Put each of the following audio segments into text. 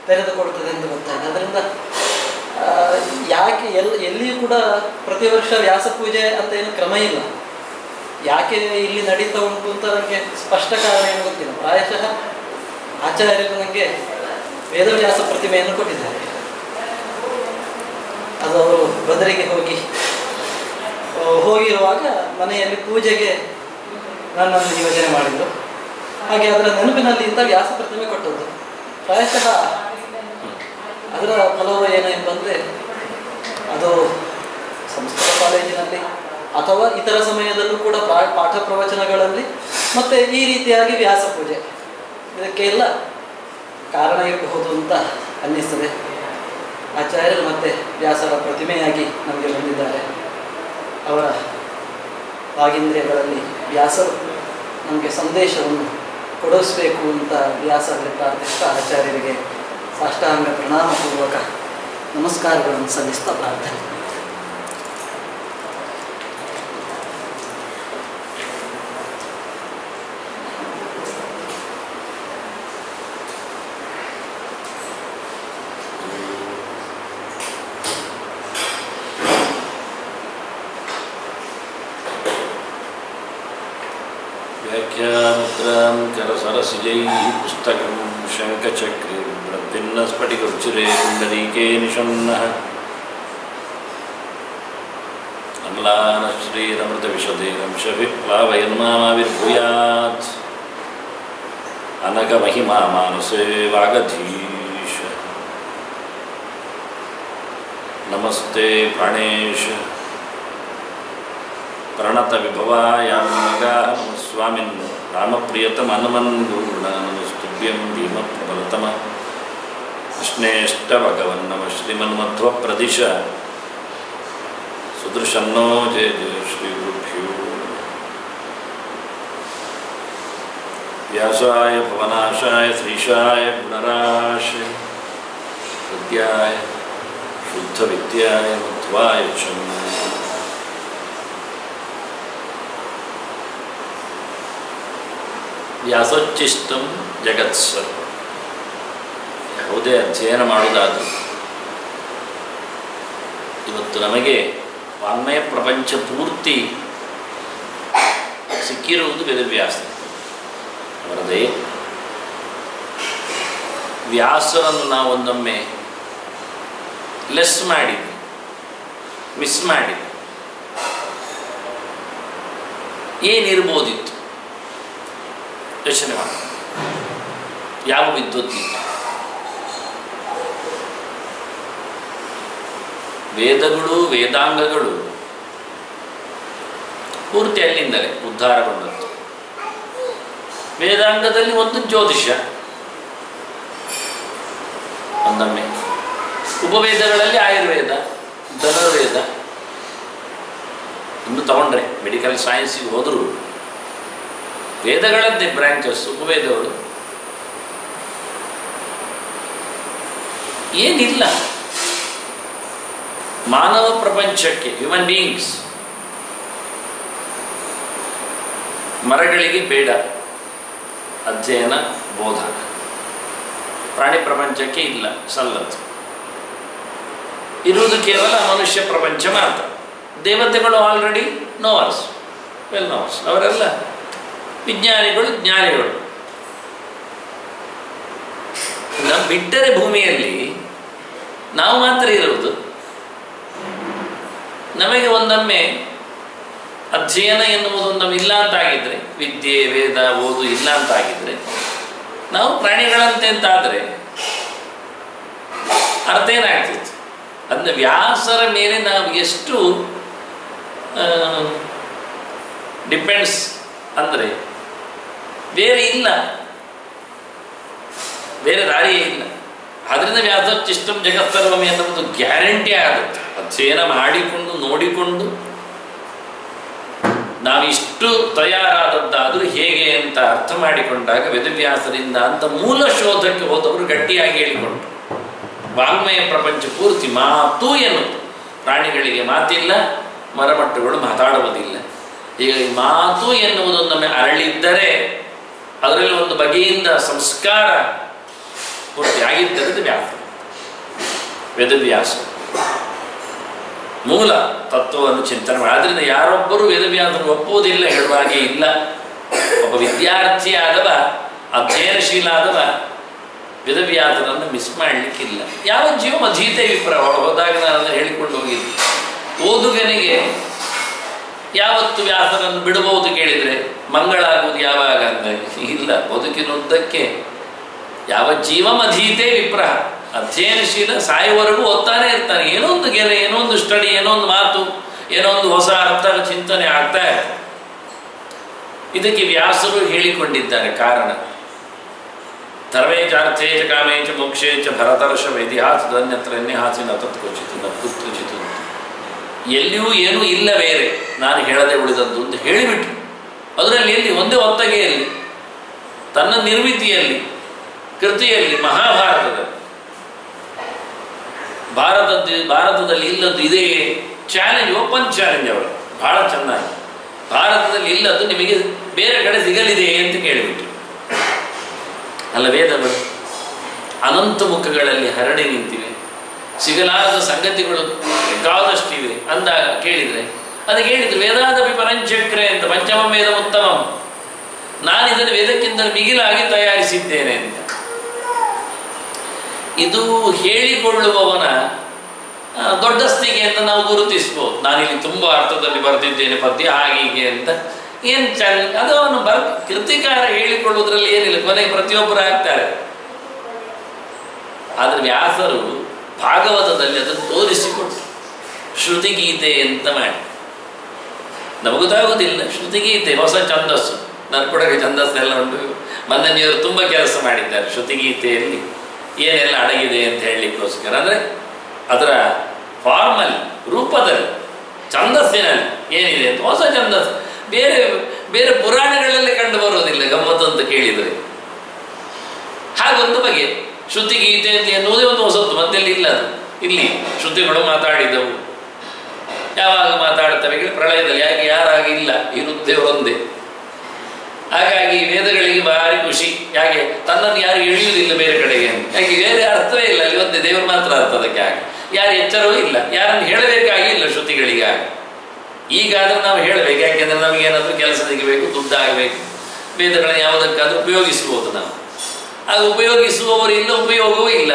ತೆರೆದುಕೊಳ್ತದೆ ಎಂದು ಗೊತ್ತಾಯ್ತು ಅದರಿಂದ ಆ, ಯಾಕೆ ಎಲ್ ಎಲ್ಲಿಯೂ ಕೂಡ ಪ್ರತಿ ವರ್ಷ ವ್ಯಾಸ ಪೂಜೆ ಅಂತ ಏನು ಕ್ರಮ ಇಲ್ಲ ಯಾಕೆ ಇಲ್ಲಿ ನಡೀತಾ ಉಂಟು ಅಂತ ನನಗೆ ಸ್ಪಷ್ಟ ಕಾರಣ ಏನು ಗೊತ್ತಿಲ್ಲ ಪ್ರಾಯಶಃ ಆಚಾರ್ಯರು ನನಗೆ ವೇದವ್ಯಾಸ ಪ್ರತಿಮೆಯನ್ನು ಕೊಟ್ಟಿದ್ದಾರೆ ಅದು ಅವರು ಬದರಿಗೆ ಹೋಗಿ ಆ, ಹೋಗಿರುವಾಗ ಮನೆಯಲ್ಲಿ ಪೂಜೆಗೆ ನನ್ನನ್ನು ನಿಯೋಜನೆ ಮಾಡಿದರು ಹಾಗೆ ಅದರ ನೆನಪಿನಲ್ಲಿ ಇಂಥ ವ್ಯಾಸ ಪ್ರತಿಮೆ ಕೊಟ್ಟದ್ದು ಪ್ರಾಯಶಃ ಅದರ ಫಲವು ಏನು ಎಂಬಂದರೆ ಅದು ಸಂಸ್ಕೃತ ಕಾಲೇಜಿನಲ್ಲಿ ಅಥವಾ ಇತರ ಸಮಯದಲ್ಲೂ ಕೂಡ ಪ್ರಾ- ಪಾಠ ಪ್ರವಚನಗಳಲ್ಲಿ ಮತ್ತು ಈ ರೀತಿಯಾಗಿ ವ್ಯಾಸ ಪೂಜೆ ಇದಕ್ಕೆಲ್ಲ ಕಾರಣ ಇರಬಹುದು ಅಂತ ಅನ್ನಿಸ್ತದೆ ಆಚಾರ್ಯರು ಮತ್ತು ವ್ಯಾಸರ ಪ್ರತಿಮೆಯಾಗಿ ನಮಗೆ ಬಂದಿದ್ದಾರೆ ಅವರ ವಾಗೀಂದ್ರಿಯಗಳಲ್ಲಿ ವ್ಯಾಸರು ನಮಗೆ ಸಂದೇಶವನ್ನು ಕೊಡಿಸಬೇಕು ಅಂತ ವ್ಯಾಸರಲ್ಲಿ ಪ್ರಾರ್ಥಿಸ್ತಾ ಆಚಾರ್ಯರಿಗೆ ಸಾಷ್ಟಾಂಗ ಪ್ರಣಾಮಪೂರ್ವಕ ನಮಸ್ಕಾರಗಳನ್ನು ಸಲ್ಲಿಸ್ತಾ ಪ್ರಾರ್ಥನೆ व्याख्यामुद्रां करसरसिजैः पुस्तकं शङ्खचक्रे भिन्नस्फटिकरुचिरे कुण्डलीके निषन्नः अम्लानश्रीरमृतविशदे वंशभिप्लावयन्मामाविर्भूयात् अनघमहिमा मानसे वागधीश नमस्ते प्राणेश प्रणतविभवायां स्वामिन् रामप्रियतमनुमन् गुरुणानमस्तुभ्यं भीमप्रबलतम कृष्णेष्टभगवन्नम श्रीमन्मध्वप्रदिश सुदृशन्नो जय जय श्रीगुरुभ्यो व्यासाय भवनाशाय श्रीशाय गुणराशय हृद्याय शुद्धविद्याय मध्वाय च ವ್ಯಾಸೋಚ್ಚಿಷ್ಟಂ ಜಗತ್ಸರ್ವ ಯಾವುದೇ ಅಧ್ಯಯನ ಮಾಡುವುದಾದರೂ ಇವತ್ತು ನಮಗೆ ವಾಂಗ್ಮಯ ಪ್ರಪಂಚ ಪೂರ್ತಿ ಸಿಕ್ಕಿರುವುದು ವೇದವ್ಯಾಸ ಅವರದೇ ವ್ಯಾಸರನ್ನು ನಾವು ಒಂದೊಮ್ಮೆ ಲೆಸ್ ಮಾಡಿ ಮಿಸ್ ಮಾಡಿ ಏನಿರ್ಬೋದಿತ್ತು ಯೋಚನೆ ಮಾಡಿ ಯಾವ ವಿದ್ವತ್ತಿತ್ತು ವೇದಗಳು ವೇದಾಂಗಗಳು ಪೂರ್ತಿ ಅಲ್ಲಿಂದಲೇ ಉದ್ಧಾರಗೊಂಡದ್ದು ವೇದಾಂಗದಲ್ಲಿ ಒಂದು ಜ್ಯೋತಿಷ್ಯ ಒಂದೊಮ್ಮೆ ಉಪವೇದಗಳಲ್ಲಿ ಆಯುರ್ವೇದ ಧನುರ್ವೇದ ಇನ್ನು ತಗೊಂಡ್ರೆ ಮೆಡಿಕಲ್ ಸೈನ್ಸಿಗೆ ಹೋದರೂ ವೇದಗಳದ್ದೇ ಬ್ರಾಂಚಸ್ ಉಪವೇದಗಳು ಏನಿಲ್ಲ ಮಾನವ ಪ್ರಪಂಚಕ್ಕೆ ಹ್ಯೂಮನ್ ಬೀಯಿಂಗ್ಸ್ ಮರಗಳಿಗೆ ಬೇಡ ಅಧ್ಯಯನ ಬೋಧ ಪ್ರಾಣಿ ಪ್ರಪಂಚಕ್ಕೆ ಇಲ್ಲ ಸಲ್ಲದು ಇರುವುದು ಕೇವಲ ಮನುಷ್ಯ ಪ್ರಪಂಚ ಮಾತ್ರ ದೇವತೆಗಳು ಆಲ್ರೆಡಿ ನೋವರ್ಸ್ ವೆಲ್ ನೋವರ್ಸ್ ಅವರೆಲ್ಲ ವಿಜ್ಞಾನಿಗಳು ಜ್ಞಾನಿಗಳು ನಮ್ಮ ಬಿಟ್ಟರೆ ಭೂಮಿಯಲ್ಲಿ ನಾವು ಮಾತ್ರ ಇರುವುದು ನಮಗೆ ಒಂದೊಮ್ಮೆ ಅಧ್ಯಯನ ಎನ್ನುವುದು ಒಂದೊಮ್ಮೆ ಇಲ್ಲ ಅಂತಾಗಿದ್ರೆ ವಿದ್ಯೆ ವೇದ ಓದು ಇಲ್ಲ ಅಂತಾಗಿದ್ರೆ ನಾವು ಪ್ರಾಣಿಗಳಂತೆ ಅಂತಾದರೆ ಅರ್ಥ ಏನಾಗ್ತಿತ್ತು ಅಂದರೆ ವ್ಯಾಸರ ಮೇಲೆ ನಾವು ಎಷ್ಟು ಡಿಪೆಂಡ್ಸ್ ಅಂದರೆ ಬೇರೆ ಇಲ್ಲ ಬೇರೆ ದಾರಿಯೇ ಇಲ್ಲ ಅದರಿಂದ ವ್ಯಾಸೋಚ್ಚಿಷ್ಟಂ ಜಗತ್ತರ್ವಮಿ ಎನ್ನುವುದು ಗ್ಯಾರಂಟಿ ಆಗುತ್ತೆ ಅಧ್ಯಯನ ಮಾಡಿಕೊಂಡು ನೋಡಿಕೊಂಡು ನಾವಿಷ್ಟು ತಯಾರಾದದ್ದಾದರೂ ಹೇಗೆ ಅಂತ ಅರ್ಥ ಮಾಡಿಕೊಂಡಾಗ ವೇದವ್ಯಾಸರಿಂದ ಅಂತ ಮೂಲ ಶೋಧಕ್ಕೆ ಹೋದವರು ಗಟ್ಟಿಯಾಗಿ ಹೇಳಿಕೊಂಡ್ರು ವಾಂಗ್ಮಯ ಪ್ರಪಂಚ ಪೂರ್ತಿ ಮಾತು ಎನ್ನುವುದು ಪ್ರಾಣಿಗಳಿಗೆ ಮಾತಿಲ್ಲ ಮರಮಟ್ಟುಗಳು ಮಾತಾಡುವುದಿಲ್ಲ ಈಗ ಈ ಮಾತು ಎನ್ನುವುದೊಂದೊಮ್ಮೆ ಅರಳಿದ್ದರೆ ಅದರಲ್ಲಿ ಒಂದು ಬಗೆಯಿಂದ ಸಂಸ್ಕಾರ ಪೂರ್ತಿ ಆಗಿದ್ದರಿಂದ ವ್ಯಾಸ ವೇದವ್ಯಾಸ ಮೂಲ ತತ್ವವನ್ನು ಚಿಂತನೆ ಮಾಡಿ ಆದ್ದರಿಂದ ಯಾರೊಬ್ಬರು ವೇದವ್ಯಾಸರು ಒಪ್ಪುವುದಿಲ್ಲ ಹೇಳುವ ಹಾಗೆ ಇಲ್ಲ ಒಬ್ಬ ವಿದ್ಯಾರ್ಥಿ ಆದವ ಅಧ್ಯಯನಶೀಲ ಆದವ ವೇದವ್ಯಾಸರನ್ನು ಮಿಸ್ ಮಾಡಲಿಕ್ಕಿಲ್ಲ ಯಾವ ಜೀವ ಮಧೀತೆ ವಿಪ್ರ ಹೋದಾಗ ನಾನು ಅದನ್ನು ಹೇಳಿಕೊಂಡು ಹೋಗಿದ್ದೆ ಓದುಗನಿಗೆ ಯಾವತ್ತು ವ್ಯಾಸರನ್ನು ಬಿಡಬಹುದು ಕೇಳಿದರೆ ಮಂಗಳಾಗುವುದು ಯಾವಾಗ ಅಂದಾಗ ಇಲ್ಲ ಬದುಕಿನುದ್ದಕ್ಕೆ ಯಾವ ಜೀವ ಮಧೀತೆ ವಿಪ್ರಹ ಅಧ್ಯಯನಶೀಲ ಸಾಯುವವರೆಗೂ ಓದ್ತಾನೆ ಇರ್ತಾನೆ ಏನೋ ಒಂದು ಗೆರೆ ಏನೋ ಒಂದು ಸ್ಟಡಿ ಏನೋ ಒಂದು ಮಾತು ಏನೋ ಒಂದು ಹೊಸ ಅರ್ಥ ಚಿಂತನೆ ಆಗ್ತಾ ಇರ್ತದೆ ಇದಕ್ಕೆ ವ್ಯಾಸರು ಹೇಳಿಕೊಂಡಿದ್ದಾರೆ ಕಾರಣ ಧರ್ಮೇ ಚಾರ್ಥೇ ಚ ಕಾಮೇ ಚ ಮೋಕ್ಷೇ ಚ ಭರತರ್ಷ ಇತಿಹಾಸದ ಅನ್ಯತ್ರ ಅನ್ಯಹಾಸಿನ ತತ್ ಕ್ವಚಿತ್ ನ ಕುತ್ವಚಿತ್ ಅಂತ. ಎಲ್ಲಿಯೂ ಏನೂ ಇಲ್ಲ ಬೇರೆ ನಾನು ಹೇಳದೆ ಉಳಿದದ್ದು ಅಂತ ಹೇಳಿಬಿಟ್ರು ಅದರಲ್ಲಿ ಎಲ್ಲಿ ಒಂದೇ ಒತ್ತಗೆಯಲ್ಲಿ ತನ್ನ ನಿರ್ಮಿತಿಯಲ್ಲಿ ಕೃತಿಯಲ್ಲಿ ಮಹಾಭಾರತದಲ್ಲಿ ಭಾರತದ ಭಾರತದಲ್ಲಿ ಇಲ್ಲದ್ದು ಇದೇ ಚಾಲೆಂಜ್ ಓಪನ್ ಚಾಲೆಂಜ್ ಅವರು ಬಹಳ ಚೆನ್ನಾಗಿ ಭಾರತದಲ್ಲಿ ಇಲ್ಲದ್ದು ನಿಮಗೆ ಬೇರೆ ಕಡೆ ಸಿಗಲಿದೆ ಅಂತ ಕೇಳಿಬಿಟ್ರು ಅಲ್ಲ ವೇದಗಳು ಅನಂತ ಮುಖಗಳಲ್ಲಿ ಹರಡಿ ನಿಂತಿವೆ ಸಿಗಲಾರದ ಸಂಗತಿಗಳು ಬೇಕಾದಷ್ಟಿವೆ ಅಂದಾಗ ಕೇಳಿದರೆ ಅದಕ್ಕೆ ಹೇಳಿದ್ರು ವೇದಾದಪಿ ಪರಂಚಕ್ರೆ ಅಂತ ಪಂಚಮ ವೇದ ಉತ್ತಮಂ ನಾನು ಇದನ್ನು ವೇದಕ್ಕಿಂತ ಮಿಗಿಲಾಗಿ ತಯಾರಿಸಿದ್ದೇನೆ ಅಂತ ಇದು ಹೇಳಿಕೊಳ್ಳುವವನ ಆ, ದೊಡ್ಡಸ್ತಿಗೆ ಅಂತ ನಾವು ಗುರುತಿಸ್ಬೋದು ನಾನಿಲ್ಲಿ ತುಂಬ ಅರ್ಥದಲ್ಲಿ ಬರೆದಿದ್ದೇನೆ ಪದ್ಯ ಹಾಗೆ ಹೀಗೆ ಅಂತ ಏನು ಚಂದ ಅದು ಅವನು ಬರ್ ಕೃತಿಕಾರ ಹೇಳಿಕೊಳ್ಳುವುದರಲ್ಲಿ ಏನಿಲ್ಲ ಕೊನೆಗೆ ಪ್ರತಿಯೊಬ್ಬರು ಆಗ್ತಾರೆ ಆದರೆ ವ್ಯಾಸರು ಭಾಗವತದಲ್ಲಿ ಅದನ್ನು ತೋರಿಸಿಕೊಟ್ರು ಶ್ರುತಿಗೀತೆ ಅಂತ ಮಾಡಿ ನಮಗೊತ್ತಾಗೋದಿಲ್ಲ ಶ್ರುತಿಗೀತೆ ಹೊಸ ಛಂದಸ್ಸು ನರ್ಕೊಡಗೆ ಛಂದಸ್ಸೆಲ್ಲ ಉಂಟು ಮನ್ನನಿಯವರು ತುಂಬ ಕೆಲಸ ಮಾಡಿದ್ದಾರೆ ಶ್ರುತಿಗೀತೆಯಲ್ಲಿ ಏನೆಲ್ಲ ಅಡಗಿದೆ ಅಂತ ಹೇಳಲಿಕ್ಕೋಸ್ಕರ ಅಂದರೆ ಅದರ ಫಾರ್ಮಲ್ ರೂಪದಲ್ಲಿ ಛಂದಸ್ಸಿನಲ್ಲಿ ಏನಿದೆ ಅಂತ ಹೊಸ ಛಂದಸ್ಸು ಬೇರೆ ಬೇರೆ ಪುರಾಣಗಳಲ್ಲಿ ಕಂಡು ಬರೋದಿಲ್ಲ ಗಮ್ಮತ್ತು ಅಂತ ಕೇಳಿದರೆ ಹಾಗೊಂದು ಬಗೆ ಶ್ರುತಿಗೀತೆ ಅಂತ ಎನ್ನುವುದೇ ಒಂದು ಹೊಸತ್ತು ಮತ್ತೆಲ್ಲಿ ಇಲ್ಲ ಅದು ಇಲ್ಲಿ ಶ್ರುತಿಗಳು ಮಾತಾಡಿದವು ಯಾವಾಗ ಮಾತಾಡ್ತವೆ ಕೇಳಿ ಪ್ರಳಯದಲ್ಲಿ ಯಾಕೆ ಯಾರಾಗಿ ಇಲ್ಲ ಇರುತ್ತೇವರೊಂದೇ ಹಾಗಾಗಿ ವೇದಗಳಿಗೆ ಭಾರಿ ಖುಷಿ ಯಾಕೆ ತನ್ನನ್ನು ಯಾರು ಎಳೆಯುವುದಿಲ್ಲ ಬೇರೆ ಕಡೆಗೆ ಅಂತ. ಯಾಕೆ ಬೇರೆ ಅರ್ಥವೇ ಇಲ್ಲ ಅಲ್ಲಿ ಒಂದೇ ದೇವರು ಮಾತ್ರ ಅರ್ಥ ಅದಕ್ಕೆ ಹಾಗೆ ಯಾರು ಎಚ್ಚರವೂ ಇಲ್ಲ ಯಾರನ್ನು ಹೇಳಬೇಕಾಗಿಲ್ಲ ಶ್ರುತಿಗಳಿಗಾಗಿ ಈಗಾದರೂ ನಾವು ಹೇಳಬೇಕು ಯಾಕೆಂದ್ರೆ ನಮಗೇನಾದರೂ ಕೆಲಸ ಸಿಗಬೇಕು ದುಡ್ಡು ಆಗಬೇಕು ವೇದಗಳನ್ನು ಯಾವುದಕ್ಕಾದ್ರೂ ಉಪಯೋಗಿಸ್ಬೋದು ನಾವು ಆಗ ಉಪಯೋಗಿಸುವವರು ಇಲ್ಲ ಉಪಯೋಗವೂ ಇಲ್ಲ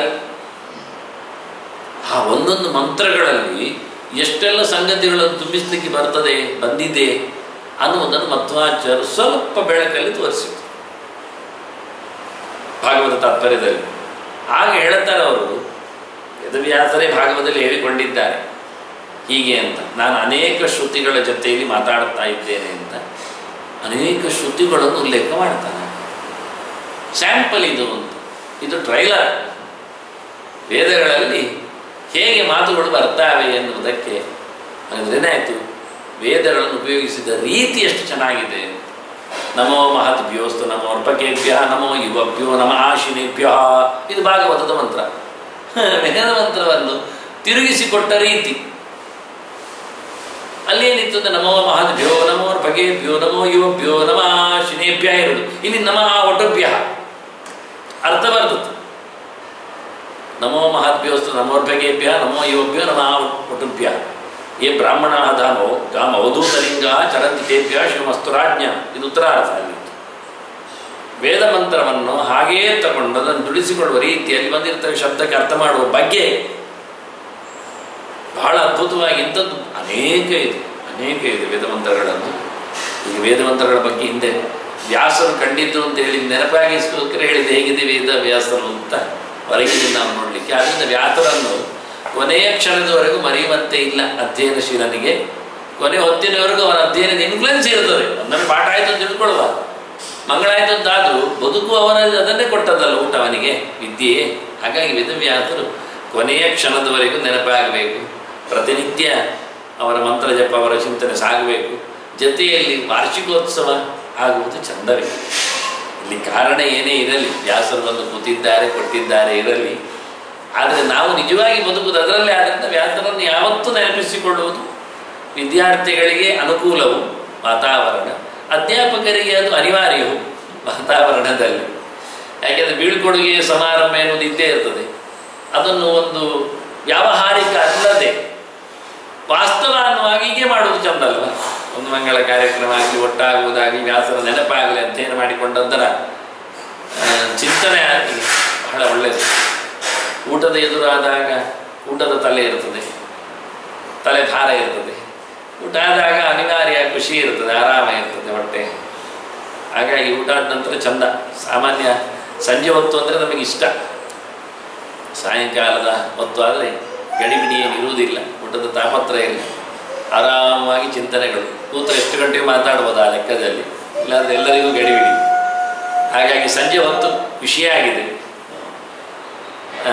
ಆ ಒಂದೊಂದು ಮಂತ್ರಗಳಲ್ಲಿ ಎಷ್ಟೆಲ್ಲ ಸಂಗತಿಗಳನ್ನು ತುಂಬಿಸಲಿಕ್ಕೆ ಬರ್ತದೆ ಬಂದಿದೆ ಅನ್ನುವುದನ್ನು ಮಧ್ವಾಚಾರ್ಯರು ಸ್ವಲ್ಪ ಬೆಳಕಲ್ಲಿ ತೋರಿಸಿದ್ರು ಭಾಗವತ ತಾತ್ಪರ್ಯದಲ್ಲಿ ಆಗ ಹೇಳ್ತಾರೆ ಅವರು ವೇದವ್ಯಾಸರೇ ಭಾಗವತದಲ್ಲಿ ಹೇಳಿಕೊಂಡಿದ್ದಾರೆ ಹೀಗೆ ಅಂತ ನಾನು ಅನೇಕ ಶ್ರುತಿಗಳ ಜೊತೆಯಲ್ಲಿ ಮಾತಾಡ್ತಾ ಇದ್ದೇನೆ ಅಂತ ಅನೇಕ ಶ್ರುತಿಗಳನ್ನು ಉಲ್ಲೇಖ ಮಾಡ್ತಾನೆ ಸ್ಯಾಂಪಲ್ ಇದು ಅಂತ ಇದು ಟ್ರೈಲರ್ ವೇದಗಳಲ್ಲಿ ಹೇಗೆ ಮಾತುಗಳು ಬರ್ತಾವೆ ಎನ್ನುವುದಕ್ಕೆ ಹಾಗಾದ್ರೆ ಏನಾಯಿತು ವೇದಗಳನ್ನು ಉಪಯೋಗಿಸಿದ ರೀತಿ ಎಷ್ಟು ಚೆನ್ನಾಗಿದೆ ನಮೋ ಮಹದ್ಭ್ಯೋಸ್ತು ನಮೋ ಅರ್ಪಕೇಭ್ಯ ನಮೋ ಯುವಭ್ಯೋ ನಮ ಆಶಿನೇಭ್ಯ ಇದು ಭಾಗವತದ ಮಂತ್ರ ವೇದ ಮಂತ್ರವನ್ನು ತಿರುಗಿಸಿಕೊಟ್ಟ ರೀತಿ ಅಲ್ಲೇನಿತ್ತು ಅಂದ್ರೆ ನಮೋ ಮಹದ್ಭ್ಯೋ ನಮೋ ಅರ್ಪಕೇಭ್ಯೋ ನಮೋ ಯುವಭ್ಯೋ ನಮ ಆಶಿನೇಭ್ಯ ಇರುವುದು ಇಲ್ಲಿ ನಮ ಒಟಭ್ಯ ಅರ್ಥ ಬರ್ತದೆ ನಮೋ ಮಹದ್ಭ್ಯೋಸ್ತು ನಮೋರ್ಭಗೇಭ್ಯ ನಮೋ ಯುವಭ್ಯೋ ನಮ ಒಟುಭ್ಯ ಯೇ ಬ್ರಾಹ್ಮಣ ಧಾಮೋ ಗಾಮ ಅವಧೂತಲಿಂಗ ಚರಂತಿ ತೇಭ್ಯ ಶಿವಮಸ್ತುರಾಜ್ಞ ಇದು ಉತ್ತರಾರ್ಥ ಅಲ್ಲಿ ವೇದ ಮಂತ್ರವನ್ನು ಹಾಗೆಯೇ ತಗೊಂಡು ಅದನ್ನು ದುಡಿಸಿಕೊಳ್ಳುವ ರೀತಿಯಲ್ಲಿ ಬಂದಿರ್ತವೆ ಶಬ್ದಕ್ಕೆ ಅರ್ಥ ಮಾಡುವ ಬಗ್ಗೆ ಬಹಳ ಅದ್ಭುತವಾಗಿ ಇಂಥದ್ದು ಅನೇಕ ಇದೆ ಅನೇಕ ಇದೆ ವೇದ ಮಂತ್ರಗಳನ್ನು ಈಗ ವೇದ ಮಂತ್ರಗಳ ಬಗ್ಗೆ ಹಿಂದೆ ವ್ಯಾಸರು ಕಂಡಿದ್ದು ಅಂತ ಹೇಳಿ ನೆನಪಾಗಿಸ್ಕೋಸ್ಕರ ಹೇಳಿದೆ ಹೇಗಿದೆ ವೇದ ವ್ಯಾಸರು ಅಂತ ಹೊರಗಿನಿಂದ ನಾವು ನೋಡಲಿಕ್ಕೆ ಆದ್ದರಿಂದ ವ್ಯಾಸರನ್ನು ಕೊನೆಯ ಕ್ಷಣದವರೆಗೂ ಮರೆಯುವಂತೆ ಇಲ್ಲ ಅಧ್ಯಯನಶೀಲನಿಗೆ ಕೊನೆ ಹೊತ್ತಿನವರೆಗೂ ಅವನ ಅಧ್ಯಯನದ ಇನ್ಫ್ಲುಯೆನ್ಸ್ ಇರ್ತದೆ ಒಂದೊಂದು ಪಾಠ ಆಯಿತು ಅಂತ ತಿಳ್ಕೊಳ್ಳುವ ಮಂಗಳಾಯಿತು ಅಂತಾದರೂ ಬದುಕು ಅವನ ಅದನ್ನೇ ಕೊಟ್ಟದಲ್ಲ ಊಟ ಅವನಿಗೆ ವಿದ್ಯೆ ಹಾಗಾಗಿ ವೇದವ್ಯಾಸರು ಕೊನೆಯ ಕ್ಷಣದವರೆಗೂ ನೆನಪಾಗಬೇಕು ಪ್ರತಿನಿತ್ಯ ಅವರ ಮಂತ್ರ ಜಪ ಅವರ ಚಿಂತನೆ ಸಾಗಬೇಕು ಜೊತೆಯಲ್ಲಿ ವಾರ್ಷಿಕೋತ್ಸವ ಆಗುವುದು ಚಂದವೇ ಇಲ್ಲಿ ಕಾರಣ ಏನೇ ಇರಲಿ ವ್ಯಾಸರು ಬಂದು ಕೂತಿದ್ದಾರೆ ಕೊಟ್ಟಿದ್ದಾರೆ ಇರಲಿ ಆದರೆ ನಾವು ನಿಜವಾಗಿ ಬದುಕುವುದು ಅದರಲ್ಲೇ ಆದ್ದರಿಂದ ವ್ಯಾಸರನ್ನು ಯಾವತ್ತೂ ನೆನಪಿಸಿಕೊಳ್ಳುವುದು ವಿದ್ಯಾರ್ಥಿಗಳಿಗೆ ಅನುಕೂಲವು ವಾತಾವರಣ ಅಧ್ಯಾಪಕರಿಗೆ ಅದು ಅನಿವಾರ್ಯವು ವಾತಾವರಣದಲ್ಲಿ ಯಾಕೆಂದರೆ ಬೀಳ್ಕೊಡುಗೆ ಸಮಾರಂಭ ಎನ್ನುವುದು ಇದ್ದೇ ಇರ್ತದೆ ಅದನ್ನು ಒಂದು ವ್ಯಾವಹಾರಿಕ ಅಲ್ಲದೆ ವಾಸ್ತವ ಅನ್ನುವಾಗ ಹೀಗೆ ಮಾಡುವುದು ಚಂದ ಅಲ್ವ ಒಂದು ಮಂಗಳ ಕಾರ್ಯಕ್ರಮ ಆಗಲಿ ಒಟ್ಟಾಗುವುದಾಗಲಿ ವ್ಯಾಸರ ನೆನಪಾಗಲಿ ಅಧ್ಯಯನ ಮಾಡಿಕೊಂಡದ್ದರ ಆ, ಚಿಂತನೆ ಆಗಲಿ ಬಹಳ ಒಳ್ಳೆಯದು ಊಟದ ಎದುರಾದಾಗ ಊಟದ ತಲೆ ಇರ್ತದೆ ತಲೆ ಭಾರ ಇರ್ತದೆ ಊಟ ಆದಾಗ ಅನಿವಾರ್ಯ ಖುಷಿ ಇರ್ತದೆ ಆರಾಮ ಇರ್ತದೆ ಹೊಟ್ಟೆ ಹಾಗಾಗಿ ಊಟ ಆದ ನಂತರ ಚಂದ ಸಾಮಾನ್ಯ ಸಂಜೆ ಹೊತ್ತು ಅಂದರೆ ನಮಗೆ ಇಷ್ಟ ಸಾಯಂಕಾಲದ ಹೊತ್ತು ಆದರೆ ಗಡಿಬಿಡಿ ಏನು ಇರುವುದಿಲ್ಲ ಊಟದ ತಾಪತ್ರಯ ಇಲ್ಲ ಆರಾಮವಾಗಿ ಚಿಂತನೆಗಳು ಕೂತರೆ ಎಷ್ಟು ಗಂಟೆಗೆ ಮಾತಾಡ್ಬೋದು ಆ ಲೆಕ್ಕದಲ್ಲಿ ಇಲ್ಲಾಂದ್ರೆ ಎಲ್ಲರಿಗೂ ಗಡಿಬಿಡಿ ಹಾಗಾಗಿ ಸಂಜೆ ಹೊತ್ತು ಖುಷಿಯಾಗಿದೆ ಆ,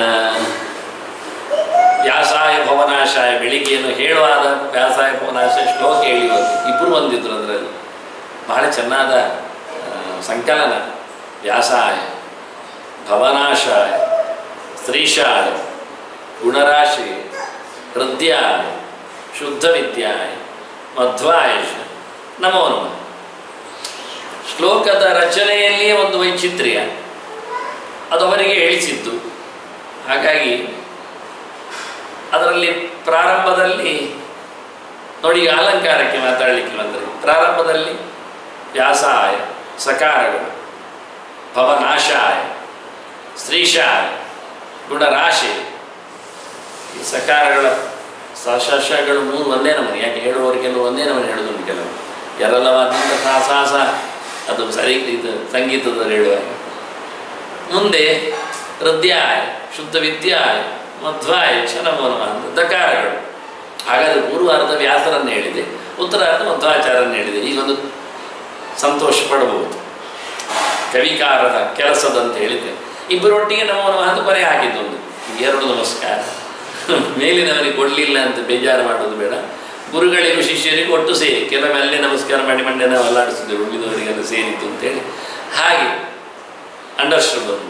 ವ್ಯಾಸಾಯ ಭವನಾಶಾಯ ಬೆಳಿಗ್ಗೆಯನ್ನು ಹೇಳುವಾದ ವ್ಯಾಸಾಯ ಭವನಾಶಾಯ ಶ್ಲೋಕ ಹೇಳಿ ಹೋಗಿ ಇಬ್ಬರು ಬಂದಿದ್ರು ಅದರಲ್ಲಿ ಬಹಳ ಚೆನ್ನಾದ ಆ, ಸಂಕಲನ ವ್ಯಾಸಾಯ ಭವನಾಶಾಯ ಸ್ತ್ರೀಶಾಯ ಗುಣರಾಶಿ ಹೃದಯಾಯ ಶುದ್ಧ ವಿದ್ಯಾಯ ಮಧ್ವಾಯಶ ನಮೋ ನಮಃ ಶ್ಲೋಕದ ರಚನೆಯಲ್ಲಿಯೇ ಒಂದು ವೈಚಿತ್ರ್ಯ ಅದು ಅವರಿಗೆ ಹೇಳಿಸಿದ್ದು ಹಾಗಾಗಿ ಅದರಲ್ಲಿ ಪ್ರಾರಂಭದಲ್ಲಿ ನೋಡಿ ಈಗ ಅಲಂಕಾರಕ್ಕೆ ಮಾತಾಡಲಿಕ್ಕೆ ಬಂದರೆ ಪ್ರಾರಂಭದಲ್ಲಿ ವ್ಯಾಸಾಯ ಸಕಾರಗಳು ಭವನಾಶಾಯ ಸ್ತ್ರೀಶಾಯ ಗುಣರಾಶಿ ಈ ಸಕಾರಗಳ ಸಶಗಳು ಮೂರು ಒಂದೇ ನಮನೆ ಯಾಕೆ ಹೇಳುವವರಿಗೆಲ್ಲ ಒಂದೇ ನಮನೆ ಹೇಳೋದುಂಟು ಕೆಲವು ಎರಲವಾದಿಂದ ಸಾಸಾಸ ಅದು ಸರಿ ಇದು ಸಂಗೀತದಲ್ಲಿ ಹೇಳುವಾಗ ಮುಂದೆ ಹೃದಯಾಯ ಶುದ್ಧ ವಿದ್ಯಾಯ ಮಧ್ವಾಯ ಕ್ಷಣಮೋನಮ ಅಂತ ದಕಾರಗಳು ಹಾಗಾದರೆ ಪೂರ್ವಾರ್ಧ ವ್ಯಾಸರನ್ನು ಹೇಳಿದೆ ಉತ್ತರಾರ್ಧ ಮಧ್ವಾಚಾರ್ಯರನ್ನು ಹೇಳಿದೆ ಈಗೊಂದು ಸಂತೋಷ ಪಡಬಹುದು ಕವಿಕಾರದ ಕೆಲಸದಂತ ಹೇಳಿದೆ ಇಬ್ಬರೊಟ್ಟಿಗೆ ನಮೋ ಅಂತ ಬರೆ ಹಾಕಿದ್ದೊಂದು ಎರಡು ನಮಸ್ಕಾರ ಮೇಲಿನವರಿಗೆ ಕೊಡಲಿಲ್ಲ ಅಂತ ಬೇಜಾರು ಮಾಡೋದು ಬೇಡ ಗುರುಗಳಿಗೂ ಶಿಷ್ಯರಿಗೂ ಒಟ್ಟು ಸೇರಿ ಕೆಲವೊಮ್ಮೆ ಅಲ್ಲೇ ನಮಸ್ಕಾರ ಮಾಡಿ ಮಂಡ್ಯ ನಾವು ಅಲ್ಲಾಡಿಸಿದ್ದೇವೆ ಉಳಿದವರಿಗೆಲ್ಲ ಸೇರಿತ್ತು ಅಂತೇಳಿ ಹಾಗೆ ಅಂಡರ್ಸ್ಟುಡ್ ಅಂತ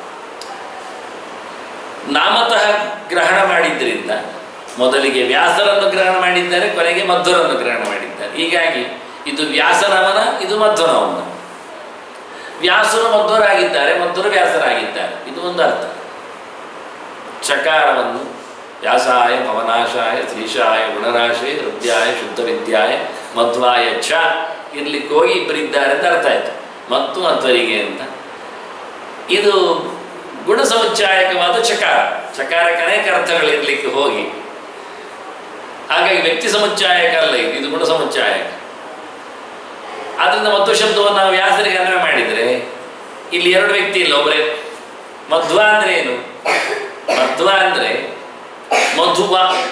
ನಾಮತಃ ಗ್ರಹಣ ಮಾಡಿದ್ದರಿಂದ ಮೊದಲಿಗೆ ವ್ಯಾಸರನ್ನು ಗ್ರಹಣ ಮಾಡಿದ್ದಾರೆ ಕೊನೆಗೆ ಮಧ್ವರನ್ನು ಗ್ರಹಣ ಮಾಡಿದ್ದಾರೆ ಹೀಗಾಗಿ ಇದು ವ್ಯಾಸನವನ ಇದು ಮಧ್ವನವನ ವ್ಯಾಸರು ಮಧ್ವರಾಗಿದ್ದಾರೆ ಮಧ್ವರು ವ್ಯಾಸರಾಗಿದ್ದಾರೆ ಇದು ಒಂದು ಅರ್ಥ ಚಕಾರವನ್ನು ವ್ಯಾಸಾಯ ಭವನಾಶಾಯ ಶ್ರೀಶಾಯ ಗುಣರಾಶಿ ಹೃದಯಾಯ ಶುದ್ಧ ವಿದ್ಯಾಯ ಮಧ್ವಾಯ ಚ ಇರ್ಲಿಕ್ಕೆ ಹೋಗಿ ಇಬ್ಬರಿದ್ದಾರೆ ಅಂತ ಅರ್ಥ ಆಯ್ತು ಮತ್ತು ಮಧ್ವರಿಗೆ ಅಂತ ಇದು ಗುಣ ಸಮುಚ್ಚಾಯಕವಾದ ಚಕಾರ ಚಕಾರಕ್ಕೆ ಅನೇಕ ಅರ್ಥಗಳು ಇರಲಿಕ್ಕೆ ಹೋಗಿ ಹಾಗಾಗಿ ವ್ಯಕ್ತಿ ಸಮುಚ್ಚಾಯಕ ಅಲ್ಲ ಇದು ಇದು ಗುಣ ಸಮುಚ್ಚಾಯಕ ಆದ್ದರಿಂದ ಮಧ್ವ ಶಬ್ದವನ್ನು ನಾವು ವ್ಯಾಸರಿಗೆ ಅನ್ವಯ ಮಾಡಿದರೆ ಇಲ್ಲಿ ಎರಡು ವ್ಯಕ್ತಿ ಇಲ್ಲ ಒಬ್ಬರೇ ಮಧ್ವ ಅಂದ್ರೆ ಏನು ಮಧ್ವ ಅಂದ್ರೆ ಮಧುವ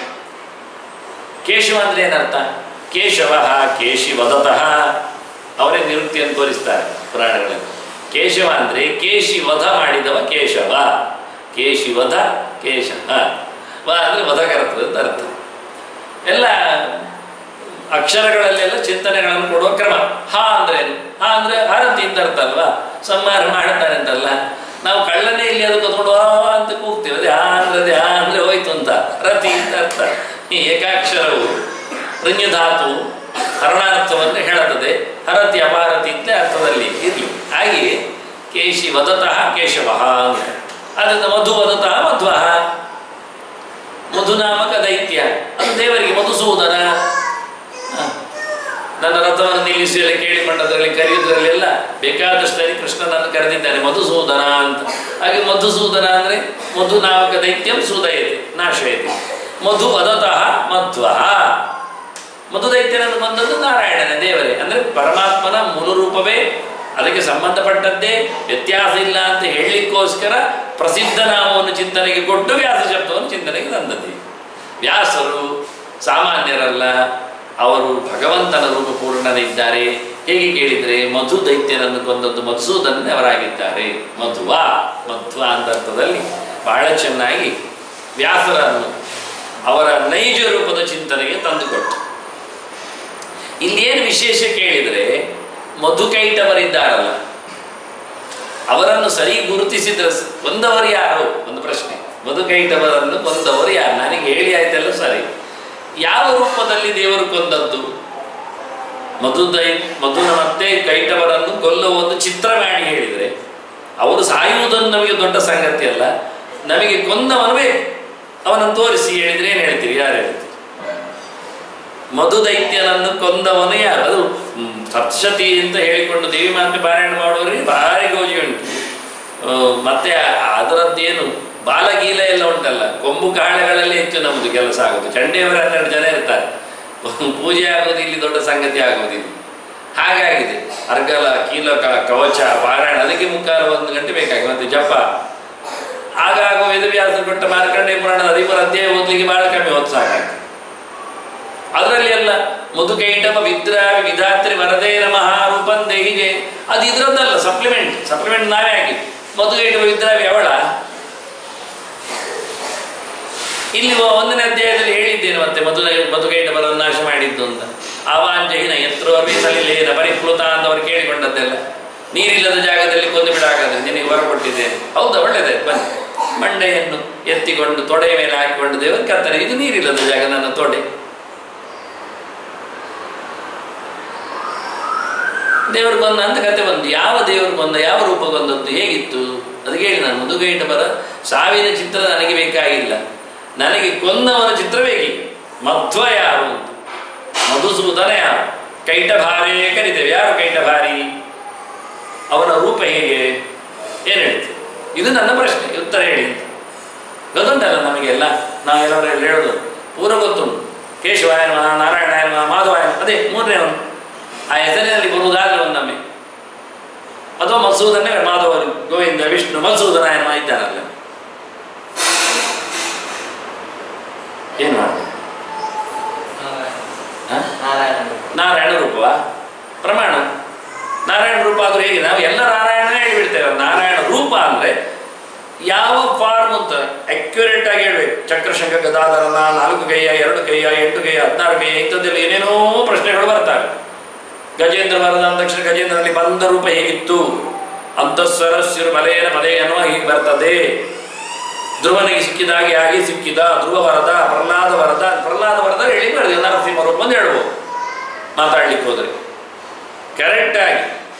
ಕೇಶವ ಅಂದ್ರೆ ಏನರ್ಥ ಕೇಶವ ಕೇಶಿ ವದತಃ ಅವರೇ ನಿವೃತ್ತಿಯನ್ನು ತೋರಿಸ್ತಾರೆ ಪುರಾಣಗಳಲ್ಲಿ ಕೇಶವ ಅಂದ್ರೆ ಕೇಶಿ ವಧ ಮಾಡಿದವ ಕೇಶವ ಕೇಶಿ ವಧ ಕೇಶವ ವ ಅಂದ್ರೆ ವಧಕರ್ತದೆ ಅಂತ ಅರ್ಥ ಎಲ್ಲ ಅಕ್ಷರಗಳಲ್ಲೆಲ್ಲ ಚಿಂತನೆಗಳನ್ನು ಕೊಡುವ ಕ್ರಮ ಹಾ ಅಂದ್ರೆ ಏನು ಹಾ ಅಂದ್ರೆ ಆರತಿ ಅಂತ ಅರ್ಥ ಅಲ್ವಾ ಸಂಹಾರ ಮಾಡ್ತಾನೆ ಅಂತಲ್ಲ ನಾವು ಕಳ್ಳನೇ ಇಲ್ಲಿ ಅದು ಕೂತ್ಕೊಂಡು ಆ ಅಂತ ಕೂಗ್ತೇವೆ ಅದೇ ಆ ಅಂದ್ರೆ ಅದೇ ಆ ಅಂದ್ರೆ ಹೋಯ್ತು ಅಂತ ರತಿ ಅಂತ ಅರ್ಥ ಈ ಏಕಾಕ್ಷರವು ಋಣ್ಯಧಾತು ಹರಣಾರ್ಥವನ್ನು ಹೇಳುತ್ತದೆ ಹರತಿ ಅಪಾರತಿ ಅಂತ ಅರ್ಥದಲ್ಲಿ ಇರಲಿ ಹಾಗೆ ಕೇಶಿ ವದತಃ ಕೇಶವ ಅಂತ ಅದರಿಂದ ಮಧು ವದತಃ ಮಧ್ವ ಮಧುನಾಮಕ ದೈತ್ಯ ಅದು ದೇವರಿಗೆ ಮಧುಸೂದನ ಹ. ನನ್ನ ರಥವನ್ನು ನಿಲ್ಲಿಸಿ ಎಲ್ಲ ಕೇಳಿಕೊಂಡದ್ರಲ್ಲಿ ಕರೆಯುವುದರಲ್ಲೆಲ್ಲ ಬೇಕಾದಷ್ಟರಲ್ಲಿ ಕೃಷ್ಣನನ್ನು ಕರೆದಿದ್ದಾನೆ ಮಧುಸೂದನ ಅಂತ ಹಾಗೆ ಮಧುಸೂದನ ಅಂದ್ರೆ ಮಧುನಾಮಕ ದೈತ್ಯಂ ಸೂದಯತಿ ನಾಶಯತಿ ಮಧು ವದತಃ ಮಧ್ವ ಮಧು ದೈತ್ಯನನ್ನು ಬಂದದ್ದು ನಾರಾಯಣನ ದೇವರೇ ಅಂದ್ರೆ ಪರಮಾತ್ಮನ ಮೂಲ ರೂಪವೇ ಅದಕ್ಕೆ ಸಂಬಂಧಪಟ್ಟದ್ದೇ ವ್ಯತ್ಯಾಸ ಇಲ್ಲ ಅಂತ ಹೇಳಲಿಕ್ಕೋಸ್ಕರ ಪ್ರಸಿದ್ಧ ನಾಮವನ್ನು ಚಿಂತನೆಗೆ ಕೊಟ್ಟು ವ್ಯಾಸ ಶಬ್ದವನ್ನು ಚಿಂತನೆಗೆ ತಂದದ್ದು ವ್ಯಾಸರು ಸಾಮಾನ್ಯರಲ್ಲ ಅವರು ಭಗವಂತನ ರೂಪ ಪೂರ್ಣನಿದ್ದಾರೆ ಹೇಗೆ ಕೇಳಿದರೆ ಮಧು ದೈತ್ಯನನ್ನು ಕೊಂದದ್ದು ಮಧುಸೂದನ್ನೇ ಅವರಾಗಿದ್ದಾರೆ ಮಧುವ ಮಧ್ವ ಅಂತ ಅರ್ಥದಲ್ಲಿ ಬಹಳ ಚೆನ್ನಾಗಿ ವ್ಯಾಸರನ್ನು ಅವರ ನೈಜ ರೂಪದ ಚಿಂತನೆಗೆ ತಂದುಕೊಟ್ಟು ಇಲ್ಲಿ ಏನು ವಿಶೇಷ ಕೇಳಿದರೆ ಮಧುಕೈಟವರಿದ್ದಾರಲ್ಲ ಅವರನ್ನು ಸರಿ ಗುರುತಿಸಿದ್ರೆ ಸ- ಕೊಂದವರು ಯಾರು ಒಂದು ಪ್ರಶ್ನೆ ಮಧುಕೈಟವರನ್ನು ಕೊಂದವರು ಯಾರು ನನಗೆ ಹೇಳಿ ಆಯ್ತಲ್ಲ ಸರಿ ಯಾವ ರೂಪದಲ್ಲಿ ದೇವರು ಕೊಂದದ್ದು ಮಧುದೈ ಮಧುನ ಮತ್ತೆ ಕೈಟವರನ್ನು ಕೊಲ್ಲುವ ಒಂದು ಚಿತ್ರ ಮಾಡಿ ಹೇಳಿದರೆ ಅವರು ಸಾಯುವುದನ್ನು ನಮಗೆ ದೊಡ್ಡ ಸಂಗತಿ ಅಲ್ಲ ನಮಗೆ ಕೊಂದವನು ಬೇಕು ಅವನನ್ನು ತೋರಿಸಿ ಹೇಳಿದ್ರೆ ಏನು ಹೇಳ್ತೀವಿ ಯಾರು ಹೇಳ್ತೀವಿ ಮಧು ದೈತ್ಯನನ್ನು ಕೊಂದವನು ಯಾರು ಅದು ಹ್ಮ್, ಸಪ್ತಶತಿ ಅಂತ ಹೇಳಿಕೊಂಡು ದೇವಿ ಮಾತೆ ಪಾರಾಯಣ ಮಾಡುವವರಿಗೆ ಭಾರಿ ಗೋಜಿ ಉಂಟು ಆ, ಮತ್ತೆ ಅದರದ್ದೇನು ಬಾಲಗೀಲ ಎಲ್ಲ ಉಂಟಲ್ಲ ಕೊಂಬು ಕಾಳೆಗಳಲ್ಲಿ ಹೆಚ್ಚು ನಮ್ಮದು ಕೆಲಸ ಆಗುತ್ತೆ ಚಂಡೆಯವರು ಹನ್ನೆರಡು ಜನ ಇರ್ತಾರೆ ಪೂಜೆ ಆಗೋದು ಇಲ್ಲಿ ದೊಡ್ಡ ಸಂಗತಿ ಆಗೋದಿಲ್ಲ ಹಾಗಾಗಿದೆ ಅರ್ಗಲ ಕೀಲಕ ಕವಚ ಪಾರಾಯಣ ಅದಕ್ಕೆ ಮುಕ್ಕಾಲು ಒಂದು ಗಂಟೆ ಬೇಕಾಗಿ ಮತ್ತೆ ಜಪ ಆಗಾಗ ವೇದವ್ಯಾಸರು ಕೊಟ್ಟ ಮಾರ್ಕಂಡೇಯ ಪುರಾಣದ ಹದಿಮೂರು ಅಧ್ಯಾಯ ಓದ್ಲಿಕ್ಕೆ ಬಹಳ ಕಮ್ಮಿ ಹೊತ್ತು ಸಾಕಾಗ್ತದೆ ಅದರಲ್ಲಿ ಎಲ್ಲ ಮುದುಕೈಟಪ ವಿದ್ರಾವಿ ವಿಧಾತ್ರಿ ವರದೇ ನಮಃ ರೂಪಂ ದೇಹಿಗೆ ಅದು ಇದ್ರದ್ದಲ್ಲ ಸಪ್ಲಿಮೆಂಟ್ ಸಪ್ಲಿಮೆಂಟ್ ನಾವೇ ಹಾಕಿ ಮಧುಕೈಟಪ ವಿದ್ರಾವಿ ಅವಳ ಇಲ್ಲಿ ಒಂದನೇ ಅಧ್ಯಾಯದಲ್ಲಿ ಹೇಳಿದ್ದೇನೆ ಮತ್ತೆ ಮಧು ಮಧುಕೈಟಪರನ್ನು ನಾಶ ಮಾಡಿದ್ದು ಅಂತ ಅವಾಂಜಹಿನ ಎತ್ತರೋರ್ವಿ ಸಲಿಲೇನ ಪರಿಪ್ಲುತ ಅಂತ ಅವರು ಕೇಳಿಕೊಂಡದ್ದೆಲ್ಲ ನೀರಿಲ್ಲದ ಜಾಗದಲ್ಲಿ ಕೊಂದು ಬಿಡಾಕಾದ್ರೆ ನಿನಗೆ ವರ ಕೊಟ್ಟಿದ್ದೇನೆ ಹೌದಾ ಒಳ್ಳೆಯದೇ ಬನ್ನಿ ಮಂಡೆಯನ್ನು ಎತ್ತಿಕೊಂಡು ತೊಡೆಯ ಮೇಲೆ ಹಾಕಿಕೊಂಡು ದೇವರು ಕತ್ತರೆ ಇದು ನೀರಿಲ್ಲದ ಜಾಗ ನನ್ನ ತೊಡೆ ದೇವರು ಬಂದ ಅಂತ ಕತೆ ಬಂತು ಯಾವ ದೇವರು ಬಂದ ಯಾವ ರೂಪ ಬಂದದ್ದು ಹೇಗಿತ್ತು ಅದಕ್ಕೆ ಹೇಳಿ ನಾನು ಮುದುಗೈಟ ಬರ ಸಾವಿನ ಚಿತ್ರ ನನಗೆ ಬೇಕಾಗಿಲ್ಲ ನನಗೆ ಕೊಂದವನ ಚಿತ್ರ ಬೇಕಿಲ್ಲ ಮಧ್ವ ಯಾರು ಅಂತ ಮಧುಸೂದನ ಯಾರು ಕೈಟಭಾರೇ ಕರಿತೇವೆ ಯಾರು ಕೈಟಭಾರಿ ಅವನ ರೂಪ ಹೇಗೆ ಏನು ಹೇಳ್ತೀವಿ ಇದು ನನ್ನ ಪ್ರಶ್ನೆ ಉತ್ತರ ಹೇಳಿ ಅಂತ ಗೊತ್ತುಂಟಲ್ಲ ನಮಗೆಲ್ಲ ನಾವು ಎಲ್ಲರೂ ಹೇಳೋದು ಪೂರ ಗೊತ್ತುಂಟು ಕೇಶವಾಯನ ನಾರಾಯಣಾಯನ ಮಾಧವಾಯನ ಅದೇ ಮೂರನೇವನು ಆ ಹೆಸರಿನಲ್ಲಿ ಬರುವುದಾಗಲಿ ಒಂದೊಮ್ಮೆ ಅಥವಾ ಮಸೂದನ್ನೇ ಮಾಧವರು ಗೋವಿಂದ ವಿಷ್ಣು ಮಸೂದನಾಯನ ಇದ್ದಾನಲ್ಲ ಏನು ಮಾಡೋದು ಹ? ನಾರಾಯಣ ರೂಪವಾ ಪ್ರಮಾಣ ನಾರಾಯಣ ರೂಪ ಆದ್ರೂ ಹೇಗೆ ನಾವು ಎಲ್ಲ ನಾರಾಯಣನೇ ಹೇಳಿಬಿಡ್ತೇವೆ ನಾರಾಯಣ ರೂಪ ಅಂದ್ರೆ ಯಾವ ಫಾರ್ಮ್ ಅಂತ ಅಕ್ಯುರೇಟ್ ಆಗಿ ಹೇಳ್ಬೇಕು ಚಕ್ರಶಂಕ ಗದಾಧರನ ನಾಲ್ಕು ಕೈಯ ಎರಡು ಕೈಯ ಎಂಟು ಕೈಯ ಹದಿನಾರು ಕೈಯ ಇಂಥದ್ದೆಲ್ಲ ಏನೇನೋ ಪ್ರಶ್ನೆಗಳು ಬರ್ತವೆ ಗಜೇಂದ್ರ ವರದ ದಕ್ಷಿಣ ಗಜೇಂದ್ರನಲ್ಲಿ ಬಂದ ರೂಪ ಹೇಗಿತ್ತು ಅಂತಃಸರಸ್ಯರು ಮಲೆಯನ ಮಲೆ ಅನ್ನುವ ಹೀಗೆ ಬರ್ತದೆ ಧ್ರುವನಿಗೆ ಸಿಕ್ಕಿದಾಗೆ ಹಾಗೆ ಸಿಕ್ಕಿದ ಧ್ರುವ ವರದ ಪ್ರಹ್ಲಾದ ವರದ ಪ್ರಹ್ಲಾದ ವರದ ಹೇಳಿ ಬರ್ತದೆ ನರಸಿಂಹ ರೂಪ ಅಂತ ಹೇಳ್ಬೋದು ಮಾತಾಡ್ಲಿಕ್ಕೆ ಹೋದ್ರೆ ಕರೆಕ್ಟ್ ಆಗಿ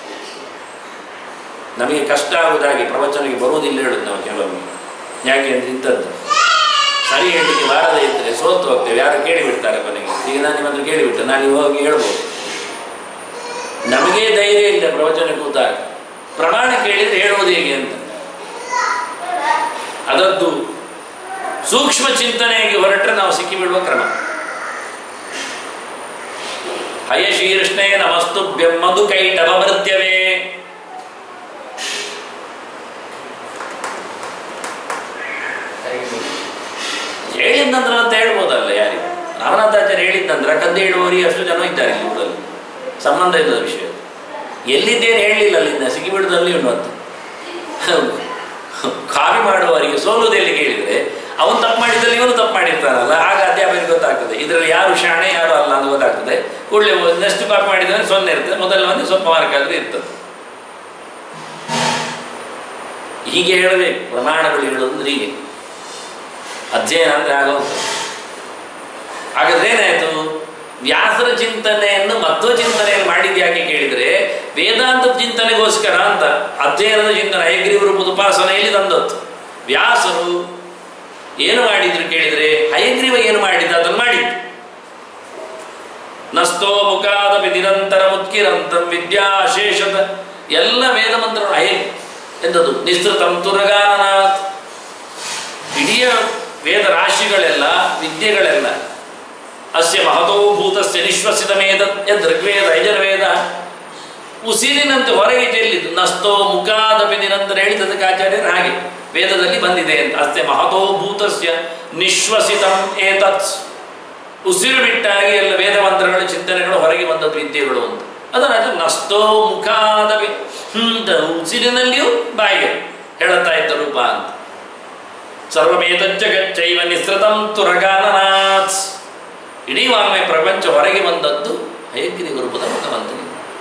ನಮಗೆ ಕಷ್ಟ ಆಗುವುದಾಗಿ ಪ್ರವಚನಕ್ಕೆ ಬರುವುದಿಲ್ಲ ಹೇಳುದು ನಾವು ಕೆಲವೊಮ್ಮೆ ಯಾಕೆ ಅಂದ್ರೆ ಇಂಥದ್ದು ಸರಿ ಹೇಳಲಿಕ್ಕೆ ಬಾರದೇ ಇದ್ದರೆ ಸೋತು ಹೋಗ್ತೇವೆ ಯಾರು ಕೇಳಿಬಿಡ್ತಾರೆ ಕೊನೆಗೆ ಈಗ ನಾನು ನಿಮ್ಮ ಹತ್ರ ಕೇಳಿಬಿಟ್ಟೆ ನಾನು ಹೋಗಿ ಹೇಳ್ಬೋದು ನಮಗೆ ಧೈರ್ಯ ಇಲ್ಲ ಪ್ರವಚನ ಕೂತಾಗ ಪ್ರಮಾಣ ಕೇಳಿದ್ರೆ ಹೇಳುವುದು ಹೇಗೆ ಅಂತ ಅದದ್ದು ಸೂಕ್ಷ್ಮ ಚಿಂತನೆಗೆ ಹೊರಟ್ರೆ ನಾವು ಸಿಕ್ಕಿಬಿಡುವ ಕ್ರಮ ಹಯಶೀರ್ಷ್ಣೇ ನಮಸ್ತುಭ್ಯಂ ಮಧು ಕೈಟವ ಭೃತ್ಯವೇ ಹೇಳಿದ್ನಂದ್ರ ಅಂತ ಹೇಳ್ಬೋದಲ್ಲ ಯಾರಿಗೆ ರಾಮನಾಥಾಚಾರ್ಯ ಹೇಳಿದ್ನಂದ್ರ ಕದ್ದೆ ಇಡುವವರಿಗೆ ಅಷ್ಟು ಜನ ಇದ್ದಾರೆ ಇಲ್ಲಿ ಊರಲ್ಲಿ ಸಂಬಂಧ ಇಲ್ಲದ ವಿಷಯ ಎಲ್ಲಿದ್ದೇನು ಹೇಳಲಿಲ್ಲ ಅಲ್ಲಿಂದ ಸಿಕ್ಕಿಬಿಡುದಲ್ಲಿ ಉಂಟು ಅಂತ ಕಾವಿ ಮಾಡುವವರಿಗೆ ಸೋಲುವುದು ಎಲ್ಲಿ ಕೇಳಿದ್ರೆ ಅವನು ತಪ್ಪು ಮಾಡಿದಲ್ಲಿ ಇವನು ತಪ್ಪು ಮಾಡಿರ್ತಾನಲ್ಲ ಆಗ ಅಧ್ಯಾಪಕರಿಗೆ ಗೊತ್ತಾಗ್ತದೆ ಇದರಲ್ಲಿ ಯಾರು ಶಾಣೆ ಯಾರು ಅಲ್ಲ ಅಂತ ಗೊತ್ತಾಗ್ತದೆ ಕೂಡಲೇ ನೆಕ್ಸ್ಟ್ ಕಾಪಿ ಮಾಡಿದ್ರೆ ಸೊನ್ನೆ ಇರ್ತದೆ ಮೊದಲ ಒಂದು ಸ್ವಲ್ಪ ಮಾರ್ಕ್ ಆದ್ರೆ ಇರ್ತದೆ ಹೀಗೆ ಹೇಳಬೇಕು ಪ್ರಮಾಣಗಳು ಹೇಳೋದು ಅಂದ್ರೆ ಹೀಗೆ ಅಧ್ಯಯನ ಅಂದ್ರೆ ಆಗೋದು ಹಾಗಾದ್ರೆ ಏನಾಯ್ತು ವ್ಯಾಸರ ಚಿಂತನೆಯನ್ನು ಮಧ್ವ ಚಿಂತನೆಯನ್ನು ಮಾಡಿದ್ದು ಯಾಕೆ ಕೇಳಿದ್ರೆ ವೇದಾಂತದ ಚಿಂತನೆಗೋಸ್ಕರ ಅಂತ ಅಧ್ಯಯನದ ಚಿಂತನೆ ಹಯಗ್ರೀವ ರೂಪದ ಉಪಾಸನೆಯಲ್ಲಿ ತಂದದ್ದು ವ್ಯಾಸರು ಏನು ಮಾಡಿದ್ರು ಕೇಳಿದ್ರೆ ಹಯಗ್ರೀವ ಏನು ಮಾಡಿದ್ದ ಅದನ್ನು ಮಾಡಿದ್ದು ನಸ್ತೋ ಮುಖಾದಪಿ ನಿರಂತರ ಮುತ್ಕಿರಂತಂ ವಿದ್ಯಾ ಅಶೇಷದ ಎಲ್ಲ ವೇದ ಮಂತ್ರಗಳು ಹಯ ಎಂದದು ನಿಸ್ತೃತಂ ತುರಗಾನನಾಥ್ ಇಡೀ ವೇದ ರಾಶಿಗಳೆಲ್ಲ ವಿದ್ಯೆಗಳೆಲ್ಲ ಅಸ್ಯ ಮಹತೋಭೂತಸ್ಯ ನಿಶ್ವಸಿತ ಮೇದ ಯದೃಗ್ವೇದ ಯಜುರ್ವೇದ ಉಸಿರಿನಂತೆ ಹೊರಗೆ ಚೆಲ್ಲಿದ್ದು ನಸ್ತೋ ಮುಖಾದಪಿ ನಿರಂತರ ಹೇಳಿದ್ದಕ್ಕೆ ಆಚಾರ್ಯರು ಹಾಗೆ ವೇದದಲ್ಲಿ ಬಂದಿದೆ ಅಂತ ಅಸ್ಯ ಮಹತೋಭೂತಸ್ಯ ನಿಶ್ವಸಿತಂ ಏತತ್ ಉಸಿರು ಬಿಟ್ಟಾಗಿ ಎಲ್ಲ ವೇದ ಮಂತ್ರಗಳ ಚಿಂತನೆಗಳು ಹೊರಗೆ ಬಂದದ್ದು ವಿದ್ಯೆಗಳು ಅಂತ ಅದನ್ನ ನಸ್ತೋ ಮುಖಾದಪಿ ಹ್ಮ್ ಉಸಿರಿನಲ್ಲಿಯೂ ಬಾಯಿಗೆ ಹೇಳುತ್ತಾ ಇದ್ದ ರೂಪ ಅಂತ ಸರ್ವಮೇತಜ್ಜಗಚ್ಚೈವ ನಿಸೃತಂ ತುರಗಾನನಾಥ್ ಇಡೀ ವಾಂಗ್ಮಯ ಪ್ರಪಂಚ ಹೊರಗೆ ಬಂದದ್ದು ಹಯಗ್ರೀವ ರೂಪದ ಭಗವಂತನಿಗೆ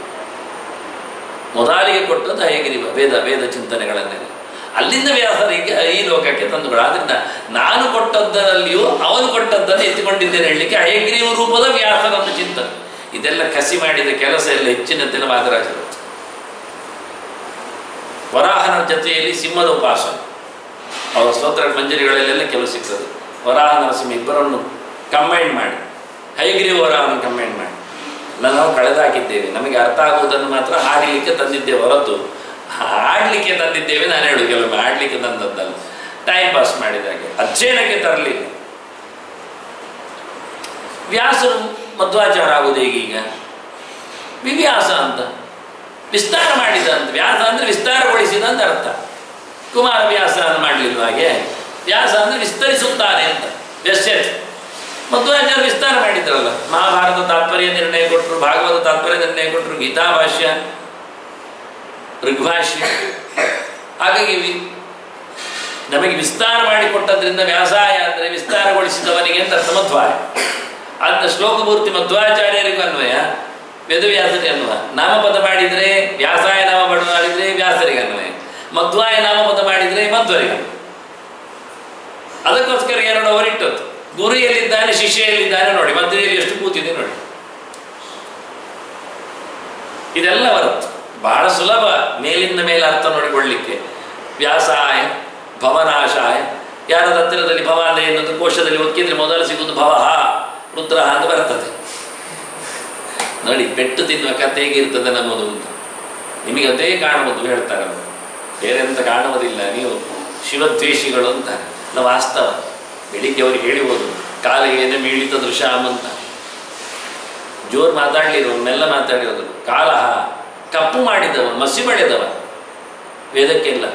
ಮೊದಲಿಗೆ ಕೊಟ್ಟದ್ದು ಹಯಗ್ರೀವ ವೇದ ವೇದ ಚಿಂತನೆಗಳನ್ನೆಲ್ಲ ಅಲ್ಲಿಂದ ವ್ಯಾಸರಿಗೆ ಈ ಲೋಕಕ್ಕೆ ತಂದುಗಳು ಆದ್ರಿಂದ ನಾನು ಕೊಟ್ಟದ್ದರಲ್ಲಿಯೂ ಅವನು ಕೊಟ್ಟದ್ದನ್ನು ಎತ್ತಿಕೊಂಡಿದ್ದೇನೆ ಹೇಳಲಿಕ್ಕೆ ಹಯಗ್ರೀವ ರೂಪದ ವ್ಯಾಸನನ್ನು ಚಿಂತನೆ ಇದೆಲ್ಲ ಕಸಿ ಮಾಡಿದ ಕೆಲಸ ಎಲ್ಲ ಹೆಚ್ಚಿನದ್ದೆಲ್ಲ ಮಾದರಾಜರು ವರಾಹನ ಜೊತೆಯಲ್ಲಿ ಸಿಂಹದ ಉಪಾಸನೆ ಅವರ ಸ್ತೋತ್ರ ಮಂಜರಿಗಳಲ್ಲೆಲ್ಲ ಕೆಲವು ಸಿಗ್ತದೆ ವರಾಹ ನರಸಿಂಹ ಇಬ್ಬರನ್ನು ಕಂಬೈನ್ ಮಾಡಿ ಹೈಗ್ರೀವ ವರಾಹನ ಕಂಬೈನ್ ಮಾಡಿ ಎಲ್ಲ ನಾವು ಕಳೆದಾಕಿದ್ದೇವೆ ನಮಗೆ ಅರ್ಥ ಆಗುವುದನ್ನು ಮಾತ್ರ ಹಾಡಲಿಕ್ಕೆ ತಂದಿದ್ದೇವೆ ಹೊರತು ಹಾಡಲಿಕ್ಕೆ ತಂದಿದ್ದೇವೆ ನಾನು ಹೇಳು ಕೆಲವೊಮ್ಮೆ ಹಾಡಲಿಕ್ಕೆ ತಂದದ್ದಲ್ಲ ಟೈಮ್ ಪಾಸ್ ಮಾಡಿದಾಗೆ ಅಧ್ಯಯನಕ್ಕೆ ತರಲಿಲ್ಲ ವ್ಯಾಸರು ಮಧ್ವಾಚಾರ ಆಗುವುದು ಹೇಗೀಗ ವಿವ್ಯಾಸ ಅಂತ ವಿಸ್ತಾರ ಮಾಡಿದ ಅಂತ ವ್ಯಾಸ ಅಂದರೆ ವಿಸ್ತಾರಗೊಳಿಸಿದ ಅಂತ ಅರ್ಥ ಕುಮಾರ ವ್ಯಾಸ ಮಾಡಲಿಲ್ಲ ಹಾಗೆ ವ್ಯಾಸ ಅಂದರೆ ವಿಸ್ತರಿಸುತ್ತಾನೆ ಅಂತ ವ್ಯಸ್ಯತೆ ಮಧ್ವಾಚಾರ್ಯ ವಿಸ್ತಾರ ಮಾಡಿದ್ರಲ್ಲ ಮಹಾಭಾರತ ತಾತ್ಪರ್ಯ ನಿರ್ಣಯ ಕೊಟ್ಟರು ಭಾಗವತ ತಾತ್ಪರ್ಯ ನಿರ್ಣಯ ಕೊಟ್ಟರು ಗೀತಾಭಾಷ್ಯ ಋಗ್ಭಾಷ್ಯ ಹಾಗಾಗಿ ವಿ- ನಮಗೆ ವಿಸ್ತಾರ ಮಾಡಿಕೊಟ್ಟದ್ರಿಂದ ವ್ಯಾಸಾಯ ಅಂದರೆ ವಿಸ್ತಾರಗೊಳಿಸಿದವನಿಗೆ ಅಂತ ಅರ್ಥ ಮಧ್ವಾಯ ಅಂತ ಶ್ಲೋಕಪೂರ್ತಿ ಮಧ್ವಾಚಾರ್ಯರಿಗೂ ಅನ್ವಯ ವೇದವ್ಯಾಸರಿಗೆ ಅನ್ವಯ ನಾಮಪದ ಮಾಡಿದರೆ ವ್ಯಾಸಾಯ ನಾಮಪದ ಮಾಡಿದರೆ ವ್ಯಾಸರಿಗೆ ಅನ್ವಯ ಮಧ್ವಾಯ ನಾಮಪದ ಮಾಡಿದರೆ ಮಧ್ವರಿಗೆ ಅನ್ವಯ ಅದಕ್ಕೋಸ್ಕರ ಎರಡು ಅವರಿಟ್ಟದ್ದು ಗುರು ಎಲ್ಲಿದ್ದಾನೆ ಶಿಷ್ಯ ಎಲ್ಲಿದ್ದಾನೆ ನೋಡಿ ಮಧ್ಯದಲ್ಲಿ ಎಷ್ಟು ಕೂತಿದೆ ನೋಡಿ ಇದೆಲ್ಲ ಬರುತ್ತೆ ಬಹಳ ಸುಲಭ ಮೇಲಿಂದ ಮೇಲೆ ಅರ್ಥ ನೋಡಿಕೊಳ್ಳಿಕ್ಕೆ ವ್ಯಾಸಾಯ ಭವನಾಶಾಯ ಯಾರ ಹತ್ತಿರದಲ್ಲಿ ಭವ ಅಂದ್ರೆ ಏನಂತ ಕೋಶದಲ್ಲಿ ಒಕ್ಕಿದ್ರೆ ಮೊದಲು ಸಿಗುವುದು ಭವಹ ರುದ್ರ ಅಂತ ಬರ್ತದೆ ನೋಡಿ ಪೆಟ್ಟು ತಿನ್ನುವ ಕತೆ ಹೇಗಿರ್ತದೆ ನಮ್ಮದು ಅಂತ ನಿಮಗೆ ಅದೇ ಕಾಣಬಹುದು ಹೇಳ್ತಾರೆ ಅವರು ಬೇರೆ ಎಂತ ಕಾಣುವುದಿಲ್ಲ ನೀವು ಶಿವದ್ವೇಷಿಗಳು ಅಂತ ನಾವು ವಾಸ್ತವ ಬೆಳಿಗ್ಗೆ ಅವ್ರಿಗೆ ಹೇಳಿಬೋದು ಕಾಲಿಗೆ ಮೀಳಿತ ದೃಶ್ಯಾಮ್ ಅಂತ ಜೋರು ಮಾತಾಡಲಿರು ಮೆಲ್ಲ ಮಾತಾಡಿರೋದು ಕಾಲ ಕಪ್ಪು ಮಾಡಿದವ ಮಸಿ ಬಳೆದವ ವೇದಕ್ಕೆಲ್ಲ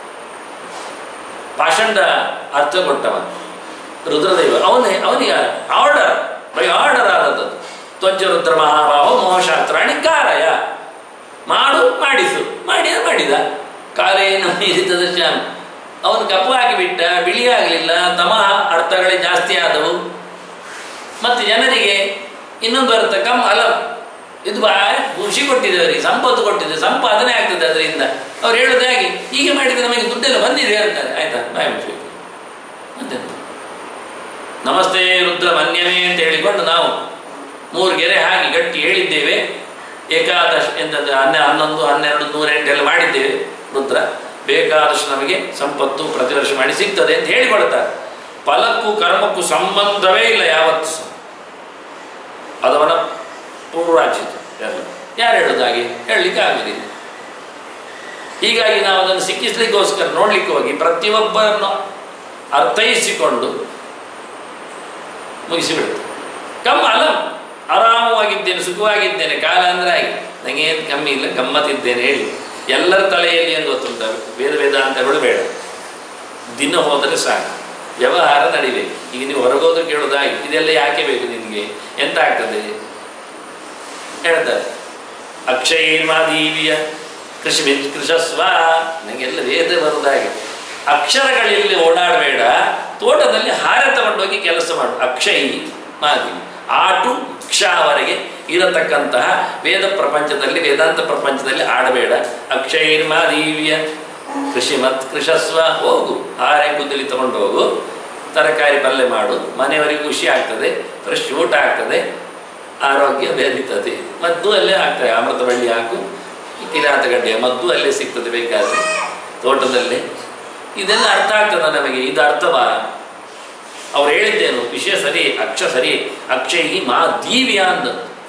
ಪಾಷಂಡ ಅರ್ಥ ಕೊಟ್ಟವ ರುದ್ರದೈವ ಅವನೇ ಅವನಿಗೆ ಆರ್ಡರ್ ಬೈ ಆರ್ಡರ್ ಆದದ್ದು ತ್ವಂಚ ರುದ್ರ ಮಹಾಭಾವ ಮೋಹಶಾಸ್ತ್ರಾಣಿ ಕಾರಯ ಮಾಡು ಮಾಡಿಸು ಮಾಡಿ ಮಾಡಿದ ಕಾಲೇನು ಮೀರಿತದ ಶ್ಯಾಮ್ ಅವನು ಕಪ್ಪು ಆಗಿಬಿಟ್ಟ ಬಿಳಿ ಆಗಲಿಲ್ಲ ತಮ ಅರ್ಥಗಳೇ ಜಾಸ್ತಿ ಆದವು ಮತ್ತು ಜನರಿಗೆ ಇನ್ನೊಂದು ಅರ್ಥ ಕಮ್ ಅಲ್ಲ ಇದು ಭಾರಿ ಖುಷಿ ಕೊಟ್ಟಿದೆ ಅವರಿಗೆ ಸಂಪತ್ತು ಕೊಟ್ಟಿದೆ ಸಂಪಾದನೆ ಆಗ್ತದೆ ಅದರಿಂದ ಅವ್ರು ಹೇಳೋದು ಹಾಗೆ ಹೀಗೆ ಮಾಡಿದರೆ ನಮಗೆ ದುಡ್ಡೆಲ್ಲ ಬಂದಿದೆ ಹೇಳ್ತಾರೆ ಆಯ್ತಾ ಬಾಯ್ ಮುಚ್ಚಿ ಮತ್ತೆಂತ ನಮಸ್ತೆ ರುದ್ರ ಮನ್ಯವೇ ಅಂತ ಹೇಳಿಕೊಂಡು ನಾವು ಮೂರು ಗೆರೆ ಹಾಕಿ ಗಟ್ಟಿ ಹೇಳಿದ್ದೇವೆ ಏಕಾದಶ ಎಂದದ್ದು ಹನ್ನೆ ಹನ್ನೊಂದು ಹನ್ನೆರಡು ನೂರೆಂಟೆಲ್ಲ ಮಾಡಿದ್ದೇವೆ ರುದ್ರ ಬೇಕಾದಷ್ಟು ನಮಗೆ ಸಂಪತ್ತು ಪ್ರತಿ ವರ್ಷ ಮಾಡಿ ಸಿಗ್ತದೆ ಅಂತ ಹೇಳಿಕೊಡ್ತಾರೆ ಫಲಕ್ಕೂ ಕರ್ಮಕ್ಕೂ ಸಂಬಂಧವೇ ಇಲ್ಲ ಯಾವತ್ತೂ ಸಹ ಅದವನ ಪೂರ್ವಾಚಿತ ಎಲ್ಲ ಯಾರು ಹೇಳೋದು ಹಾಗೆ ಹೇಳಲಿಕ್ಕೆ ಆಗುವುದಿಲ್ಲ ಹೀಗಾಗಿ ನಾವು ಅದನ್ನು ಸಿಕ್ಕಿಸ್ಲಿಕ್ಕೋಸ್ಕರ ನೋಡ್ಲಿಕ್ಕೆ ಹೋಗಿ ಪ್ರತಿಯೊಬ್ಬರನ್ನು ಅರ್ಥೈಸಿಕೊಂಡು ಮುಗಿಸಿಬಿಡುತ್ತೆ ಕಮ್ಮ ಅಲ್ಲ ಆರಾಮವಾಗಿದ್ದೇನೆ ಸುಖವಾಗಿದ್ದೇನೆ ಕಾಲ ಅಂದರೆ ಆಗಿ ನನಗೆ ಏನು ಕಮ್ಮಿ ಇಲ್ಲ ಗಮ್ಮತ್ತಿದ್ದೇನೆ ಹೇಳಿ ಎಲ್ಲರ ತಲೆಯಲ್ಲಿ ಏನು ಗೊತ್ತುಂಟ ವೇದ ವೇದಾಂತಗಳು ಬೇಡ ದಿನ ಹೋದರೆ ಸಾಕು ವ್ಯವಹಾರ ನಡಿಬೇಕು ಈಗ ನೀವು ಹೊರಗೋದ್ರೆ ಕೇಳೋದಾಗಿ ಇದೆಲ್ಲ ಯಾಕೆ ಬೇಕು ನಿನಗೆ ಎಂತ ಆಗ್ತದೆ ಹೇಳ್ತಾರೆ ಅಕ್ಷಯೇರ್ಮಾದೀವಿಯ ಕೃಷಿ ಕೃಷಸ್ವ ನನಗೆಲ್ಲ ವೇದ ಬರುವುದಾಗಿ ಅಕ್ಷರಗಳಲ್ಲಿ ಓಡಾಡಬೇಡ ತೋಟದಲ್ಲಿ ಹಾರ ತಗೊಂಡೋಗಿ ಕೆಲಸ ಮಾಡು ಅಕ್ಷಯ್ ಮಾದೀವಿ ಆಟು ಕ್ಷವರೆಗೆ ಇರತಕ್ಕಂತಹ ವೇದ ಪ್ರಪಂಚದಲ್ಲಿ ವೇದಾಂತ ಪ್ರಪಂಚದಲ್ಲಿ ಆಡಬೇಡ ಅಕ್ಷೈರ್ಮಾದೀವ್ಯ ಕೃಷಿ ಮತ್ ಕೃಷಸ್ವ ಹೋಗು ಹಾರೆ ಗುದ್ದಲಿ ತಗೊಂಡು ಹೋಗು ತರಕಾರಿ ಪಲ್ಯ ಮಾಡು ಮನೆಯವರಿಗೆ ಖುಷಿ ಆಗ್ತದೆ ಫ್ರೆಶ್ ಊಟ ಆಗ್ತದೆ ಆರೋಗ್ಯ ಬೆರೀತದೆ ಮದ್ದು ಅಲ್ಲೇ ಆಗ್ತದೆ ಅಮೃತ ಬಳ್ಳಿ ಹಾಕು ಕಿರಾತ ಗಡ್ಡೆಯ ಮದ್ದು ಅಲ್ಲೇ ಸಿಗ್ತದೆ ಬೇಕಾದ್ರೆ ತೋಟದಲ್ಲೇ ಇದೆಲ್ಲ ಅರ್ಥ ಆಗ್ತದ ನಮಗೆ ಇದು ಅರ್ಥವಾ ಅವ್ರು ಹೇಳಿದ್ದೇನು ವಿಷಯ ಸರಿ ಅಕ್ಷ ಸರಿ ಅಕ್ಷಯಿ ಮಾ ದೀವ್ಯ ಅಂದ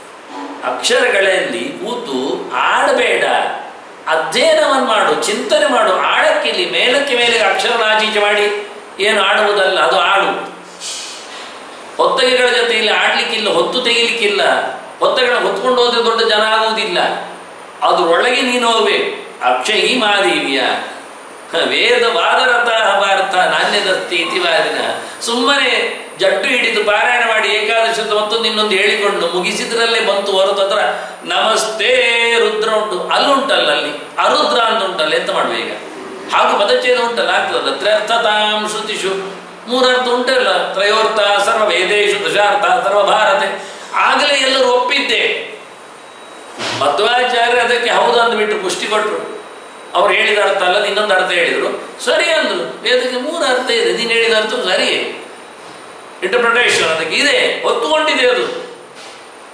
ಅಕ್ಷರಗಳಲ್ಲಿ ಕೂತು ಆಡಬೇಡ ಅಧ್ಯಯನವನ್ನು ಮಾಡು ಚಿಂತನೆ ಮಾಡು ಆಡಕ್ಕಿಲ್ಲಿ ಮೇಲಕ್ಕೆ ಮೇಲೆ ಅಕ್ಷರ ಆಚೀಚೆ ಮಾಡಿ ಏನು ಆಡುವುದಲ್ಲ ಅದು ಆಡು ಹೊತ್ತಗೆಗಳ ಜೊತೆಯಲ್ಲಿ ಆಡ್ಲಿಕ್ಕಿಲ್ಲ ಹೊತ್ತು ತೆಗಿಲಿಕ್ಕಿಲ್ಲ ಹೊತ್ತಗಳ ಹೊತ್ಕೊಂಡು ಹೋದ್ರೆ ದೊಡ್ಡ ಜನ ಆಗುವುದಿಲ್ಲ ಅದ್ರೊಳಗೆ ನೀನು ಹೋಗ್ಬೇಕು ಅಕ್ಷಯಿ ಮಾದೇವಿಯ ವೇದ ವಾದರಥ ಭಾರತ ನಾಣ್ಯದಸ್ತಿ ಇತಿವಾದಿನ ಸುಮ್ಮನೆ ಜಡ್ಡು ಹಿಡಿದು ಪಾರಾಯಣ ಮಾಡಿ ಏಕಾದಶದ ಮತ್ತೊಂದು ಇನ್ನೊಂದು ಹೇಳಿಕೊಂಡು ಮುಗಿಸಿದ್ರಲ್ಲೇ ಬಂತು ಹೊರತು ಹತ್ರ ನಮಸ್ತೆ ರುದ್ರ ಉಂಟು ಅಲ್ಲುಂಟಲ್ಲ ಅಲ್ಲಿ ಅರುದ್ರ ಅಂತ ಉಂಟಲ್ಲ ಎಂತ ಮಾಡುವ ಈಗ ಹಾಗೂ ಪದಚ್ಛೇದ ಉಂಟಲ್ಲ ಆಗ್ತದಲ್ಲ ತ್ರರ್ಥತಾಂ ಶ್ರುತಿಷು ಮೂರರ್ಥ ಉಂಟಲ್ಲ ತ್ರಯೋರ್ಥ ಸರ್ವ ವೇದೇಶು ದಶಾರ್ಥ ಸರ್ವ ಭಾರತೆ ಆಗಲೇ ಎಲ್ಲರೂ ಒಪ್ಪಿದ್ದೆ ಮಧ್ವಾಚಾರ್ಯ ಅದಕ್ಕೆ ಹೌದು ಅಂದ್ಬಿಟ್ಟು ಪುಷ್ಟಿ ಕೊಟ್ಟರು ಅವ್ರು ಹೇಳಿದ ಅರ್ಥ ಅಲ್ಲ ಇನ್ನೊಂದು ಅರ್ಥ ಹೇಳಿದರು ಸರಿ ಅಂದ್ರು ವೇದಕ್ಕೆ ಮೂರು ಅರ್ಥ ಇದೆ ನೀನು ಹೇಳಿದ ಅರ್ಥ ಸರಿ ಇಂಟರ್ಪ್ರಿಟೇಷನ್ ಅದಕ್ಕೆ ಇದೆ ಒತ್ತುಕೊಂಡಿದೆ ಅದು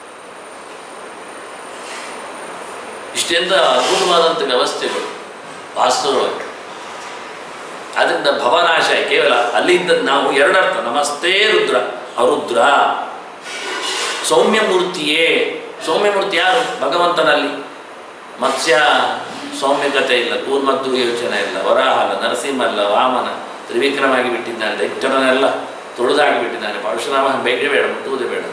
ಇಷ್ಟೆಂತ ಅದ್ಭುತವಾದಂಥ ವ್ಯವಸ್ಥೆಗಳು ವಾಸ್ತವವಾಗಿ ಅದರಿಂದ ಭವನಾಶ ಕೇವಲ ಅಲ್ಲಿದ್ದ ನಾವು ಎರಡರ್ಥ ನಮಸ್ತೆ ರುದ್ರ ಅರುದ್ರ ಸೌಮ್ಯಮೂರ್ತಿಯೇ ಸೌಮ್ಯಮೂರ್ತಿ ಯಾರು ಭಗವಂತನಲ್ಲಿ ಮತ್ಸ್ಯ ಸೌಮ್ಯಕತೆ ಇಲ್ಲ ಕೂರ್ಮದ್ದು ಯೋಚನೆ ಇಲ್ಲ ವರಾಹ ಅಲ್ಲ ನರಸಿಂಹ ಅಲ್ಲ ವಾಮನ ತ್ರಿವಿಕ್ರಮಾಗಿ ಬಿಟ್ಟಿದ್ದಾನೆ ದೈತ್ಯರನ್ನೆಲ್ಲ ತುಳಿದಾಗಿ ಬಿಟ್ಟಿದ್ದಾನೆ ಪರಶುರಾಮ ಬೇಗ ಬೇಡ ಮುಟ್ಟುವುದೇ ಬೇಡ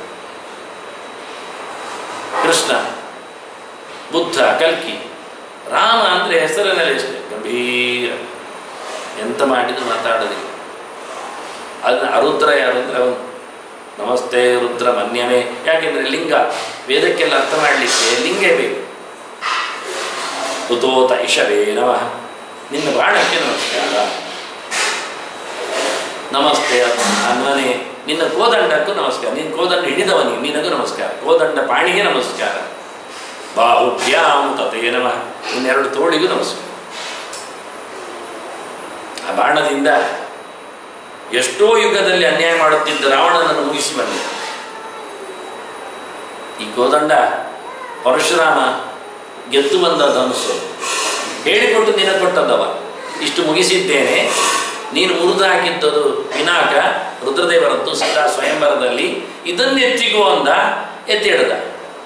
ಕೃಷ್ಣ ಬುದ್ಧ ಕಲ್ಕಿ ರಾಮ ಅಂದರೆ ಹೆಸರಿನಲ್ಲಿ ಅಷ್ಟೇ ಗಂಭೀರ ಎಂತ ಮಾಡಿದ್ರು ಮಾತಾಡೋದಿಲ್ಲ ಅದನ್ನ ಅರುದ್ರ ಯಾರು ಅಂದರೆ ಅವನು ನಮಸ್ತೆ ರುದ್ರ ಮನ್ಯವೇ ಯಾಕೆಂದರೆ ಲಿಂಗ ವೇದಕ್ಕೆಲ್ಲ ಅರ್ಥ ಮಾಡಲಿಕ್ಕೆ ಲಿಂಗೇ ಬೇಕು ಉತೋತ ಇಷವೇ ನಮಃ ನಿನ್ನ ಬಾಣಕ್ಕೆ ನಮಸ್ಕಾರ ನಮಸ್ತೆ ಅನ್ವನೇ ನಿನ್ನ ಕೋದಂಡಕ್ಕೂ ನಮಸ್ಕಾರ ನಿನ್ನ ಕೋದಂಡ ಹಿಡಿದವನಿಗೆ ನಿನಗೂ ನಮಸ್ಕಾರ ಕೋದಂಡ ಪಾಣಿಗೆ ನಮಸ್ಕಾರ ಬಾಹುಭ್ಯಾಂ ತತೇ ನಮಃ ಇನ್ನೆರಡು ತೋಳಿಗೂ ನಮಸ್ಕಾರ ಆ ಬಾಣದಿಂದ ಎಷ್ಟೋ ಯುಗದಲ್ಲಿ ಅನ್ಯಾಯ ಮಾಡುತ್ತಿದ್ದ ರಾವಣನನ್ನು ಮುಗಿಸಿ ಬಂದಿದೆ ಈ ಕೋದಂಡ ಪರಶುರಾಮ ಗೆದ್ದು ಬಂದ ಧನುಸ್ಸು ಹೇಳಿಕೊಟ್ಟು ನಿನ ಕೊಟ್ಟದ್ದವ ಇಷ್ಟು ಮುಗಿಸಿದ್ದೇನೆ ನೀನು ಮುರಿದು ಹಾಕಿದ್ದದು ವಿನಾಕ ರುದ್ರದೇವರದ್ದು ಸದಾ ಸ್ವಯಂವರದಲ್ಲಿ ಇದನ್ನು ಎತ್ತಿಕೋ ಅಂದ ಎತ್ತಿ ಹಿಡ್ದ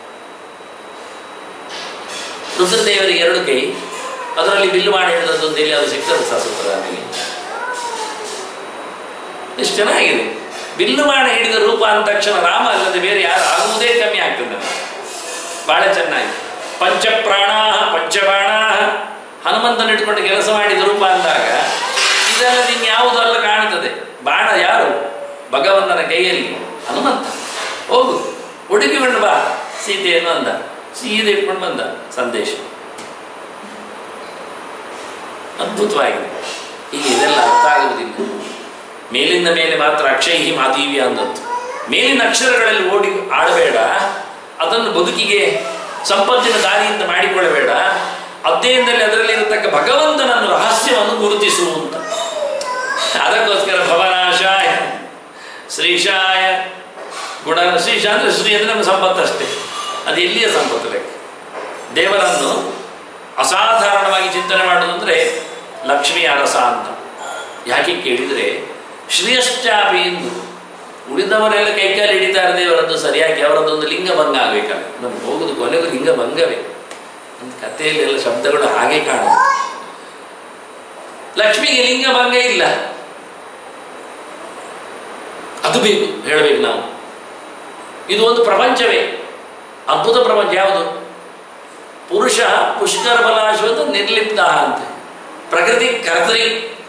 ರುದ್ರದೇವರಿಗೆ ಎರಡು ಕೈ ಅದರಲ್ಲಿ ಬಿಲ್ಲು ಮಾಡಿ ಹಿಡಿದದ್ದು ಒಂದು ಎಲ್ಲಿ ಅದು ಸಿಗ್ತದೆ ಸಸೂತ್ರನಿಗೆ ಎಷ್ಟು ಚೆನ್ನಾಗಿದೆ ಬಿಲ್ಲು ಮಾಡಿ ಹಿಡಿದ ರೂಪ ಅಂದ ತಕ್ಷಣ ರಾಮ ಅಲ್ಲದೆ ಬೇರೆ ಯಾರು ಆಗುವುದೇ ಕಮ್ಮಿ ಆಗ್ತದೆ ನಮಗೆ ಬಹಳ ಚೆನ್ನಾಗಿ ಪಂಚಪ್ರಾಣ ಪಂಚಬಾಣ ಹನುಮಂತನ ಇಟ್ಕೊಂಡು ಕೆಲಸ ಮಾಡಿದ ರೂಪ ಅಂದಾಗ ಇದಲ್ಲದೆ ಇನ್ಯಾವುದು ಅಲ್ಲ ಕಾಣ್ತದೆ ಬಾಣ ಯಾರು ಭಗವಂತನ ಕೈಯಲ್ಲಿ ಹನುಮಂತ ಹೋಗು ಹುಡುಕಿಕೊಂಡು ಬಾ ಸೀತೆಯನ್ನು ಅಂದ ಸೀದೆ ಇಟ್ಕೊಂಡು ಬಂದ ಸಂದೇಶ ಅದ್ಭುತವಾಗಿದೆ ಈಗ ಇದೆಲ್ಲ ಅರ್ಥ ಆಗುವುದಿಲ್ಲ ಮೇಲಿಂದ ಮೇಲೆ ಮಾತ್ರ ಅಕ್ಷೈಹಿ ಮಾದೀವ್ಯ ಅಂದದ್ದು ಮೇಲಿನ ಅಕ್ಷರಗಳಲ್ಲಿ ಓಡಿ ಆಡಬೇಡ ಅದನ್ನು ಬದುಕಿಗೆ ಸಂಪತ್ತಿನ ದಾರಿಯಿಂದ ಮಾಡಿಕೊಳ್ಳಬೇಡ ಅಧ್ಯಯನದಲ್ಲಿ ಅದರಲ್ಲಿ ಇರತಕ್ಕ ಭಗವಂತನನ್ನು ರಹಸ್ಯವನ್ನು ಗುರುತಿಸು ಅಂತ ಅದಕ್ಕೋಸ್ಕರ ಭವನಾಶಾಯ ಶ್ರೀಶಾಯ ಗುಣ ಶ್ರೀಶ ಅಂದರೆ ಶ್ರೀ ಅಂದರೆ ನಮ್ಮ ಸಂಪತ್ತು ಅಷ್ಟೇ ಅದು ಎಲ್ಲಿಯ ಸಂಪತ್ತು ಲೆಕ್ಕ ದೇವರನ್ನು ಅಸಾಧಾರಣವಾಗಿ ಚಿಂತನೆ ಮಾಡುವುದಂದರೆ ಲಕ್ಷ್ಮೀ ಅರಸ ಅಂತ ಯಾಕೆ ಕೇಳಿದರೆ ಶ್ರೀಯಶ್ಚಾಪಿ ಎಂದು ಉಳಿದವರೆಲ್ಲ ಕೈಕಾಲು ಹಿಡಿತಾರೆ ದೇವರದ್ದು ಸರಿಯಾಗಿ ಅವರದ್ದೊಂದು ಲಿಂಗಭಂಗ ಆಗಬೇಕಲ್ಲ ನಮ್ಗೆ ಹೋಗುದು ಕೊನೆಗೂ ಲಿಂಗಭಂಗವೇ ಒಂದು ಕಥೆಯಲ್ಲಿ ಎಲ್ಲ ಶಬ್ದಗಳು ಹಾಗೆ ಕಾಣುತ್ತೆ ಲಕ್ಷ್ಮಿಗೆ ಲಿಂಗಭಂಗ ಇಲ್ಲ ಅದು ಬೇಕು ಹೇಳಬೇಕು ನಾವು ಇದು ಒಂದು ಪ್ರಪಂಚವೇ ಅದ್ಭುತ ಪ್ರಪಂಚ ಯಾವುದು ಪುರುಷ ಪುಷ್ಕರ ಬಲಾಶ್ವತ ನಿರ್ಲಿಪ್ತ ಅಂತ ಪ್ರಕೃತಿ ಕರ್ತರಿ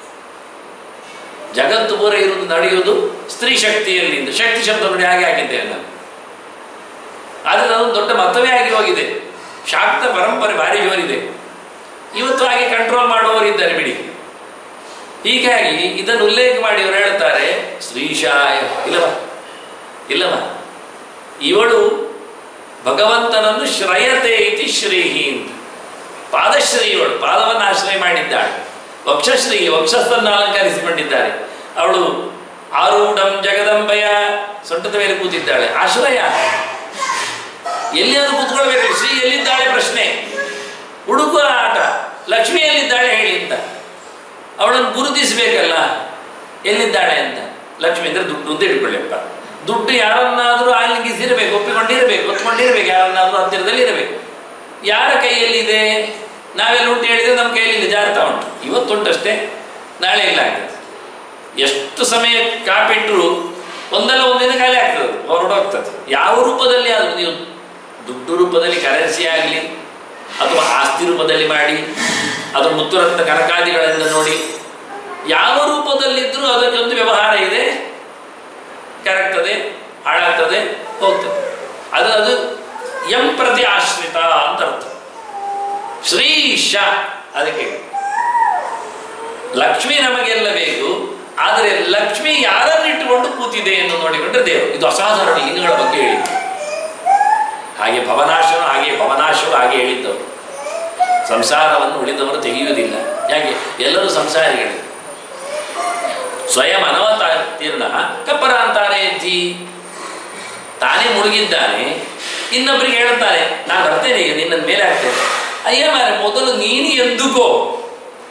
ಜಗತ್ತು ಪೂರ ಇರುವುದು ನಡೆಯುವುದು ಸ್ತ್ರೀ ಶಕ್ತಿಯಲ್ಲಿಂದ ಶಕ್ತಿ ಶಬ್ದ ನೋಡಿ ಹಾಗೆ ಹಾಕಿದ್ದೇವೆ ನಾನು ಆದರೆ ಅದೊಂದು ದೊಡ್ಡ ಮತವೇ ಆಗಿ ಹೋಗಿದೆ ಶಾಕ್ತ ಪರಂಪರೆ ಭಾರಿ ಜೋರಿದೆ ಇವತ್ತು ಹಾಗೆ ಕಂಟ್ರೋಲ್ ಮಾಡುವವರಿದ್ದಾರೆ ಬಿಡಿ ಹೀಗಾಗಿ ಇದನ್ನು ಉಲ್ಲೇಖ ಮಾಡಿ ಅವರು ಹೇಳ್ತಾರೆ ಶ್ರೀಶಾಯ ಇಲ್ಲವ ಇಲ್ಲವ ಇವಳು ಭಗವಂತನನ್ನು ಶ್ರಯತೆ ಇತಿ ಶ್ರೀಹಿ ಅಂತ ಪಾದಶ್ರೀ ಇವಳು ಪಾದವನ್ನು ಆಶ್ರಯ ಮಾಡಿದ್ದಾಳೆ ವಕ್ಷಶ್ರೀ ವಕ್ಷಸ್ಥನ್ನು ಅಲಂಕರಿಸಿಕೊಂಡಿದ್ದಾರೆ ಅವಳು ಆರೂಢಂ ಜಗದಂಬೆಯ ಸೊಂಟದ ಮೇಲೆ ಕೂತಿದ್ದಾಳೆ ಆಶ್ರಯ ಎಲ್ಲಿಯಾದ್ರೂ ಕೂತ್ಕೊಳ್ಬೇಕು ಶ್ರೀ ಎಲ್ಲಿದ್ದಾಳೆ ಪ್ರಶ್ನೆ ಹುಡುಕುವ ಆಟ ಲಕ್ಷ್ಮಿ ಎಲ್ಲಿದ್ದಾಳೆ ಹೇಳಿ ಅಂತ ಅವಳನ್ನು ಗುರುತಿಸಬೇಕಲ್ಲ ಎಲ್ಲಿದ್ದಾಳೆ ಅಂತ ಲಕ್ಷ್ಮಿ ಅಂದ್ರೆ ದುಡ್ಡು ಅಂತ ಇಟ್ಕೊಳ್ಳಿಪ್ಪ ದುಡ್ಡು ಯಾರನ್ನಾದರೂ ಆಲಿಂಗಿಸಿರಬೇಕು ಒಪ್ಪಿಕೊಂಡಿರಬೇಕು ಒತ್ಕೊಂಡಿರಬೇಕು ಯಾರನ್ನಾದರೂ ಹತ್ತಿರದಲ್ಲಿ ಇರಬೇಕು ಯಾರ ಕೈಯಲ್ಲಿದೆ ನಾವೆಲ್ಲ ಉಂಟು ಹೇಳಿದ್ರೆ ನಮ್ಮ ಕೈಯಲ್ಲಿ ಜಾರ್ತಾ ಉಂಟು ಇವತ್ತುಂಟಷ್ಟೇ ನಾಳೆ ಇಲ್ಲ ಆಗ್ತದೆ ಎಷ್ಟು ಸಮಯ ಕಾಪಿಟ್ಟರು ಒಂದಲ್ಲ ಒಂದಿನ ಖಾಲಿ ಆಗ್ತದೆ ಅದು ಹೊರಡೋಗ್ತದೆ ಯಾವ ರೂಪದಲ್ಲಿ ಆದರೂ ನೀವು ದುಡ್ಡು ರೂಪದಲ್ಲಿ ಕರೆನ್ಸಿ ಆಗಲಿ ಅಥವಾ ಆಸ್ತಿ ರೂಪದಲ್ಲಿ ಮಾಡಿ ಅಥವಾ ಮುತ್ತುರತ್ನ ಕನಕಾದಿಗಳಿಂದ ನೋಡಿ ಯಾವ ರೂಪದಲ್ಲಿದ್ದರೂ ಅದಕ್ಕೊಂದು ವ್ಯವಹಾರ ಇದೆ ಕರಗ್ತದೆ ಹಾಳಾಗ್ತದೆ ಹೋಗ್ತದೆ ಅದು ಅದು ಎಂ ಪ್ರತಿ ಆಶ್ರಿತ ಅಂತ ಅರ್ಥ ಶ್ರೀಶ ಅದಕ್ಕೆ ಲಕ್ಷ್ಮಿ ನಮಗೆಲ್ಲ ಬೇಕು ಆದರೆ ಲಕ್ಷ್ಮಿ ಯಾರನ್ನಿಟ್ಟುಕೊಂಡು ಕೂತಿದೆ ಎಂದು ನೋಡಿಕೊಂಡ್ರೆ ದೇವರು ಇದು ಅಸಾಧಾರಣ ಲಿಂಗಗಳ ಬಗ್ಗೆ ಹೇಳಿ ಹಾಗೆ ಭವನಾಶನು ಹಾಗೆ ಭವನಾಶವು ಹಾಗೆ ಹೇಳಿದ್ದವರು ಸಂಸಾರವನ್ನು ಉಳಿದವರು ತೆಗೆಯುವುದಿಲ್ಲ ಯಾಕೆ ಎಲ್ಲರೂ ಸಂಸಾರಿಗಳು ಸ್ವಯಂ ಅನವತೀರ್ಣ ಕಪ್ಪರ ಅಂತಾರೆ ಜಿ ತಾನೇ ಮುಳುಗಿದ್ದಾನೆ ಇನ್ನೊಬ್ಬರಿಗೆ ಹೇಳುತ್ತಾನೆ ನಾನು ಬರ್ತೇನೆ ಈಗ ನಿನ್ನ ಮೇಲೆ ಆಗ್ತೇನೆ ಅಯ್ಯ ಮಾರೆ ಮೊದಲು ನೀನು ಎದ್ದುಕೋ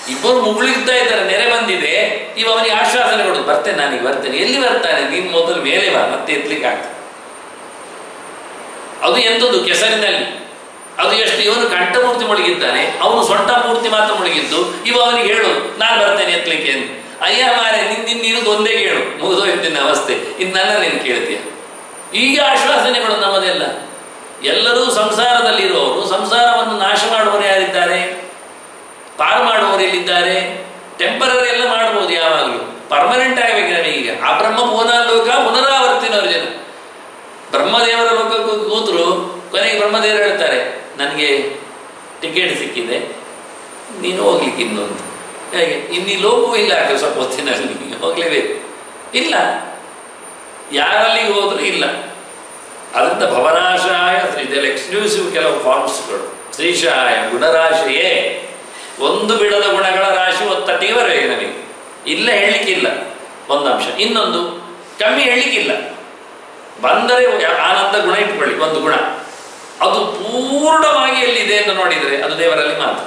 ಇಬ್ಬರು ಮುಗುಳಿಗ್ತಾ ಇದ್ದಾರೆ ನೆರೆ ಬಂದಿದೆ ಇವ ಅವನಿಗೆ ಆಶ್ವಾಸನೆ ಕೊಡುದು ಬರ್ತೇನೆ ನಾನೀಗ ಬರ್ತೇನೆ ಎಲ್ಲಿ ಬರ್ತಾನೆ ನೀನು ಮೊದಲು ಮೇಲೆ ಬಾ ಮತ್ತೆ ಎತ್ತಲಿಕ್ಕೆ ಆಗ್ತದೆ ಅದು ಎಂಥದ್ದು ಕೆಸರಿನಲ್ಲಿ ಅದು ಎಷ್ಟು ಇವನು ಕಂಠಮೂರ್ತಿ ಮುಳುಗಿದ್ದಾನೆ ಅವನು ಸೊಂಟ ಮೂರ್ತಿ ಮಾತ್ರ ಮುಳುಗಿದ್ದು ಇವ ಅವನಿಗೆ ಹೇಳು ನಾನು ಬರ್ತೇನೆ ಎತ್ತಲಿಕ್ಕೆ ಅಂತ ಅಯ್ಯ ಮಾರೆ ನಿನ್ ನಿನ್ನ ಇರೋದು ಒಂದೇ ಕೇಳು ಮುಗಿದೋಯ್ತು ನಿನ್ನ ಅವಸ್ಥೆ ಇನ್ನು ನನ್ನ ನೀನು ಕೇಳ್ತೀಯ ಈಗ ಆಶ್ವಾಸನೆಗಳು ನಮ್ಮದೆಲ್ಲ ಎಲ್ಲರೂ ಸಂಸಾರದಲ್ಲಿರುವವರು ಸಂಸಾರವನ್ನು ನಾಶ ಮಾಡುವವರು ಯಾರಿದ್ದಾರೆ ಪಾರು ಮಾಡುವವರು ಎಲ್ಲಿದ್ದಾರೆ ಟೆಂಪರರಿ ಎಲ್ಲ ಮಾಡ್ಬೋದು ಯಾವಾಗಲೂ ಪರ್ಮನೆಂಟ್ ಆಗಬೇಕು ನಮಗೀಗ ಆ ಬ್ರಹ್ಮ ಪುನರ್ಲೋಕ ಪುನರಾವರ್ತಿನವರು ಜನ ಬ್ರಹ್ಮದೇವರ ಲೋಕಕ್ಕೆ ಕೂತರು ಕೊನೆಗೆ ಬ್ರಹ್ಮದೇವರು ಹೇಳ್ತಾರೆ ನನಗೆ ಟಿಕೆಟ್ ಸಿಕ್ಕಿದೆ ನೀನು ಹೋಗ್ಲಿಕ್ಕೆ ಇನ್ನು ಅಂತ ಹೇಗೆ ಇನ್ನು ಈ ಲೋಕವೂ ಇಲ್ಲ ಆಗ ಸ್ವಲ್ಪ ಹೊತ್ತಿನಲ್ಲಿ ಹೋಗ್ಲೇಬೇಕು ಇಲ್ಲ ಯಾರಲ್ಲಿ ಹೋದ್ರೂ ಇಲ್ಲ ಅದರಿಂದ ಭವನಾಶಾಯ ಇದೆಲ್ಲ ಎಕ್ಸ್ಕ್ಲೂಸಿವ್ ಕೆಲವು ಫಾರ್ಮ್ಸ್ಗಳು ಶ್ರೀಶಾಯ ಗುಣರಾಶಿಯೇ ಒಂದು ಬಿಡದ ಗುಣಗಳ ರಾಶಿ ಒತ್ತಟ್ಟಿಗೆ ಬರಬೇಕು ನಮಗೆ ಇಲ್ಲ ಹೇಳಲಿಕ್ಕಿಲ್ಲ ಒಂದು ಅಂಶ ಇನ್ನೊಂದು ಕಮ್ಮಿ ಹೇಳಲಿಕ್ಕಿಲ್ಲ ಬಂದರೆ ಆನಂದ ಗುಣ ಇಟ್ಕೊಳ್ಳಿ ಒಂದು ಗುಣ ಅದು ಪೂರ್ಣವಾಗಿ ಎಲ್ಲಿದೆ ಎಂದು ನೋಡಿದರೆ ಅದು ದೇವರಲ್ಲಿ ಮಾತ್ರ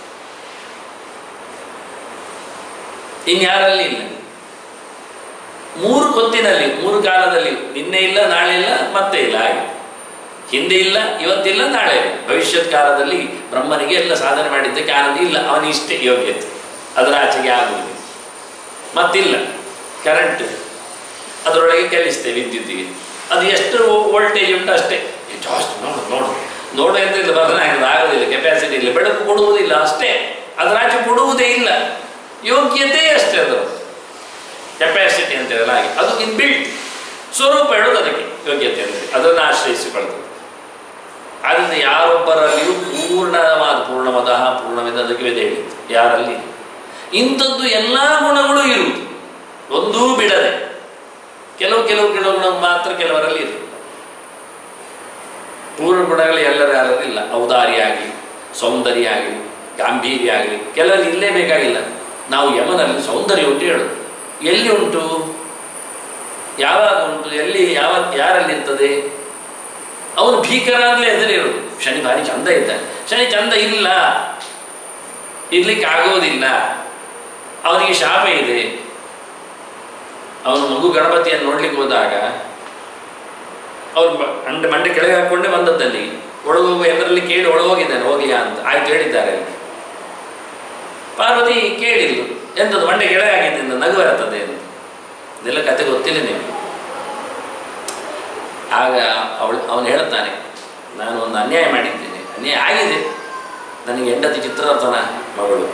ಇನ್ಯಾರಲ್ಲಿ ಇಲ್ಲ ಮೂರು ಹೊತ್ತಿನಲ್ಲಿ ಮೂರು ಕಾಲದಲ್ಲಿ ನಿನ್ನೆ ಇಲ್ಲ ನಾಳೆ ಇಲ್ಲ ಮತ್ತೆ ಇಲ್ಲ ಹಾಗೆ ಹಿಂದೆ ಇಲ್ಲ ಇವತ್ತಿಲ್ಲ ನಾಳೆ ಇಲ್ಲ ಭವಿಷ್ಯತ್ ಕಾಲದಲ್ಲಿ ಬ್ರಹ್ಮನಿಗೆ ಎಲ್ಲ ಸಾಧನೆ ಮಾಡಿದ್ದಕ್ಕೆ ಆನಂದ ಇಲ್ಲ ಅವನಿಷ್ಟೇ ಯೋಗ್ಯತೆ ಅದರ ಆಚೆಗೆ ಆಗುವುದಿಲ್ಲ ಮತ್ತಿಲ್ಲ ಕರೆಂಟ್ ಅದರೊಳಗೆ ಕೆಲಸ್ತೇ ವಿದ್ಯುತ್ತಿಗೆ ಅದು ಎಷ್ಟು ವೋಲ್ಟೇಜ್ ಉಂಟು ಅಷ್ಟೇ ಏ, ಜಾಸ್ತಿ ನೋಡು ನೋಡು ನೋಡು ಅಂತ ಇಲ್ಲ ಬದಲಾಗೋದು ಆಗೋದಿಲ್ಲ ಕೆಪಾಸಿಟಿ ಇಲ್ಲ ಬೆಳಕು ಕೊಡುವುದಿಲ್ಲ ಅಷ್ಟೇ ಅದರ ಆಚೆ ಕೊಡುವುದೇ ಇಲ್ಲ ಯೋಗ್ಯತೆ ಅಷ್ಟೇ ಅದರ ಕೆಪಾಸಿಟಿ ಅಂತ ಹೇಳಲ್ಲ ಹಾಗೆ ಅದು ಇನ್ಬಿಲ್ಟ್ ಸ್ವರೂಪ ಹೇಳೋದು ಅದಕ್ಕೆ ಯೋಗ್ಯತೆ ಅಂದರೆ ಅದನ್ನು ಆಶ್ರಯಿಸಿಕೊಳ್ಳುತ್ತದೆ ಆದ್ದರಿಂದ ಯಾರೊಬ್ಬರಲ್ಲಿಯೂ ಪೂರ್ಣವಾದ ಪೂರ್ಣಮದಃ ಪೂರ್ಣವಿದ ಅದಕ್ಕೆ ವೇದ ಹೇಳಿತ್ತು ಯಾರಲ್ಲಿ ಇಂಥದ್ದು ಎಲ್ಲ ಗುಣಗಳು ಇರುವುದು ಒಂದೂ ಬಿಡದೆ ಕೆಲವು ಕೆಲವು ಗುಣಗಳು ಮಾತ್ರ ಕೆಲವರಲ್ಲಿ ಇರು ಪೂರ್ಣ ಗುಣಗಳು ಎಲ್ಲರ ಯಾರಲ್ಲಿ ಇಲ್ಲ ಔದಾರ್ಯ ಆಗಲಿ ಸೌಂದರ್ಯ ಆಗಲಿ ಗಾಂಭೀರ್ಯ ಆಗಲಿ ಕೆಲವರಲ್ಲಿ ಇಲ್ಲೇ ಬೇಕಾಗಿಲ್ಲ ನಾವು ಯಮನಲ್ಲಿ ಸೌಂದರ್ಯ ಉಂಟು ಹೇಳು ಎಲ್ಲಿ ಉಂಟು ಯಾವಾಗ ಉಂಟು ಎಲ್ಲಿ ಯಾವ ಯಾರಲ್ಲಿ ಇರ್ತದೆ ಅವನು ಭೀಕರ ಅಂತಲೇ ಹೆಸರಿರೋದು ಶನಿ ಭಾರಿ ಚಂದ ಇದ್ದಾನೆ ಶನಿ ಚಂದ ಇಲ್ಲ ಇರ್ಲಿಕ್ಕೆ ಆಗೋದಿಲ್ಲ ಅವನಿಗೆ ಶಾಪ ಇದೆ ಅವನು ಮಗು ಗಣಪತಿಯನ್ನು ನೋಡ್ಲಿಕ್ಕೆ ಹೋದಾಗ ಅವ್ರು ಬ- ಅಂಡೆ ಮಂಡೆ ಕೆಳಗೆ ಹಾಕೊಂಡೇ ಬಂದದ್ದಲ್ಲಿ ಒಳಗೋಗುವ ಎಲ್ಲರಲ್ಲಿ ಕೇಳಿ ಒಳಗೋಗಿದ್ದಾನೆ ಹೋಗ್ಲಿಯಾ ಅಂತ ಆಯ್ತು ಹೇಳಿದ್ದಾರೆ ಅಲ್ಲಿ ಪಾರ್ವತಿ ಕೇಳಿದ್ಲು ಎಂಥದ್ದು ಮಂಡೆ ಕೆಳಗೆ ಆಗಿದ್ದರಿಂದ ನಗು ಬರ್ತದೆ ಅಂತ ಇದೆಲ್ಲ ಕತೆ ಗೊತ್ತಿಲ್ಲ ನಿಮಗೆ ಆಗ ಅವಳು ಅವನು ಹೇಳ್ತಾನೆ ನಾನು ಒಂದು ಅನ್ಯಾಯ ಮಾಡಿದ್ದೇನೆ ಅನ್ಯಾಯ ಆಗಿದೆ ನನಗೆ ಹೆಂಡತಿ ಚಿತ್ರರಥನ ಮಗಳು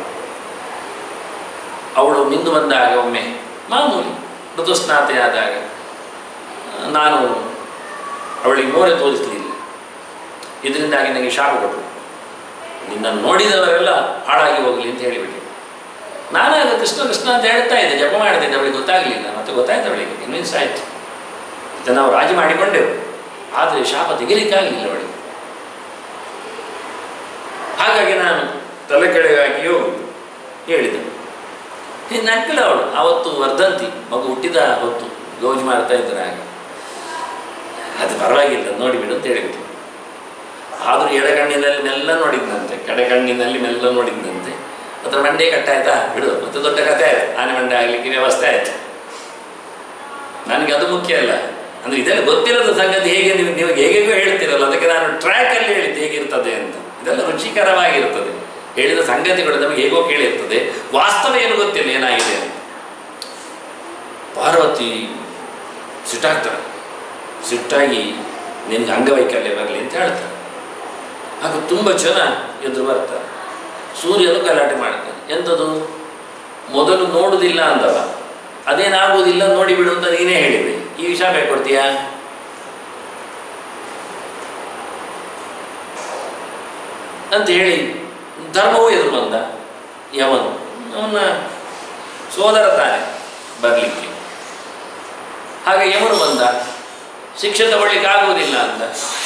ಅವಳು ಮಿಂದು ಬಂದಾಗ ಒಮ್ಮೆ ಮಾಮೂಲಿ ಋತುಸ್ನಾತೆಯಾದಾಗ ನಾನು ಅವಳಿಗೆ ಮೋರೆ ತೋರಿಸಲಿಲ್ಲ ಇದರಿಂದಾಗಿ ನನಗೆ ಶಾಪ ಕೊಟ್ಟರು ನಿನ್ನನ್ನು ನೋಡಿದವರೆಲ್ಲ ಹಾಳಾಗಿ ಹೋಗಲಿ ಅಂತ ಹೇಳಿಬಿಟ್ಟು ನಾನಾಗ ಕೃಷ್ಣ ಕೃಷ್ಣ ಅಂತ ಹೇಳ್ತಾ ಇದ್ದೆ ಜಪ ಮಾಡಿದ್ದೆ ಅವಳಿಗೆ ಗೊತ್ತಾಗಲಿಲ್ಲ ಮತ್ತೆ ಗೊತ್ತಾಯ್ತು ಅವಳಿಗೆ ಕನ್ವಿನ್ಸ್ ಆಯಿತು ಮತ್ತೆ ನಾವು ರಾಜಿ ಮಾಡಿಕೊಂಡೆವು ಆದರೆ ಶಾಪ ತೆಗಿಲಿಕ್ಕಾಗಲಿಲ್ಲ ಅವಳಿಗೆ ಹಾಗಾಗಿ ನಾನು ತಲೆ ಕೆಳಗೆ ಹಾಕಿ ಹೋಗು ಹೇಳಿದೆ ನಕ್ಕಳ ಅವಳು ಆವತ್ತು ವರ್ಧಂತಿ ಮಗು ಹುಟ್ಟಿದ ಹೊತ್ತು ಗೌಜ್ ಮಾಡ್ತಾ ಇದ್ದಾರೆ ಹಾಗೆ ಅದು ಪರವಾಗಿಲ್ಲ ನೋಡಿಬಿಡು ಅಂತ ಹೇಳಿಬಿಟ್ಟು ಆದರೂ ಎಡಗಣ್ಣಿನಲ್ಲಿ ಮೆಲ್ಲ ನೋಡಿದ್ದಂತೆ ಕಡೆಗಣ್ಣಿನಲ್ಲಿ ಮೆಲ್ಲ ನೋಡಿದ್ದಂತೆ ಅದರ ಮಂಡೆ ಕಟ್ಟಾಯ್ತಾ ಬಿಡು ಮತ್ತೆ ದೊಡ್ಡ ಕಥೆ ಆಯ್ತು ಆನೆ ಮಂಡೆ ಆಗಲಿಕ್ಕೆ ವ್ಯವಸ್ಥೆ ಆಯ್ತು ನನಗೆ ಅದು ಮುಖ್ಯ ಅಲ್ಲ ಅಂದ್ರೆ ಇದೆಲ್ಲ ಗೊತ್ತಿರೋದ ಸಂಗತಿ ಹೇಗೆ ನೀವು ನೀವು ಹೇಗೆಗೋ ಹೇಳ್ತಿರಲ್ಲ ಅದಕ್ಕೆ ನಾನು ಟ್ರ್ಯಾಕಲ್ಲಿ ಹೇಳಿದ್ದು ಹೇಗಿರ್ತದೆ ಅಂತ ಇದೆಲ್ಲ ರುಚಿಕರವಾಗಿರ್ತದೆ ಹೇಳಿದ ಸಂಗತಿಗಳು ನಮಗೆ ಹೇಗೋ ಕೇಳಿರ್ತದೆ ವಾಸ್ತವ ಏನು ಗೊತ್ತಿಲ್ಲ ಏನಾಗಿದೆ ಅಂತ ಪಾರ್ವತಿ ಸಿಟ್ಟಾಗ್ತಾರೆ ಸಿಟ್ಟಾಗಿ ನಿನಗೆ ಅಂಗವೈಕಲ್ಯ ಬರಲಿ ಅಂತ ಹೇಳ್ತಾರೆ ಆಗ ತುಂಬ ಜನ ಎದುರು ಬರ್ತಾರೆ ಸೂರ್ಯನು ಗಲಾಟೆ ಮಾಡ್ತಾನೆ ಎಂಥದ್ದು ಮೊದಲು ನೋಡುವುದಿಲ್ಲ ಅಂದವ ಅದೇನಾಗುವುದಿಲ್ಲ ನೋಡಿಬಿಡು ಅಂತ ನೀನೇ ಹೇಳಿದೆ ಈ ವಿಷಯ ಬೇಕೊಡ್ತೀಯಾ ಅಂತ ಹೇಳಿ ಧರ್ಮವೂ ಎದುರು ಬಂದ ಯವನು ಅವನ ಸೋದರ ತಾನೆ ಬರಲಿಕ್ಕೆ ಹಾಗೆ ಯಮನು ಬಂದ ಶಿಕ್ಷೆ ತಗೊಳ್ಳಿಕ್ಕೆ ಆಗುವುದಿಲ್ಲ ಅಂತ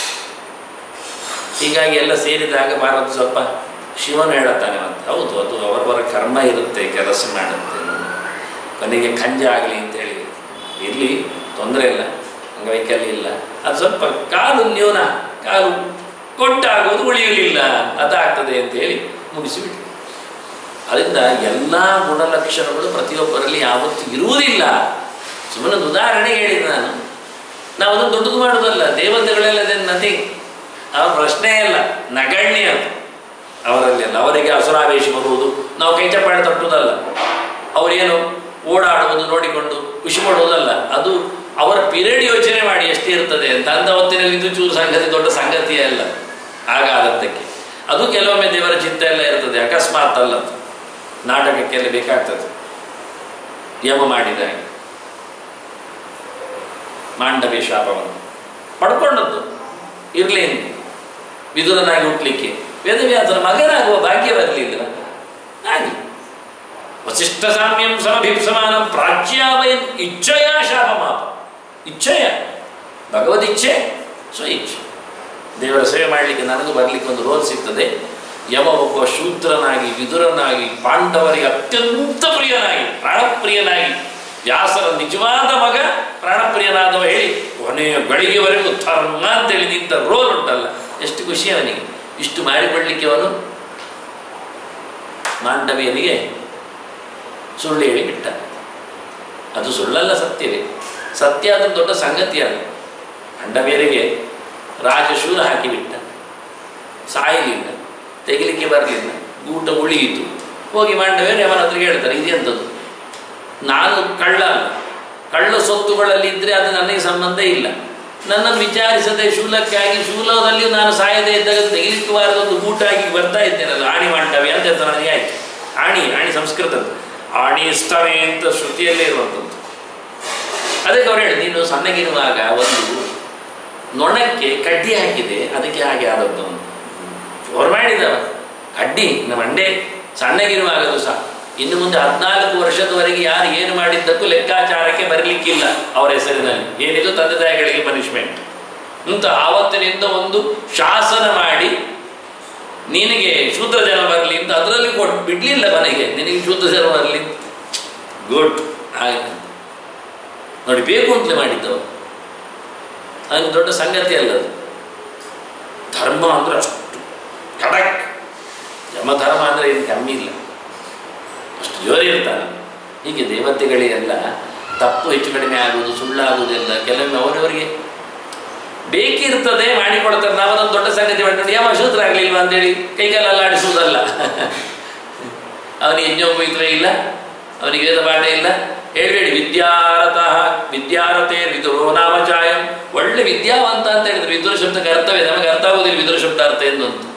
ಹೀಗಾಗಿ ಎಲ್ಲ ಸೇರಿದಾಗ ಭಾರತ ಸ್ವಲ್ಪ ಶಿವನು ಹೇಳುತ್ತಾನೆ ಅಂತ ಹೌದು ಅದು ಅವರವರ ಕರ್ಮ ಇರುತ್ತೆ ಕೆಲಸ ಮಾಡುತ್ತೆ ಕೊನೆಗೆ ಕಂಜ ಆಗಲಿ ಅಂತ ಹೇಳಿ ಇರಲಿ ತೊಂದರೆ ಇಲ್ಲ ಅಂಗವೈಕಲ್ಯ ಇಲ್ಲ ಅದು ಸ್ವಲ್ಪ ಕಾಲು ನ್ಯೂನ ಕಾಲು ಕೊಟ್ಟಾಗೋದು ಉಳಿಯಲಿಲ್ಲ ಅದಾಗ್ತದೆ ಅಂತ ಹೇಳಿ ಮುಗಿಸಿಬಿಟ್ಟು ಅದರಿಂದ ಎಲ್ಲ ಗುಣಲಕ್ಷಣಗಳು ಪ್ರತಿಯೊಬ್ಬರಲ್ಲಿ ಯಾವತ್ತೂ ಇರುವುದಿಲ್ಲ ಸುಮ್ಮನೆ ಒಂದು ಉದಾಹರಣೆ ಹೇಳಿದೆ ನಾನು ನಾವು ಅದನ್ನು ದೊಡ್ಡದು ಮಾಡೋದಲ್ಲ ದೇವತೆಗಳೆಲ್ಲ ನಥಿಂಗ್ ಅವ್ರ ಪ್ರಶ್ನೆ ಇಲ್ಲ ನಗಣ್ಯ ಅದು ಅವರಲ್ಲಿ ಅಲ್ಲ ಅವರಿಗೆ ಅಸುರಾವೇಶ ಬರುವುದು ನಾವು ಕೈ ಚಪ್ಪಾಳೆ ತಟ್ಟುವುದಲ್ಲ ಅವರೇನು ಓಡಾಡುವುದು ನೋಡಿಕೊಂಡು ಖುಷಿ ಪಡುವುದಲ್ಲ ಅದು ಅವರ ಪಿರಿಯಡ್ ಯೋಚನೆ ಮಾಡಿ ಎಷ್ಟು ಇರ್ತದೆ ಅಂತ ಅಂದ ಹೊತ್ತಿನಲ್ಲಿ ಇದು ಚೂರು ಸಂಗತಿ ದೊಡ್ಡ ಸಂಗತಿಯೇ ಅಲ್ಲ ಆಗಾದದ್ದಕ್ಕೆ ಅದು ಕೆಲವೊಮ್ಮೆ ದೇವರ ಚಿಂತೆ ಎಲ್ಲ ಇರ್ತದೆ ಅಕಸ್ಮಾತ್ ಅಲ್ಲ ಅದು. ನಾಟಕಕ್ಕೆಲ್ಲ ಬೇಕಾಗ್ತದೆ ಯಮ ಮಾಡಿದಾಗ ಮಾಂಡವ್ಯ ಶಾಪವನ್ನು ಪಡ್ಕೊಂಡದ್ದು ಇರಲಿ ವಿದುರನಾಗಿ ಹುಟ್ಟಲಿಕ್ಕೆ ವೇದವ್ಯಾಸನ ಮಗನಾಗುವ ಭಾಗ್ಯ ಬರಲಿಲ್ಲ ಆಗಲಿ ವಸಿಷ್ಠ ಸಾಮ್ಯಂ ಸಮಭಿಪ್ಸಮಾನ ಪ್ರಾಚ್ಯಾವಯನ್ ಇಚ್ಛೆಯ ಶಾಪ ಮಾಪ ಇಚ್ಛೆಯ ಭಗವದ್ ಇಚ್ಛೆ ಸ್ವ ಇಚ್ಛೆ ದೇವರ ಸೇವೆ ಮಾಡಲಿಕ್ಕೆ ನನಗೂ ಬರಲಿಕ್ಕೆ ಒಂದು ರೋಲ್ ಸಿಗ್ತದೆ ಯಮ ಒಬ್ಬ ಶೂದ್ರನಾಗಿ ವಿದುರನಾಗಿ ಪಾಂಡವರಿಗೆ ಅತ್ಯಂತ ಪ್ರಿಯನಾಗಿ ಪ್ರಾಣಪ್ರಿಯನಾಗಿ ವ್ಯಾಸರ ನಿಜವಾದ ಮಗ ಪ್ರಾಣಪ್ರಿಯನಾದವ ಹೇಳಿ ಕೊನೆಯ ಗಳಿಗೆವರೆಗೂ ಧರ್ಮ ಅಂತೇಳಿ ನಿಂತ ರೋಲ್ ಉಂಟಲ್ಲ ಎಷ್ಟು ಖುಷಿ ಅವನಿಗೆ ಇಷ್ಟು ಮಾಡಿಕೊಳ್ಳಿಕ್ಕೆ ಅವನು ಮಾಂಡವಿಯನಿಗೆ ಸುಳ್ಳು ಹೇಳಿ ಬಿಟ್ಟ ಅದು ಸುಳ್ಳಲ್ಲ ಸತ್ಯವೇ ಸತ್ಯ ಅದು ದೊಡ್ಡ ಸಂಗತಿ ಅಲ್ಲ ಮಾಂಡವಿಯರಿಗೆ ರಾಜಶೂಲ ಹಾಕಿಬಿಟ್ಟ ಸಾಯಲಿಲ್ಲ ತೆಗಿಲಿಕ್ಕೆ ಬರಲಿಲ್ಲ ಊಟ ಉಳಿಯಿತು ಹೋಗಿ ಮಾಂಡವಿಯರು ಅವನ ಹತ್ರ ಹೇಳ್ತಾರೆ ಇದೆಂಥದ್ದು ನಾನು ಕಳ್ಳ ಅಲ್ಲ ಕಳ್ಳ ಸೊತ್ತುಗಳಲ್ಲಿ ಇದ್ದರೆ ಅದು ನನಗೆ ಸಂಬಂಧ ಇಲ್ಲ ನನ್ನನ್ನು ವಿಚಾರಿಸದೆ ಶೂಲಕ್ಕಾಗಿ ಶೂಲದಲ್ಲಿ ನಾನು ಸಾಯದೆ ಇದ್ದಾಗ ತೆಗಿಲಿಕ್ಕೆ ಬಾರದು ಒಂದು ಗೂಟಾಗಿ ಬರ್ತಾ ಇದ್ದೇನಲ್ಲ ಆಣಿ ಮಾಂಡವ್ಯ ಅಂತ ಹೇಳ್ತಾರೆ ನನಗೆ ಆಯ್ತು ಆಣಿ ಆಣಿ ಸಂಸ್ಕೃತದ್ದು ಆಣಿ ಇಷ್ಟವೇ ಅಂತ ಶ್ರುತಿಯಲ್ಲೇ ಇರುವಂಥದ್ದು ಅದಕ್ಕೆ ಅವ್ರು ಹೇಳಿ ನೀನು ಸಣ್ಣಗಿರುವಾಗ ಒಂದು ನೊಣಕ್ಕೆ ಕಡ್ಡಿ ಹಾಕಿದೆ ಅದಕ್ಕೆ ಹಾಗೆ ಆದದ್ದು ಅಂತ. ಅವ್ರು ಮಾಡಿದವ ಅಡ್ಡಿ ನಮ್ಮ ಅಂಡೆ ಸಣ್ಣಗಿರುವಾಗದು ಸಹ ಇನ್ನು ಮುಂದೆ ಹದಿನಾಲ್ಕು ವರ್ಷದವರೆಗೆ ಯಾರು ಏನು ಮಾಡಿದ್ದಕ್ಕೂ ಲೆಕ್ಕಾಚಾರಕ್ಕೆ ಬರಲಿಕ್ಕಿಲ್ಲ ಅವರ ಹೆಸರಿನಲ್ಲಿ ಏನಿದು ತಂದೆ ತಾಯಿಗಳಿಗೆ ಪನಿಷ್ಮೆಂಟ್ ಅಂತ ಆವತ್ತಿನಿಂದ ಒಂದು ಶಾಸನ ಮಾಡಿ ನಿನಗೆ ಶೂದ್ರ ಜನ ಬರಲಿ ಅಂತ ಅದರಲ್ಲಿ ಕೊಟ್ಟು ಬಿಡ್ಲಿಲ್ಲ ಮನೆಗೆ ನಿನಗೆ ಶೂದ್ರ ಜನ ಬರಲಿ ಗುಡ್ ಹಾಗೆ ನೋಡಿ ಬೇಕು ಅಂತಲೇ ಮಾಡಿದ್ದವು ಅದು ದೊಡ್ಡ ಸಂಗತಿ ಅಲ್ಲ ಅದು ಧರ್ಮ ಅಂದ್ರೆ ಅಷ್ಟು ಖಡಕ್ ಯಮಧರ್ಮ ಅಂದರೆ ಏನು ಕಮ್ಮಿ ಇಲ್ಲ ಅಷ್ಟು ಜೋರಿ ಇರ್ತಾನೆ ಹೀಗೆ ದೇವತೆಗಳಿಗೆಲ್ಲ ತಪ್ಪು ಹೆಚ್ಚು ಕಡಿಮೆ ಆಗುವುದು ಸುಳ್ಳಾಗುವುದಿಲ್ಲ ಕೆಲವೊಮ್ಮೆ ಅವರವರಿಗೆ ಬೇಕಿರ್ತದೆ ಮಾಡಿಕೊಡ್ತಾರೆ ನಾವು ಅದೊಂದು ದೊಡ್ಡ ಸಂಗತಿ ಮಾಡಿಕೊಂಡು ಯಾವ ಶೂದ್ರ ಆಗಲಿಲ್ವಾ ಅಂತೇಳಿ ಕೈಕಾಲೆಲ್ಲ ಆಡಿಸುವುದಲ್ಲ ಅವನಿಗೆ ಯಜ್ಞೋಪವಿತ್ವ ಇಲ್ಲ ಅವನಿಗೆ ವೇದ ಪಾಠ ಇಲ್ಲ ಹೇಳಬೇಡಿ ವಿದ್ಯಾರತಃ ವಿದ್ಯಾರತೆ ವಿದುರೋ ನಾಮಚಾಯಂ ಒಳ್ಳೆ ವಿದ್ಯಾವಂತ ಅಂತ ಹೇಳಿದ್ರು ವಿದುರ ಶಬ್ದಕ್ಕೆ ಅರ್ಥವೇ ನಮಗೆ ಅರ್ಥ ಆಗುವುದಿಲ್ಲ ವಿದುರ ಶಬ್ದ ಅರ್ಥ ಏನು ಅಂತ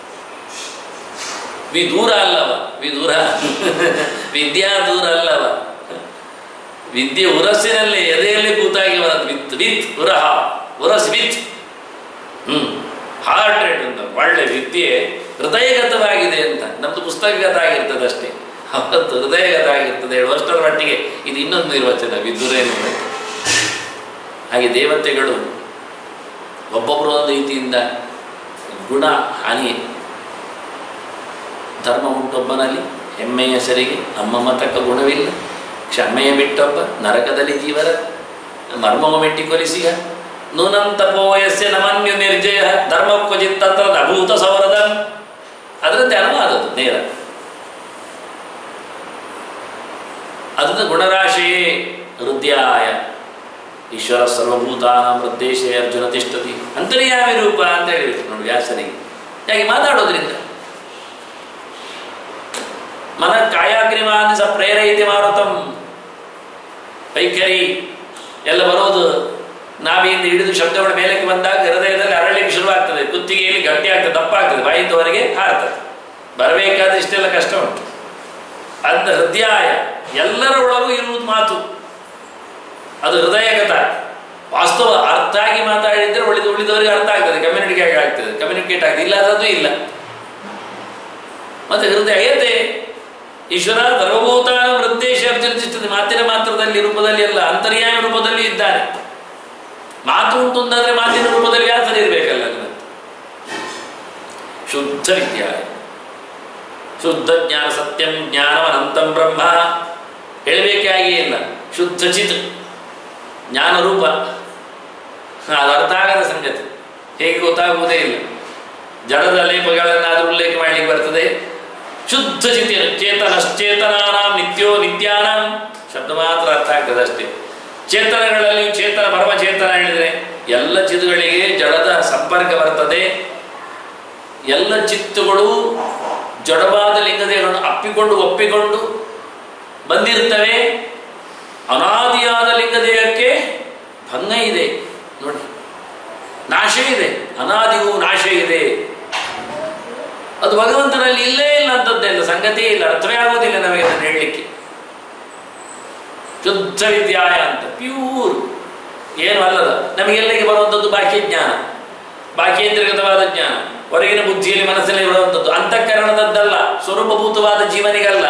ವಿದೂರ ಅಲ್ಲವ ವಿದೂರ ವಿದ್ಯಾ ದೂರ ಅಲ್ಲವ ವಿದ್ಯೆ ಉರಸ್ಸಿನಲ್ಲಿ ಎದೆಯಲ್ಲಿ ಕೂತಾಗಿ ಬರದು ವಿತ್ ವಿತ್ ಉರಹ ಉರಸ್ ವಿತ್ ಹ್ಮ್ ಹಾರ್ಟ್ ರೇಟ್ ಅಂತ ಒಳ್ಳೆ ವಿದ್ಯೆ ಹೃದಯಗತವಾಗಿದೆ ಅಂತ ನಮ್ದು ಪುಸ್ತಕಗತ ಆಗಿರ್ತದೆ ಅಷ್ಟೇ ಅವತ್ತು ಹೃದಯಗತ ಆಗಿರ್ತದೆ ಹೇಳುವಷ್ಟರ ಮಟ್ಟಿಗೆ ಇದು ಇನ್ನೊಂದು ನಿರ್ವಚನ ವಿದುರ ಎನ್ನುವುದು ಹಾಗೆ ದೇವತೆಗಳು ಒಬ್ಬೊಬ್ಬರು ಒಂದು ರೀತಿಯಿಂದ ಗುಣ ಹಾನಿ ಧರ್ಮ ಉಂಟೊಬ್ಬನಲ್ಲಿ ಹೆಮ್ಮೆಯ ಸರಿಗೆ ಅಮ್ಮಮ್ಮ ತಕ್ಕ ಗುಣವಿಲ್ಲ ಕ್ಷಮೆಯ ಬಿಟ್ಟೊಬ್ಬ ನರಕದಲ್ಲಿ ಜೀವರ ಮರ್ಮವ ಮೆಟ್ಟಿಕೊಲಿಸಿಯ ನೂನಂತಪೋಯಸ್ಯ ನಮನ್ಯು ನಿರ್ಜಯ ಧರ್ಮ ಕ್ವಚಿತ್ತತ್ರ ಅಭೂತ ಸವರದ ಅದರಂತೆ ಅನುವಾದದ್ದು ನೇರ ಅದರಿಂದ ಗುಣರಾಶಿಯೇ ಹೃದಯಾಯ ಈಶ್ವರ ಸರ್ವಭೂತಾನಾಂ ಹೃದ್ದೇಶೇ ಅರ್ಜುನ ತಿಷ್ಠತಿ ಅಂತರ್ಯಾಮಿ ರೂಪ ಅಂತ ಹೇಳಿಬಿಟ್ಟು ನೋಡಿ ವ್ಯಾಸನಿಗೆ ಯಾಕೆ ಮಾತಾಡೋದ್ರಿಂದ ಮನ ಕಾಯಾಗ್ರಿಮಾನ್ ಸ ಪ್ರೇರಯಿತಿ ಮಾರುತಂ ವೈಖರಿ ಎಲ್ಲ ಬರೋದು ನಾಭಿಯಿಂದ ಹಿಡಿದು ಶಬ್ದಗಳು ಮೇಲಕ್ಕೆ ಬಂದಾಗ ಹೃದಯದಲ್ಲಿ ಅರಳಿಗೆ ಶುರುವಾಗ್ತದೆ ಕುತ್ತಿಗೆಯಲ್ಲಿ ಗಟ್ಟಿ ಆಗ್ತದೆ ದಪ್ಪ ಆಗ್ತದೆ ಬಾಯಿಂದವರೆಗೆ ಹಾರ್ತದೆ ಬರಬೇಕಾದ್ರೆ ಇಷ್ಟೆಲ್ಲ ಕಷ್ಟ ಉಂಟು ಅಂತ ಹೃದಯಾಯ ಎಲ್ಲರ ಒಳಗೂ ಇರುವುದು ಮಾತು ಅದು ಹೃದಯಗತ ವಾಸ್ತವ ಅರ್ಥ ಆಗಿ ಮಾತಾಡಿದ್ರೆ ಉಳಿದು ಉಳಿದವರಿಗೆ ಅರ್ಥ ಆಗ್ತದೆ ಕಮ್ಯುನಿಕೇಟ್ ಆಗ್ತದೆ ಕಮ್ಯುನಿಕೇಟ್ ಆಗ್ತದೆ ಇಲ್ಲ ಅದದು ಇಲ್ಲ ಮತ್ತೆ ಹೃದಯ ಏತೆ ಈಶ್ವರ ಸರ್ವಭೂತಾನ ವೃದ್ದೇಶ ಅರ್ಜಿಸ್ತದೆ ಮಾತಿನ ಮಾತ್ರದಲ್ಲಿ ರೂಪದಲ್ಲಿ ಅಲ್ಲ ಅಂತರ್ಯಾಮ ರೂಪದಲ್ಲಿ ಇದ್ದಾನೆ ಮಾತು ಉಂಟು ಅಂತಂದ್ರೆ ಮಾತಿನ ರೂಪದಲ್ಲಿ ವ್ಯಾಸನ ಇರಬೇಕಲ್ಲ ಅದರಲ್ಲಿ. ಶುದ್ಧ ವಿದ್ಯಾ ಶುದ್ಧ ಜ್ಞಾನ ಸತ್ಯಂ ಜ್ಞಾನವನಂತಂ ಬ್ರಹ್ಮ ಹೇಳಬೇಕಾಗಿಯೇ ಇಲ್ಲ ಶುದ್ಧ ಚಿತ್ ಜ್ಞಾನ ರೂಪ ಅದು ಅರ್ಥ ಆಗದ ಸಂಗತಿ ಹೇಗೆ ಗೊತ್ತಾಗುವುದೇ ಇಲ್ಲ ಜಡದ ಲೇಪಗಳನ್ನಾದರೂ ಉಲ್ಲೇಖ ಮಾಡಲಿಕ್ಕೆ ಬರ್ತದೆ ಶುದ್ಧ ಚಿತಿಯನು ಚೇತನಶ್ಚೇತನಾನಾಂ ನಿತ್ಯೋ ನಿತ್ಯಾನಾಂ ಶಬ್ದ ಮಾತ್ರ ಅರ್ಥ ಆಗ್ತದೆ ಅಷ್ಟೇ ಚೇತನಗಳಲ್ಲಿ ಚೇತನ ಪರಮಚೇತನ ಹೇಳಿದರೆ ಎಲ್ಲ ಚಿತ್ತುಗಳಿಗೆ ಜಡದ ಸಂಪರ್ಕ ಬರ್ತದೆ ಎಲ್ಲ ಚಿತ್ತುಗಳು ಜಡವಾದ ಲಿಂಗದೇಹಗಳನ್ನು ಅಪ್ಪಿಕೊಂಡು ಒಪ್ಪಿಕೊಂಡು ಬಂದಿರ್ತವೆ ಅನಾದಿಯಾದ ಲಿಂಗದೇಹಕ್ಕೆ ಭಂಗ ಇದೆ ನೋಡಿ ನಾಶ ಇದೆ ಅನಾದಿಗೂ ನಾಶ ಇದೆ ಅದು ಭಗವಂತನಲ್ಲಿ ಇಲ್ಲೇ ಇಲ್ಲ ಅಂತದ್ದೆಲ್ಲ ಸಂಗತಿಯೇ ಇಲ್ಲ ಅರ್ಥವೇ ಆಗೋದಿಲ್ಲ ನಮಗೆ ಅದನ್ನು ಹೇಳಲಿಕ್ಕೆ ಶುದ್ಧ ವಿದ್ಯಾಯ ಅಂತ ಪ್ಯೂರ್ ಏನು ಅಲ್ಲದ ನಮಗೆಲ್ಲಿಗೆ ಬರುವಂಥದ್ದು ಬಾಹ್ಯ ಜ್ಞಾನ ಬಾಹ್ಯೇಂದ್ರಿಗತವಾದ ಜ್ಞಾನ ಹೊರಗಿನ ಬುದ್ಧಿಯಲ್ಲಿ ಮನಸ್ಸಿನಲ್ಲಿ ಬರುವಂಥದ್ದು ಅಂತಃಕರಣದದ್ದಲ್ಲ ಸ್ವರೂಪಭೂತವಾದ ಜೀವನಿಗಲ್ಲ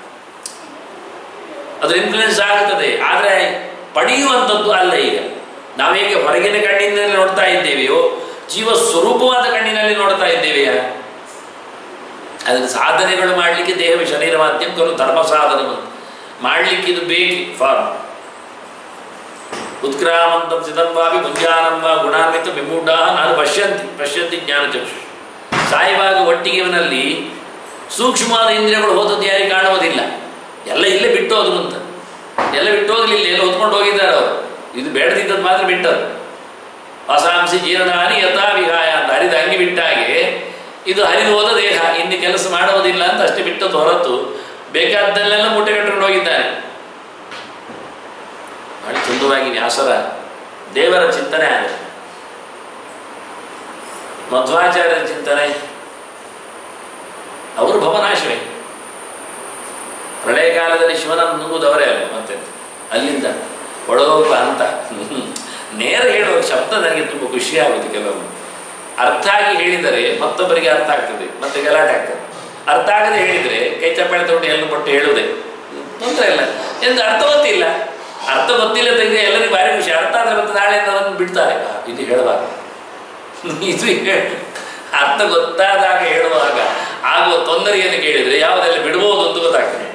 ಅದು ಇನ್ಫ್ಲುಯೆನ್ಸ್ ಆಗುತ್ತದೆ ಆದರೆ ಪಡೆಯುವಂಥದ್ದು ಅಲ್ಲ ಈಗ ನಾವೇಗೆ ಹೊರಗಿನ ಕಣ್ಣಿನಲ್ಲಿ ನೋಡ್ತಾ ಇದ್ದೇವೆಯೋ ಜೀವ ಸ್ವರೂಪವಾದ ಕಣ್ಣಿನಲ್ಲಿ ನೋಡ್ತಾ ಇದ್ದೇವೆಯಾ ಅದನ್ನು ಸಾಧನೆಗಳು ಮಾಡಲಿಕ್ಕೆ ದೇಹ ಶರೀರ ಮಾಧ್ಯಮ ಕೆಲವು ಧರ್ಮ ಸಾಧನ ಮಾಡಲಿಕ್ಕೆ ಇದು ಬೇಕು ಫಾರ್ಮ್ ಉತ್ಕ್ರಾಮಂತಂ ಸಿದಂಬಾವಿ ಮುಂಜಾನಂ ವಾ ಗುಣಾನ್ವಿತ ವಿಮೂಢ ನಾನು ಪಶ್ಯಂತಿ ಪಶ್ಯಂತಿ ಜ್ಞಾನಚಕ್ಷು ಸಾಯುವಾಗ ಒಟ್ಟಿಗೆ ಇವನಲ್ಲಿ ಸೂಕ್ಷ್ಮವಾದ ಇಂದ್ರಿಯಗಳು ಹೋದದ್ದು ಯಾರಿಗೆ ಕಾಣುವುದಿಲ್ಲ ಎಲ್ಲ ಇಲ್ಲೇ ಬಿಟ್ಟು ಹೋದ್ರು ಅಂತ ಎಲ್ಲ ಬಿಟ್ಟು ಹೋಗ್ಲಿಲ್ಲ ಎಲ್ಲ ಹೊತ್ಕೊಂಡು ಹೋಗಿದ್ದಾರೆ ಅವರು ಇದು ಬೇಡದಿದ್ದದ್ದು ಮಾತ್ರ ಬಿಟ್ಟರು ಹೊಸಾಂಸಿ ಜೀರ್ಣಾನಿ ಯಥಾ ವಿಹಾಯ ಅಂತ ಹರಿದ ಅಂಗಿ ಬಿಟ್ಟ ಹಾಗೆ ಇದು ಹರಿದು ಹೋದ ದೇಹ ಇನ್ನು ಕೆಲಸ ಮಾಡುವುದಿಲ್ಲ ಅಂತ ಅಷ್ಟೇ ಬಿಟ್ಟದ್ದು ಹೊರತು ಬೇಕಾದ್ದನ್ನೆಲ್ಲ ಮೂಟೆ ಕಟ್ಟಿಕೊಂಡು ಹೋಗಿದ್ದಾನೆ ಬಹಳ ಚಂದವಾಗಿ ವ್ಯಾಸರ ದೇವರ ಚಿಂತನೆ ಆಗ ಮಧ್ವಾಚಾರ್ಯರ ಚಿಂತನೆ ಅವರು ಭವನಾಶವೇ ಪ್ರಳಯ ಕಾಲದಲ್ಲಿ ಶಿವನನ್ನು ನುಂಗುದವರೇ ಅಲ್ಲ ಮತ್ತೆ ಅಲ್ಲಿಂದ ಒಳಗೋಪ ಅಂತ ನೇರ ಹೇಳುವ ಶಬ್ದ ನನಗೆ ತುಂಬ ಖುಷಿಯಾಗುತ್ತೆ ಕೆಲವೊಮ್ಮೆ ಅರ್ಥ ಆಗಿ ಹೇಳಿದರೆ ಮತ್ತೊಬ್ಬರಿಗೆ ಅರ್ಥ ಆಗ್ತದೆ ಮತ್ತೆ ಗಲಾಟೆ ಆಗ್ತದೆ ಅರ್ಥ ಆಗದೆ ಹೇಳಿದರೆ ಕೈ ಚಪ್ಪಾಳೆ ತೊಗೊಂಡು ಎಲ್ಲ ಕೊಟ್ಟು ಹೇಳುವುದೇ ತೊಂದರೆ ಇಲ್ಲ ಎಂದು ಅರ್ಥ ಗೊತ್ತಿಲ್ಲ ಅರ್ಥ ಗೊತ್ತಿಲ್ಲ ತೆಗೆದ್ರೆ ಎಲ್ಲರಿಗೂ ಭಾರಿ ಖುಷಿ ಅರ್ಥ ಆದರೆ ಮತ್ತೆ ನಾಳೆಯಿಂದ ಅದನ್ನು ಬಿಡ್ತಾರೆ ಆ, ಇದು ಹೇಳಬಾರ್ದು ಇದು ಹೇಳು. ಅರ್ಥ ಗೊತ್ತಾದಾಗ ಹೇಳುವಾಗ ಆಗುವ ತೊಂದರೆಯನ್ನು ಕೇಳಿದರೆ ಯಾವುದೆಲ್ಲ ಬಿಡ್ಬೋದು ಅಂತ ಗೊತ್ತಾಗ್ತದೆ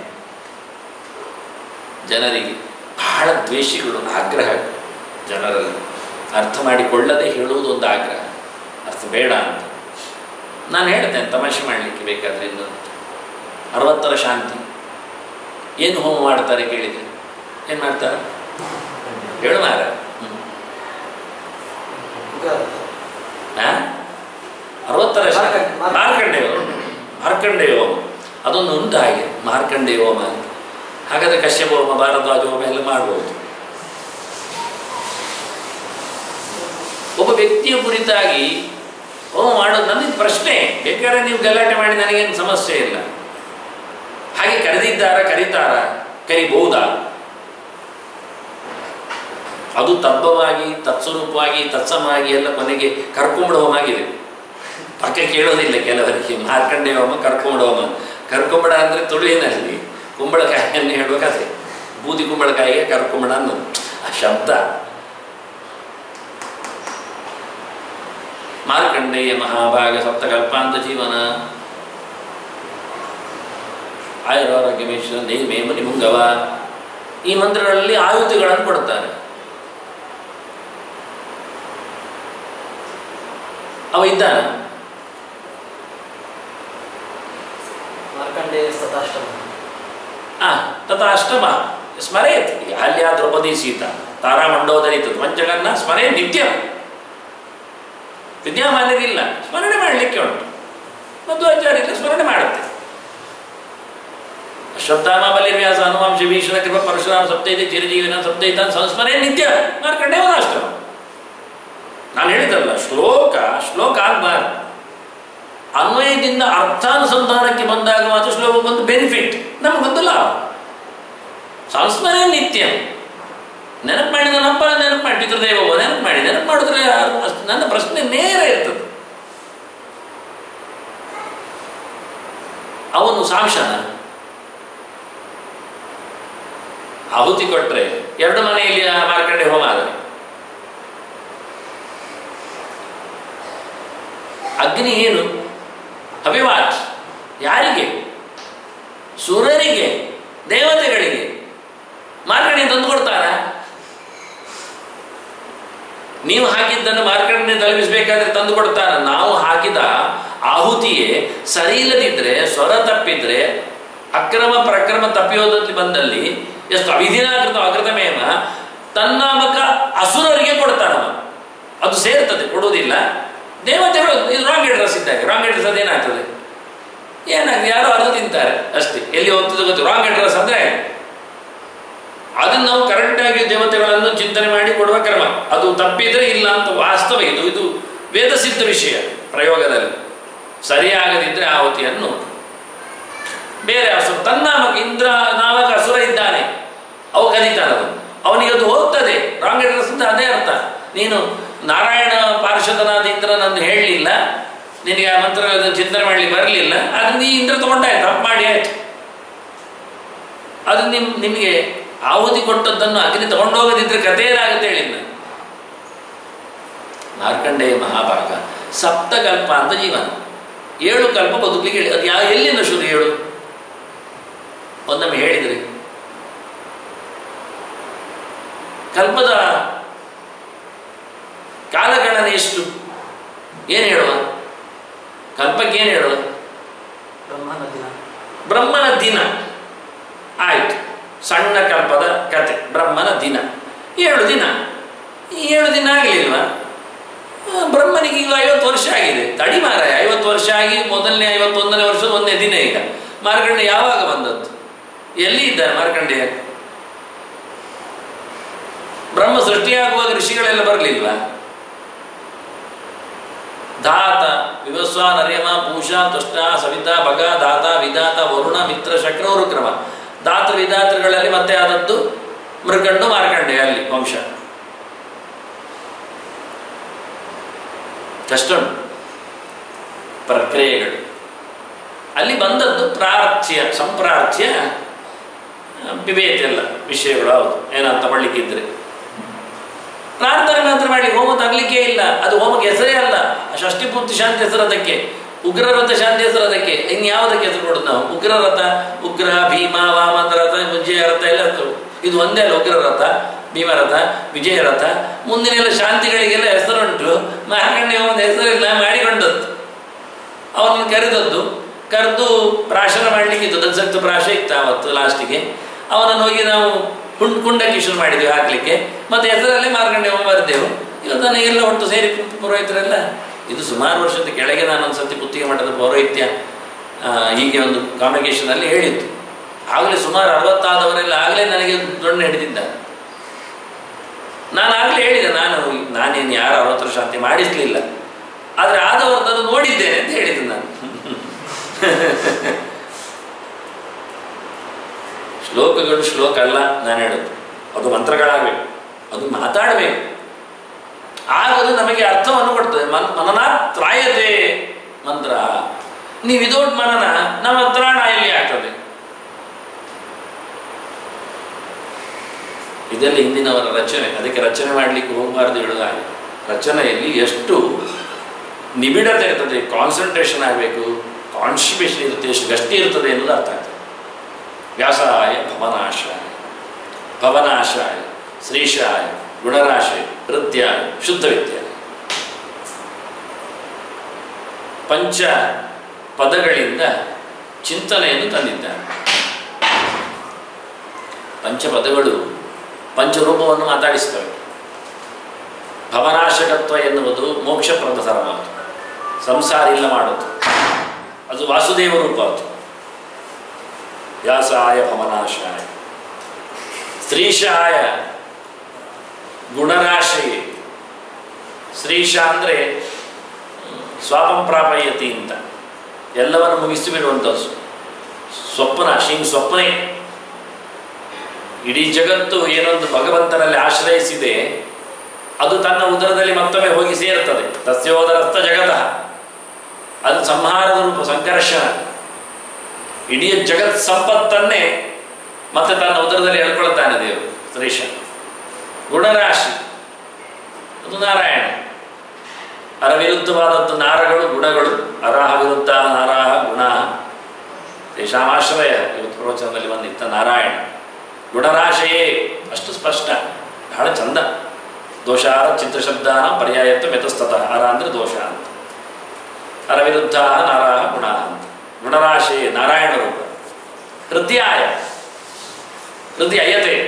ಜನರಿಗೆ ಬಹಳ ದ್ವೇಷಿಗಳು ಆಗ್ರಹ ಜನರಲ್ಲಿ ಅರ್ಥ ಮಾಡಿಕೊಳ್ಳದೆ ಹೇಳುವುದು ಒಂದು ಆಗ್ರಹ ಅರ್ಥ ಬೇಡ ಅಂತ ನಾನು ಹೇಳ್ತೇನೆ ತಮಾಷೆ ಮಾಡಲಿಕ್ಕೆ ಬೇಕಾದ್ರೆ ಇನ್ನು ಅರವತ್ತರ ಶಾಂತಿ ಏನು ಹೋಮ ಮಾಡ್ತಾರೆ ಕೇಳಿದೆ ಏನು ಮಾಡ್ತಾರೆ ಹೇಳು ಮಾರ ಆ? ಅರವತ್ತರ ಶಾಂತಿ ಮಾರ್ಕಂಡ- ಮಾರ್ಕಂಡೇಯ ಹೋಮ ಮಾರ್ಕಂಡೇಯ ಹೋಮ ಅದೊಂದು ಉಂಟು ಹಾಗೆ ಮಾರ್ಕಂಡೇಯ ಹೋಮ ಅಂತ ಹಾಗಾದ್ರೆ ಕಶ್ಯಪ ಹೋಮ ಭಾರದ್ವಾಜ ಹೋಮ ಎಲ್ಲ ಮಾಡ್ಬೋದು ಒಬ್ಬ ವ್ಯಕ್ತಿಯ ಕುರಿತಾಗಿ ಹೋಮ ಮಾಡೋದು ನನ್ನ ಪ್ರಶ್ನೆ ಬೇಕಾದ್ರೆ ನೀವು ಗಲಾಟೆ ಮಾಡಿ ನನಗೇನು ಸಮಸ್ಯೆ ಇಲ್ಲ ಹಾಗೆ ಕರೆದಿದ್ದಾರ ಕರೀತಾರ ಕರಿಬಹುದಾ ಅದು ತಬ್ಬವಾಗಿ ತತ್ಸ್ವರೂಪವಾಗಿ ತತ್ಸಮವಾಗಿ ಎಲ್ಲ ಕೊನೆಗೆ ಕರ್ಕೊಂಬಿಡ ಹೋಮ ಆಗಿದೆ ಪಕ್ಕ ಕೇಳೋದಿಲ್ಲ ಕೆಲವರಿಗೆ ಮಾರ್ಕಂಡೇಯ ಹೋಮ ಕರ್ಕೊಂಬಿಡ ಹೋಮ ಕರ್ಕೊಂಬಿಡ ಅಂದರೆ ತುಳುವಿನಲ್ಲಿ ಕುಂಬಳಕಾಯಿಯನ್ನು ಹೇಳಬೇಕಾದ್ರೆ ಬೂದಿ ಕುಂಬಳಕಾಯಿಗೆ ಕರ್ಕೊಂಬಿಡ ಅನ್ನೋದು ಆ ಶಬ್ದ ಮಾರ್ಕಂಡೇಯ ಮಹಾಭಾಗ ಸಪ್ತಕಲ್ಪಾಂತ ಜೀವನ ಆಯುರಾರೋಗ್ಯ ಮೇಶ್ವರ ನೇಮೇ ಮನಿ ಮುಂಗವ ಈ ಮಂತ್ರಗಳಲ್ಲಿ ಆಯುತಿಗಳನ್ನು ಕೊಡ್ತಾರೆ ಅವ ಇದ್ದಾನ ಮಾರ್ಕಂಡೇಯ ಸತಾಷ್ಟಮ ಆ ತಥ ಅಷ್ಟಮ ಸ್ಮರೇತ್ ಅಲ್ಯ ದ್ರೌಪದಿ ಸೀತಾ ತಾರಾ ಮಂಡೋದರಿ ಪಂಚಗನ್ನ ಸ್ಮರೇ ನಿತ್ಯ ವಿದ್ಯಾಮಾನ್ಯರಿಲ್ಲ ಸ್ಮರಣೆ ಮಾಡಲಿಕ್ಕೆ ಉಂಟು ಮಧ್ವಾಚಾರ್ಯ ಸ್ಮರಣೆ ಮಾಡುತ್ತೆ ಶ್ರದ್ಧಾಮ ಬಲಿರ್ವ್ಯಾಸ ಹನುವಂಶ ಭೀಷಣ ಕೃಪ ಪರಶುರಾಮ ಸಪ್ತೈತೆ ಚಿರಜೀವಿನ ಸಪ್ತೈತ ಸಂಸ್ಮರಣೆ ನಿತ್ಯ ಮಾರ್ಕಂಡೇ ಅಷ್ಟಮ ನಾನು ಹೇಳಿದಲ್ಲ ಶ್ಲೋಕ ಶ್ಲೋಕ ಆಗ್ಬಾರ್ದು ಅನ್ವಯದಿಂದ ಅರ್ಥಾನುಸಂಧಾನಕ್ಕೆ ಬಂದಾಗ ಮಾತ್ರ ಶ್ಲೋಕ ಬಂದು ಬೆನಿಫಿಟ್ ನಮಗೊಂದು ಲಾಭ ಸಂಸ್ಮರಣೆ ನಿತ್ಯ ನೆನಪು ಮಾಡಿದ ನಪ್ಪ ನೆನಪು ಮಾಡಿ ಪಿತೃದೇವ ನೆನಪು ಮಾಡಿ ನೆನಪು ಮಾಡಿದ್ರೆ ಅಷ್ಟ್- ನನ್ನ ಪ್ರಶ್ನೆ ನೇರ ಇರ್ತದೆ ಅವನು ಸಾಂಶನ ಆಹುತಿ ಕೊಟ್ರೆ ಎರಡು ಮನೆಯಲ್ಲಿ ಆ ಮಾರ್ಕಂಡೆ ಹೋಮ ಆದರೆ ಅಗ್ನಿ ಏನು ಅಭಿವಾಟ್ ಯಾರಿಗೆ ಸುರರಿಗೆ ದೇವತೆಗಳಿಗೆ ಮಾರ್ಕಂಡೆ ತಂದು ಕೊಡ್ತಾರ ನೀವು ಹಾಕಿದ್ದನ್ನು ಮಾರ್ಕಂಡೆ ತಲುಪಿಸಬೇಕಾದ್ರೆ ತಂದು ಕೊಡ್ತಾರ ನಾವು ಹಾಕಿದ ಆಹುತಿಯೇ ಸರಿ ಇಲ್ಲದಿದ್ರೆ ಸ್ವರ ತಪ್ಪಿದ್ರೆ ಅಕ್ರಮ ಪ್ರಕ್ರಮ ತಪ್ಪಿಯೋದಲ್ಲಿ ಬಂದಲ್ಲಿ ಎಷ್ಟು ಅವಿಧಿನಾಕೃತ ಅಕೃತಮೇವ ತನ್ನಾಮಕ ಅಸುರರಿಗೆ ಕೊಡ್ತಾನವ ಅದು ಸೇರ್ತದೆ ಕೊಡುವುದಿಲ್ಲ ದೇವತೆಗಳು ಇದು ರಾಂಗ್ ಅಡ್ರೆಸ್ ಇದ್ದಾಗ ರಾಂಗ್ ಅಡ್ರೆಸ್ ಅದೇನಾಗ್ತದೆ ಏನಾಗ್ತದೆ ಯಾರೋ ಅರ್ಧ ತಿಂತಾರೆ ಅಷ್ಟೇ ಎಲ್ಲಿ ಹೋಗ್ತದೆ ಗೊತ್ತು ರಾಂಗ್ ಅಡ್ರೆಸ್ ಅಂದ್ರೆ ಅದನ್ನು ನಾವು ಕರೆಕ್ಟಾಗಿ ದೇವತೆಗಳನ್ನು ಚಿಂತನೆ ಮಾಡಿ ಕೊಡುವ ಕ್ರಮ ಅದು ತಪ್ಪಿದ್ರೆ ಇಲ್ಲ ಅಂತ ವಾಸ್ತವ ಇದು ಇದು ವೇದಸಿದ್ಧ ವಿಷಯ ಪ್ರಯೋಗದಲ್ಲಿ ಸರಿಯಾಗದಿದ್ರೆ ಆವತಿಯನ್ನು ಬೇರೆ ಅಸುರ ತನ್ನಾಮಕ ಇಂದ್ರ ನಾಮಕ ಅಸುರ ಇದ್ದಾನೆ ಅವು ಕಲಿತಾನದು ಅವನಿಗೆ ಅದು ಹೋಗ್ತದೆ ರಾಂಗ್ ಅಡ್ರೆಸ್ ಅಂತ ಅದೇ ಅರ್ಥ ನೀನು ನಾರಾಯಣ ಪಾರ್ಷದನಾದ ಇಂದ್ರನನ್ನು ಹೇಳಲಿಲ್ಲ ನಿನಗೆ ಆ ಮಂತ್ರ ಚಿಂತನೆ ಮಾಡಲಿಕ್ಕೆ ಬರಲಿಲ್ಲ ಆದ್ರೆ ನೀ ಇಂದ್ರ ತಗೊಂಡಾಯ್ತು ತಪ್ಪು ಮಾಡಿ ಆಯ್ತು ಅದು ನಿಮ್ ನಿಮಗೆ ಆಹುತಿ ಕೊಟ್ಟದ್ದನ್ನು ಅಗ್ನಿ ತಗೊಂಡೋಗದಿದ್ರೆ ಕಥೆ ಏನಾಗುತ್ತೆ ಹೇಳಿ ನಾನು ಮಾರ್ಕಂಡೇಯ ಮಹಾಭಾಗ ಸಪ್ತಕಲ್ಪ ಅಂತ ಜೀವನ ಏಳು ಕಲ್ಪ ಬದುಕಲಿಕ್ಕೆ ಹೇಳಿ ಅದು ಯಾವ ಎಲ್ಲಿಂದ ಶುರು ಹೇಳು ಒಂದೊಮ್ಮೆ ಹೇಳಿದ್ರಿ ಕಲ್ಪದ ಕಾಲಗಣನೆ ಎಷ್ಟು ಏನು ಹೇಳುವ ಕಲ್ಪಕ್ಕೆ ಏನು ಹೇಳುವ ಬ್ರಹ್ಮನ ದಿನ ಬ್ರಹ್ಮನ ದಿನ ಆಯಿತು ಸಣ್ಣ ಕಲ್ಪದ ಕತೆ ಬ್ರಹ್ಮನ ದಿನ ಏಳು ದಿನ ಈ ಏಳು ದಿನ ಆಗಲಿಲ್ವಾ ಆ, ಬ್ರಹ್ಮನಿಗೆ ಈಗ ಐವತ್ತು ವರ್ಷ ಆಗಿದೆ ತಡಿ ಮಾರಾಯ ಐವತ್ತು ವರ್ಷ ಆಗಿ ಮೊದಲನೇ ಐವತ್ತೊಂದನೇ ವರ್ಷದ ಒಂದನೇ ದಿನ ಈಗ ಮಾರ್ಕಂಡೆ ಯಾವಾಗ ಬಂದದ್ದು ಎಲ್ಲಿ ಇದ್ದಾರೆ ಮಾರ್ಕಂಡೇಯ ಬ್ರಹ್ಮ ಸೃಷ್ಟಿಯಾಗುವಾಗ ಋಷಿಗಳೆಲ್ಲ ಬರಲಿಲ್ವಾ ಧಾತ ವಿವಸ್ವಾನ ರೇಮ ಪೂಷಾ ತುಷ್ಟ ಸವಿತಾ ಭಗ ದಾತ ವಿಧಾತ ವರುಣ ಮಿತ್ರ ಶಕ್ರವರು ಕ್ರಮ ದಾತ ವಿಧಾತೃಗಳಲ್ಲಿ ಮತ್ತೆ ಆದದ್ದು ಮೃಗಂಡು ಮಾರ್ಕಂಡೆ ಅಲ್ಲಿ ವಂಶ ಕಷ್ಟ ಉಂಟು ಪ್ರಕ್ರಿಯೆಗಳು ಅಲ್ಲಿ ಬಂದದ್ದು ಪ್ರಾರ್ಥ್ಯ ಸಂಪ್ರಾರ್ಥ್ಯ ಬಿಬೇತಿ ಎಲ್ಲ ವಿಷಯಗಳು ಹೌದು ಏನಂತ ತಗೊಳ್ಳಿಕ್ಕಿದ್ರೆ ಪ್ರಾರ್ಥನೆ ಮಾತ್ರ ಮಾಡಿ ಹೋಮ ತಗಲಿಕ್ಕೆ ಇಲ್ಲ ಅದು ಹೋಮಕ್ಕೆ ಹೆಸರೇ ಅಲ್ಲ ಆ ಷಷ್ಠಿ ಪೂರ್ತಿ ಶಾಂತಿ ಹೆಸರು ಅದಕ್ಕೆ ಉಗ್ರರಥ ಶಾಂತಿ ಹೆಸರು ಅದಕ್ಕೆ ಇನ್ನು ಯಾವುದಕ್ಕೆ ಹೆಸರು ಕೊಡೋದು ನಾವು ಉಗ್ರರಥ ಉಗ್ರ ಭೀಮ ವಾಮನ ರಥ ವಿಜಯ ರಥ ಎಲ್ಲ ಇರ್ತವೆ. ಇದು ಒಂದೇ ಅಲ್ಲ ಉಗ್ರರಥ ಭೀಮರಥ ವಿಜಯ ರಥ ಮುಂದಿನ ಎಲ್ಲ ಶಾಂತಿಗಳಿಗೆಲ್ಲ ಹೆಸರುಂಟು ಮಾರ್ಕಂಡಿ ಒಂದು ಹೆಸರಿಲ್ಲ ಮಾಡಿಕೊಂಡದ್ದು ಅವನನ್ನು ಕರೆದದ್ದು ಕರೆದು ಪ್ರಾಶನ ಮಾಡಲಿಕ್ಕೆ ಇತ್ತು ದಸಕ್ತ ಪ್ರಾಶ ಇತ್ತು ಆವತ್ತು ಲಾಸ್ಟಿಗೆ ಅವನನ್ನು ಹೋಗಿ ನಾವು ಕುಂಡ್ ಕುಂಡಕ್ಕೆ ಶುರು ಮಾಡಿದ್ವಿ ಹಾಕ್ಲಿಕ್ಕೆ ಮತ್ತೆ ಹೆಸರಲ್ಲೇ ಮಾರ್ಕಂಡೆ ಹೋಗಿ ಬರೆದೆವು ಇವತ್ತು ನನಗೆಲ್ಲ ಒಟ್ಟು ಸೇರಿ ಪು- ಪುರೋಹಿತರೆಲ್ಲ ಇದು ಸುಮಾರು ವರ್ಷದ ಕೆಳಗೆ ನಾನು ಒಂದು ಸತಿ ಪುತ್ತಿಗೆ ಮಠದ ಪೌರೋಹಿತ್ಯ ಆ, ಹೀಗೆ ಒಂದು ಕಾಂಬಿನೇಷನಲ್ಲಿ ಹೇಳಿದ್ದು ಆಗಲೇ ಸುಮಾರು ಅರವತ್ತಾದವರೆಲ್ಲ ಆಗಲೇ ನನಗೆ ದೊಡ್ಡ ಹಿಡಿದಿದ್ದಾರೆ ನಾನು ಆಗಲೇ ಹೇಳಿದೆ ನಾನು ನಾನೇನು ಯಾರು ಅರವತ್ತರ ಶಾಂತಿ ಮಾಡಿಸ್ಲಿಲ್ಲ ಆದರೆ ಆದವರದನ್ನು ನೋಡಿದ್ದೇನೆ ಅಂತ ಹೇಳಿದ್ದು ನಾನು ಶ್ಲೋಕಗಳು ಶ್ಲೋಕ ಅಲ್ಲ ನಾನು ಹೇಳೋದು ಅದು ಮಂತ್ರಗಳಾಗಬೇಕು ಅದು ಮಾತಾಡಬೇಕು ಆಗ ಅದು ನಮಗೆ ಅರ್ಥವನ್ನು ಕೊಡ್ತದೆ ಮನ್ ಮನನಾತ್ರಾಯತೆ ಮಂತ್ರ ನೀವು ವಿದೌಟ್ ಮನನ ನಮ್ಮ ತ್ರಾಣ ಎಲ್ಲಿ ಆಗ್ತದೆ ಇದೆಲ್ಲ ಹಿಂದಿನವರ ರಚನೆ ಅದಕ್ಕೆ ರಚನೆ ಮಾಡಲಿಕ್ಕೆ ಹೋಗಬಾರ್ದು ಹೇಳೋದಾಗಿ ರಚನೆಯಲ್ಲಿ ಎಷ್ಟು ನಿಬಿಡತೆ ಇರ್ತದೆ ಕಾನ್ಸಂಟ್ರೇಷನ್ ಆಗಬೇಕು ಕಾನ್ಸ್ಟಿಪೇಷನ್ ಇರುತ್ತೆ ಎಷ್ಟು ಗಟ್ಟಿ ಇರ್ತದೆ ಎನ್ನುವುದು ಅರ್ಥ ಆಗ್ತದೆ ವ್ಯಾಸಾಯ ಭವನಾಶಾಯ ಭವನಾಶಾಯ ಶ್ರೀಶಾಯ ಗುಣರಾಶಯ ಹೃದಯಾಯ ಶುದ್ಧ ವಿದ್ಯಾಯ ಪಂಚ ಪದಗಳಿಂದ ಚಿಂತನೆಯನ್ನು ತಂದಿದ್ದಾರೆ ಪಂಚಪದಗಳು ಪಂಚರೂಪವನ್ನು ಮಾತಾಡಿಸ್ತವೆ ಭವನಾಶಕತ್ವ ಎನ್ನುವುದು ಮೋಕ್ಷಪ್ರದ ಮಾತು ಸಂಸಾರ ಇಲ್ಲ ಮಾಡೋದು ಅದು ವಾಸುದೇವ ರೂಪ ಅದು ವ್ಯಾಸಾಯ ಭವನಾಶಾಯ ಸ್ತ್ರೀಶಾಯ ಗುಣರಾಶಿ ಶ್ರೀಶ ಅಂದರೆ ಸ್ವಾಪಂ ಪ್ರಾಪಯತಿ ಅಂತ ಎಲ್ಲವನ್ನು ಮುಗಿಸಿ ಬಿಡುವಂಥದ್ದು ಸ್ವಪ್ನ ಶಿಂಗ್ ಸ್ವಪ್ನೇ ಇಡೀ ಜಗತ್ತು ಏನೊಂದು ಭಗವಂತನಲ್ಲಿ ಆಶ್ರಯಿಸಿದೆ ಅದು ತನ್ನ ಉದರದಲ್ಲಿ ಮತ್ತೊಮ್ಮೆ ಹೋಗಿ ಸೇರುತ್ತದೆ ತಸ್ಯೋದರಸ್ಥ ಜಗತಃ ಅದು ಸಂಹಾರದ ರೂಪ ಸಂಕರ್ಷಣ ಇಡೀ ಜಗತ್ ಸಂಪತ್ತನ್ನೇ ಮತ್ತೆ ತನ್ನ ಉದರದಲ್ಲಿ ಹೇಳ್ಕೊಳ್ತಾನೆ ದೇವರು ಶ್ರೀಶ ಗುಣರಾಶಿ ಅದು ನಾರಾಯಣ ಅರ ವಿರುದ್ಧವಾದದ್ದು ನಾರಗಳು ಗುಣಗಳು ಅರಾಹ ವಿರುದ್ಧ ನಾರಾಹ ಗುಣ ತೇಷಾಮಾಶ್ರಯ ಇವತ್ತು ಪ್ರವಚನದಲ್ಲಿ ಬಂದಿತ್ತ ನಾರಾಯಣ ಗುಣರಾಶಯೇ ಅಷ್ಟು ಸ್ಪಷ್ಟ ಬಹಳ ಚಂದ ದೋಷಾರ ಚಿತ್ರಶಬ್ದಾನ ಪರ್ಯಾಯತ್ವ ಮೆತಸ್ತತಃ ಅರ ಅಂದರೆ ದೋಷ ಅಂತ ಅರವಿರುದ್ಧ ನರ ಗುಣ ಅಂತ ಗುಣರಾಶಿ ನಾರಾಯಣ ರೂಪ ಹೃದಯಾಯ ಹೃದಯತೆ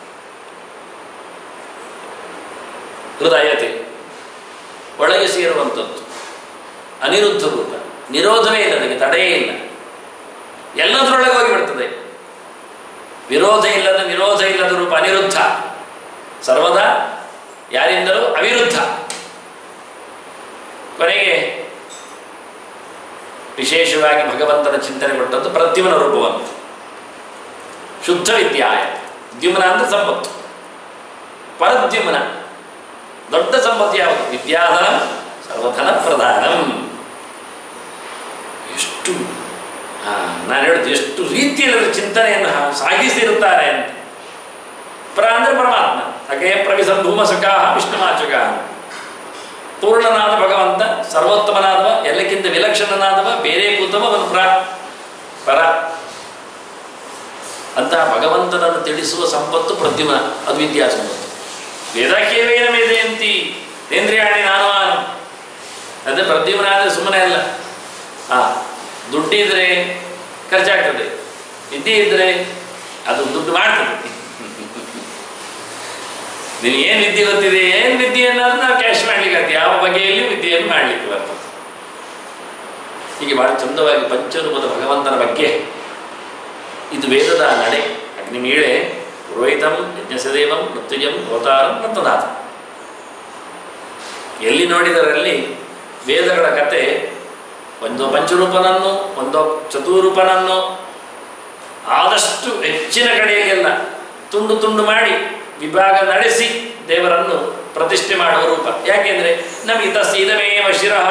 ಹೃದಯತೆ ಒಳಗೆ ಸೇರುವಂಥದ್ದು ಅನಿರುದ್ಧ ರೂಪ ನಿರೋಧವೇ ಇಲ್ಲ ಅದಕ್ಕೆ ತಡೆಯೇ ಇಲ್ಲ ಎಲ್ಲದರೊಳಗೆ ಹೋಗಿಬಿಡ್ತದೆ ವಿರೋಧ ಇಲ್ಲದ ನಿರೋಧ ಇಲ್ಲದ ರೂಪ ಅನಿರುದ್ಧ ಸರ್ವದಾ ಯಾರಿಂದಲೂ ಅವಿರುದ್ಧ ಕೊನೆಗೆ ವಿಶೇಷವಾಗಿ ಭಗವಂತನ ಚಿಂತನೆ ಕೊಟ್ಟದ್ದು ಪ್ರದ್ಯುಮ್ನ ರೂಪವನ್ನು ಶುದ್ಧ ವಿದ್ಯಾಯ ದ್ಯುಮ್ನ ಅಂದ್ರೆ ಸಂಪತ್ತು ಪರದ್ಯುಮ್ನ ದೊಡ್ಡ ಸಂಪತ್ತು ಯಾವುದು ವಿದ್ಯಾಧನ ಸರ್ವಧನ ಪ್ರಧಾನಂ ಎಷ್ಟು ಹಾ ನಾನು ಹೇಳುದು ಎಷ್ಟು ರೀತಿಯಲ್ಲಿ ಅದರ ಚಿಂತನೆಯನ್ನು ಹಾ- ಸಾಗಿಸಿರುತ್ತಾರೆ ಅಂತ ಪ್ರ ಅಂದ್ರೆ ಪರಮಾತ್ಮ ಅಗೆ ಪ್ರವಿಸಂಭೂಮ ಸುಖ ವಿಷ್ಣುಮಾಚಕ ಪೂರ್ಣನಾದ ಭಗವಂತ ಸರ್ವೋತ್ತಮನಾದವ ಎಲ್ಲಕ್ಕಿಂತ ವಿಲಕ್ಷಣನಾದವ ಬೇರೆ ಕೂತವ ಅವನು ಪ್ರ ಪರ ಅಂತಹ ಭಗವಂತನನ್ನು ತಿಳಿಸುವ ಸಂಪತ್ತು ಪ್ರದ್ಯುಮ್ನ ಅದು ವಿದ್ಯಾ ಸಂಪತ್ತು ವೇದಕೇವೇನ ವೇದಯಂತಿ ನೇಂದ್ರಿಯಾಣಿ ನಾನು ಮಾನು ಅದೇ ಪ್ರದ್ಯುಮ್ನ ಆದರೆ ಸುಮ್ಮನೆ ಅಲ್ಲ ಆ ದುಡ್ಡಿದ್ರೆ ಖರ್ಚಾಗ್ತದೆ ವಿದ್ಯೆ ಇದ್ರೆ ಅದು ದುಡ್ಡು ಮಾಡ್ತದೆ ನೀವು ಏನು ವಿದ್ಯೆ ಗೊತ್ತಿದೆ ಏನು ವಿದ್ಯೆ ಅನ್ನೋದು ನಾವು ಕ್ಯಾಶ್ ಮಾಡ್ಲಿಕ್ಕೆ ಆಗ್ತದೆ ಯಾವ ಬಗೆಯಲ್ಲಿ ವಿದ್ಯೆಯನ್ನು ಮಾಡ್ಲಿಕ್ಕೆ ಬರ್ತದೆ ಹೀಗೆ ಬಹಳ ಚಂದವಾಗಿ ಪಂಚರೂಪದ ಭಗವಂತನ ಬಗ್ಗೆ ಇದು ವೇದದ ನಡೆ ಅಗ್ನಿಮೀಳೆ ಪುರೋಹಿತಂ ಯಜ್ಞಸದೇವಂ ಮೃತ್ಯುಜಂ ಅವತಾರಂ ರತ್ನನಾಥ ಎಲ್ಲಿ ನೋಡಿದರಲ್ಲಿ ವೇದಗಳ ಕತೆ ಒಂದು ಪಂಚರೂಪನನ್ನು ಒಂದು ಚತುರೂಪನನ್ನು ಆದಷ್ಟು ಹೆಚ್ಚಿನ ಕಡೆಯಲ್ಲೆಲ್ಲ ತುಂಡು ತುಂಡು ಮಾಡಿ ವಿಭಾಗ ನಡೆಸಿ ದೇವರನ್ನು ಪ್ರತಿಷ್ಠೆ ಮಾಡುವ ರೂಪ ಯಾಕೆಂದ್ರೆ ನಮಗೆ ತಸ್ಸೀದಮೇವ ಶಿರಃ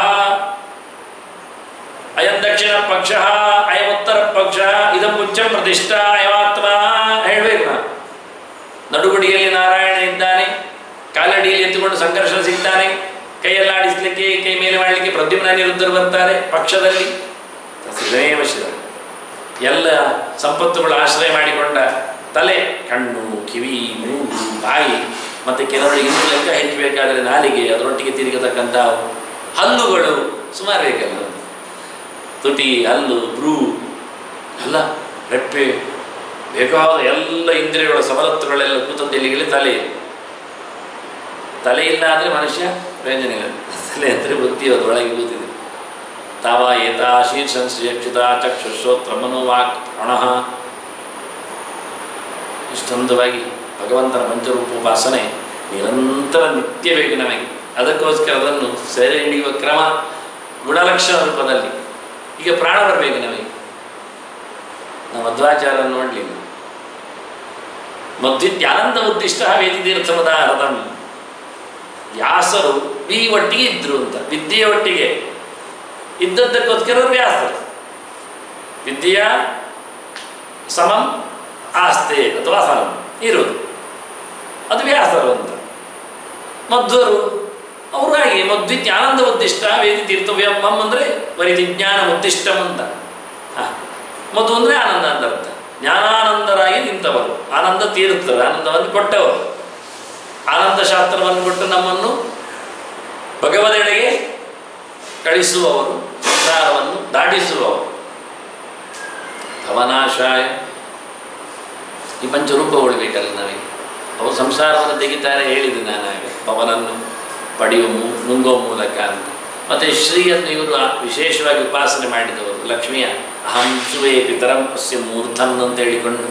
ಅಯಂ ದಕ್ಷಿಣ ಪಕ್ಷ ಅಯಂ ಉತ್ತರ ಪಕ್ಷ ಇದಂ ಉಚ್ಚಂ ಪ್ರತಿಷ್ಠಾ ಅಯಮಾತ್ಮ ಹೇಳಬೇಕು ನಾನು ನಡುಗುಡಿಯಲ್ಲಿ ನಾರಾಯಣ ಇದ್ದಾನೆ ಕಾಲಡಿಯಲ್ಲಿ ಎತ್ತುಕೊಂಡು ಸಂಕರ್ಷಣ ಸಿಗ್ತಾನೆ ಕೈಯಲ್ಲಾಡಿಸ್ಲಿಕ್ಕೆ ಕೈ ಮೇಲೆ ಮಾಡಲಿಕ್ಕೆ ಪ್ರದ್ಯುಮ್ನ ನಿರುದ್ಧರು ಬರ್ತಾರೆ ಪಕ್ಷದಲ್ಲಿ ತಸ್ಸೀದಮೇವ ಶಿರ ಎಲ್ಲ ಸಂಪತ್ತುಗಳು ಆಶ್ರಯ ಮಾಡಿಕೊಂಡ ತಲೆ ಕಣ್ಣು ಕಿವಿ ಮೂಗು ಬಾಯಿ ಮತ್ತು ಕೆಲವರಿಗೆ ಇನ್ನೂ ಲೆಕ್ಕ ಹೆಚ್ಚಬೇಕಾದರೆ ನಾಲಿಗೆ ಅದರೊಟ್ಟಿಗೆ ತಿರುಗತಕ್ಕಂಥ ಹಲ್ಲುಗಳು ಸುಮಾರು ಬೇಕಲ್ಲ ತುಟಿ ಹಲ್ಲು ಬ್ರೂ ಎಲ್ಲ ರೆಪ್ಪೆ ಬೇಕಾದ ಎಲ್ಲ ಇಂದ್ರಿಯಗಳ ಸವಲತ್ತುಗಳೆಲ್ಲ ಕೂತದ್ದು ಎಲ್ಲಿಗೆ ತಲೆ ತಲೆ ಇಲ್ಲ ಅಂದರೆ ಮನುಷ್ಯ ಪ್ರಯೋಜನ ಇಲ್ಲ ತಲೆ ಅಂದರೆ ಬುದ್ಧಿ ಅದರೊಳಗೆ ಕೂತಿದೆ ತಾವ ಏತಾ ಶೀರ್ಷಂ ಶ್ರೀಯಕ್ಷಿತ ಚಕ್ಷುಶ್ರೋತ್ರ ಮನೋವಾಕ್ ಹಣಃ ಇಷ್ಟೊಂದವಾಗಿ ಭಗವಂತನ ಪಂಚರೂಪ ಉಪಾಸನೆ ನಿರಂತರ ನಿತ್ಯ ಬೇಕು ನಮಗೆ ಅದಕ್ಕೋಸ್ಕರ ಅದನ್ನು ಸೆರೆ ಹಿಡಿಯುವ ಕ್ರಮ ಗುಣಲಕ್ಷಣ ರೂಪದಲ್ಲಿ ಈಗ ಪ್ರಾಣ ಬರಬೇಕು ನಮಗೆ ನಾವು ಮಧ್ವಾಚಾರ ನೋಡಲಿಲ್ಲ ಮಧ್ವಿತ್ಯಾನಂದ ಉದ್ದಿಷ್ಟ ವೇದಿತೀರ್ಥಮದಾರದಂ ವ್ಯಾಸರು ಈ ಒಟ್ಟಿಗೆ ಇದ್ರು ಅಂತ ವಿದ್ಯೆಯ ಒಟ್ಟಿಗೆ ಇದ್ದದ್ದಕ್ಕೋಸ್ಕರ ಅವ್ರು ವ್ಯಾಸರು ವಿದ್ಯೆಯ ಸಮಂ ಆಸ್ತೆ ಅಥವಾ ಸಮಂ ಇರೋದು ಅದು ವ್ಯಾಸರು ಅಂತ ಮಧ್ವರು ಅವರು ಹಾಗೆ ಮಧ್ವಿತ್ಯ ಆನಂದ ಉದ್ದಿಷ್ಟ ವೇದಿ ತೀರ್ಥವ್ಯಂ ಅಂದರೆ ವರಿತಿ ಜ್ಞಾನ ಉದ್ದಿಷ್ಟಂ ಅಂತ ಹ. ಮಧು ಅಂದರೆ ಆನಂದ ಅಂತ ಅರ್ಥ ಜ್ಞಾನಾನಂದರಾಗಿ ನಿಂತವರು ಆನಂದ ತೀರುತ್ತದೆ ಆನಂದವನ್ನು ಕೊಟ್ಟವರು ಆನಂದ ಶಾಸ್ತ್ರವನ್ನು ಕೊಟ್ಟು ನಮ್ಮನ್ನು ಭಗವದೆಡೆಗೆ ಕಳಿಸುವವರು ಸಂಸಾರವನ್ನು ದಾಟಿಸುವವರು ಭವನಾಶಾಯ ಈ ಪಂಚರೂಪ ಉಳಿಬೇಕಲ್ಲ ನಮಗೆ ಅವರು ಸಂಸಾರವನ್ನು ತೆಗಿತಾರೆ ಹೇಳಿದೆ ನಾನಾಗ ಪವನನ್ನು ಪಡೆಯುವ ಮೂ ನುಂಗುವ ಮೂಲಕ ಅಂತ ಮತ್ತು ಶ್ರೀಯನ್ನು ಇವರು ಆ- ವಿಶೇಷವಾಗಿ ಉಪಾಸನೆ ಮಾಡಿದವರು ಲಕ್ಷ್ಮಿಯ ಅಹಂ ಸುವೇ ಪಿತರಂ ಅಸ್ಯ ಮೂರ್ಧನ್ ಅಂತ ಹೇಳಿಕೊಂಡು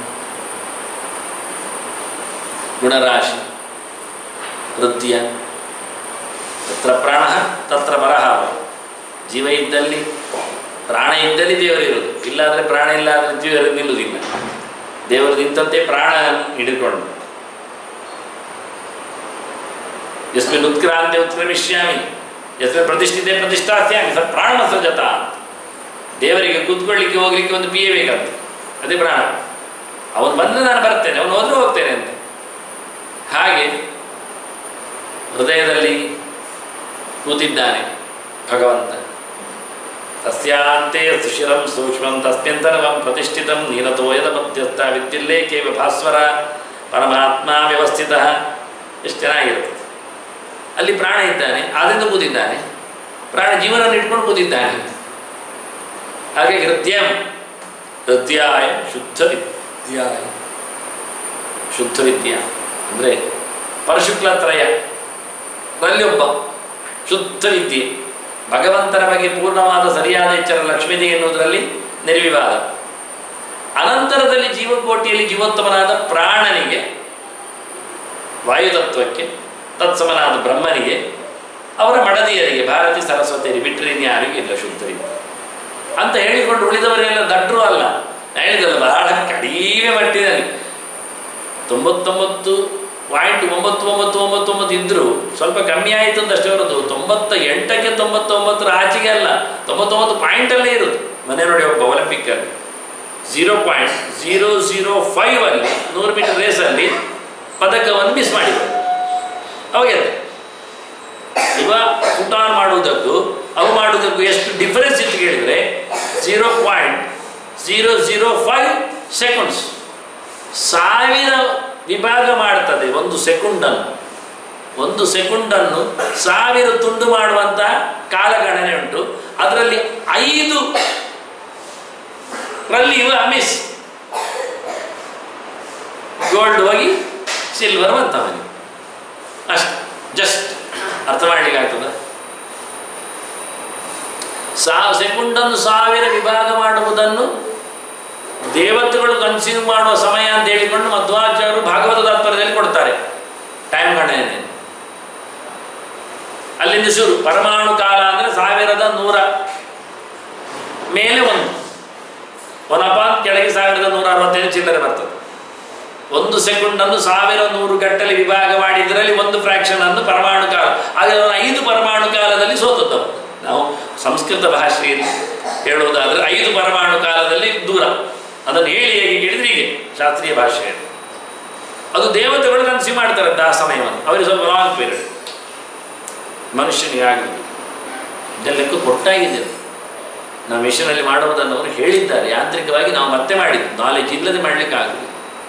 ಗುಣರಾಶಿ ವೃತ್ತಿಯ ತತ್ರ ಪ್ರಾಣ ತತ್ರ ಪರಹ ಜೀವ ಇದ್ದಲ್ಲಿ ಪ್ರಾಣ ಇದ್ದಲ್ಲಿ ದೇವರಿರುವುದು ಇಲ್ಲಾದರೆ ಪ್ರಾಣ ಇಲ್ಲ ಅಂದರೆ ದೇವರು ನಿಲ್ಲುವುದಿಲ್ಲ ದೇವರು ನಿಂತಂತೆ ಪ್ರಾಣ ಹಿಡಿದುಕೊಂಡು ಯಸ್ಮಿನ್ ಉತ್ಕ್ರಾಂತಿ ಉತ್ಕ್ರಮಿಷ್ಯಾಮಿ ಯಸ್ಮಿನ್ ಪ್ರತಿಷ್ಠಿತೆ ಪ್ರತಿಷ್ಠಾಸ್ಯಾಮಿ ಸ ಪ್ರಾಣ ಸೃಜತ ಅಂತ ದೇವರಿಗೆ ಕೂತ್ಕೊಳ್ಳಿಕ್ಕೆ ಹೋಗ್ಲಿಕ್ಕೆ ಒಂದು ಪಿಯೆ ಬೇಕಂತ ಅದೇ ಪ್ರಾಣ ಅವನು ಬಂದರೆ ನಾನು ಬರ್ತೇನೆ ಅವನು ಹೋದ್ರೆ ಹೋಗ್ತೇನೆ ಅಂತ ಹಾಗೆ ಹೃದಯದಲ್ಲಿ ಕೂತಿದ್ದಾನೆ ಭಗವಂತ ತಸ್ಯಾಂತೆ ಸುಶಿರಂ ಸೂಕ್ಷ್ಮಂ ತಸ್ಮ್ಯಂತರವಂ ಪ್ರತಿಷ್ಠಿತಂ ನೀಲತೋಯದ ಮಧ್ಯಸ್ಥ ವಿದ್ಯುಲ್ಲೇಖೇವ ಭಾಸ್ವರ ಪರಮಾತ್ಮ ವ್ಯವಸ್ಥಿತ ಎಷ್ಟು ಚೆನ್ನಾಗಿರ್ತದೆ ಅಲ್ಲಿ ಪ್ರಾಣ ಇದ್ದಾನೆ ಆದ್ರಿಂದ ಕೂತಿದ್ದಾನೆ ಪ್ರಾಣ ಜೀವನವನ್ನು ಇಟ್ಕೊಂಡು ಕೂತಿದ್ದಾನೆ ಹಾಗೆ ಹೃದಯಂ ಹೃದಯಾಯ ಶುದ್ಧ ವಿದ್ಯಾಯ ಶುದ್ಧ ವಿದ್ಯಾ ಅಂದರೆ ಪರಶುಕ್ಲತ್ರಯ ರಲ್ಲಿ ಒಬ್ಬ ಶುದ್ಧ ವಿದ್ಯೆ ಭಗವಂತನ ಬಗ್ಗೆ ಪೂರ್ಣವಾದ ಸರಿಯಾದ ಎಚ್ಚರ ಲಕ್ಷ್ಮೀದೇ ಎನ್ನುವುದರಲ್ಲಿ ನಿರ್ವಿವಾದ ಅನಂತರದಲ್ಲಿ ಜೀವಕೋಟಿಯಲ್ಲಿ ಜೀವೋತ್ತಮನಾದ ಪ್ರಾಣನಿಗೆ ವಾಯುತತ್ವಕ್ಕೆ ತತ್ಸಮನಾದ ಬ್ರಹ್ಮನಿಗೆ ಅವರ ಮಡದಿಯರಿಗೆ ಭಾರತಿ ಸರಸ್ವತಿಯರಿಗೆ ಬಿಟ್ಟರೆ ಇನ್ಯಾರಿಗೂ ಇಲ್ಲ ಶುದ್ಧ ವಿದ್ಯೆ ಅಂತ ಹೇಳಿಕೊಂಡು ಉಳಿದವರೆಲ್ಲ ದಡ್ರು ಅಲ್ಲ ನಾನು ಹೇಳಿದಲ್ಲ ಬಹಳ ಕಡಿಮೆ ಮಟ್ಟಿನಲ್ಲಿ ತೊಂಬತ್ತೊಂಬತ್ತು ಪಾಯಿಂಟ್ ಒಂಬತ್ತು ಒಂಬತ್ತು ಒಂಬತ್ತು ಒಂಬತ್ತು ಇದ್ದರೂ ಸ್ವಲ್ಪ ಕಮ್ಮಿ ಆಯಿತು ಅಂತಷ್ಟೇ ಬರೋದು ತೊಂಬತ್ತ ಎಂಟಕ್ಕೆ ತೊಂಬತ್ತೊಂಬತ್ತರ ಆಚೆಗೆ ಅಲ್ಲ ತೊಂಬತ್ತೊಂಬತ್ತು ಪಾಯಿಂಟಲ್ಲೇ ಇರೋದು ಮನೆ ನೋಡಿ ಒಬ್ಬ ಒಲಿಂಪಿಕ್ಕಲ್ಲಿ zero point zero zero five ಅಲ್ಲಿ ನೂರು ಮೀಟರ್ ರೇಸಲ್ಲಿ ಪದಕವನ್ನು ಮಿಸ್ ಮಾಡಿದರು ಅವಾಗೆ ಇವ ಪುಟಾನ್ ಮಾಡುವುದಕ್ಕೂ ಅವು ಮಾಡುವುದಕ್ಕೂ ಎಷ್ಟು ಡಿಫರೆನ್ಸ್ ಇತ್ತು ಕೇಳಿದರೆ zero point zero zero five seconds ಸಾವಿರ ವಿಭಾಗ ಮಾಡ್ತದೆ ಒಂದು ಸೆಕೆಂಡನ್ನು ಒಂದು ಸೆಕೆಂಡನ್ನು ಸಾವಿರ ತುಂಡು ಮಾಡುವಂಥ ಕಾಲಗಣನೆ ಉಂಟು ಅದರಲ್ಲಿ ಐದು ರಲ್ಲಿ ಇವ ಮಿಸ್ ಗೋಲ್ಡ್ ಹೋಗಿ ಸಿಲ್ವರ್ ಬಂತ ಅವನಿಗೆ ಅಷ್ಟು ಜಸ್ಟ್ ಅರ್ಥ ಮಾಡ್ಲಿಕ್ಕೆ ಆಗ್ತದ ಸಾ ಸೆಕೆಂಡನ್ನು ಸಾವಿರ ವಿಭಾಗ ಮಾಡುವುದನ್ನು ದೇವತೆಗಳು ಕನ್ಸ್ಯೂಮ್ ಮಾಡುವ ಸಮಯ ಅಂತ ಹೇಳಿಕೊಂಡು ಮಧ್ವಾಚಾರ್ಯರು ಭಾಗವತ ತಾತ್ಪರ್ಯದಲ್ಲಿ ಕೊಡ್ತಾರೆ ಟೈಮ್ ಗಣನೆ ಅಲ್ಲಿಂದ ಶುರು ಪರಮಾಣು ಕಾಲ ಅಂದರೆ ಸಾವಿರದ ನೂರ ಮೇಲೆ ಒಂದು ಒನಪ ಕೆಳಗೆ ಸಾವಿರದ ನೂರ ಅರವತ್ತೈದು ಚಿಲ್ಲರೆ ಬರ್ತದೆ ಒಂದು ಸೆಕೆಂಡನ್ನು ಸಾವಿರ ನೂರು ಗಟ್ಟಲೆ ವಿಭಾಗ ಮಾಡಿದ್ರಲ್ಲಿ ಒಂದು ಫ್ರಾಕ್ಷನ್ ಅನ್ನು ಪರಮಾಣು ಕಾಲ ಹಾಗೆ ಅವನು ಐದು ಪರಮಾಣು ಕಾಲದಲ್ಲಿ ಸೋತದ್ದವು ನಾವು ಸಂಸ್ಕೃತ ಭಾಷೆಯಲ್ಲಿ ಹೇಳುವುದಾದರೆ ಐದು ಪರಮಾಣು ಕಾಲದಲ್ಲಿ ದೂರ ಅದನ್ನು ಹೇಳಿ ಹೇಗೆ ಕೇಳಿದ್ರೆ ಹೀಗೆ ಶಾಸ್ತ್ರೀಯ ಭಾಷೆಯಲ್ಲಿ ಅದು ದೇವತೆಗಳು ಕನಸಿ ಮಾಡ್ತಾರೆ ಆ ಸಮಯವನ್ನು ಅವರಿಗೆ ಸ್ವಲ್ಪ ಲಾಂಗ್ ಪೀರಿಯಡ್ ಮನುಷ್ಯನಿಗೆ ಆಗಲಿ ಇದೆಲ್ಲಕ್ಕೂ ಕೊಟ್ಟಾಗಿದೆ ಅದು. ನಾವು ಮಿಷನಲ್ಲಿ ಮಾಡುವುದನ್ನು ಅವರು ಹೇಳಿದ್ದಾರೆ ಯಾಂತ್ರಿಕವಾಗಿ ನಾವು ಮತ್ತೆ ಮಾಡಿದ್ದು ನಾಲೆಜ್ ಇಲ್ಲದೆ ಮಾಡಲಿಕ್ಕೆ ಆಗಲಿ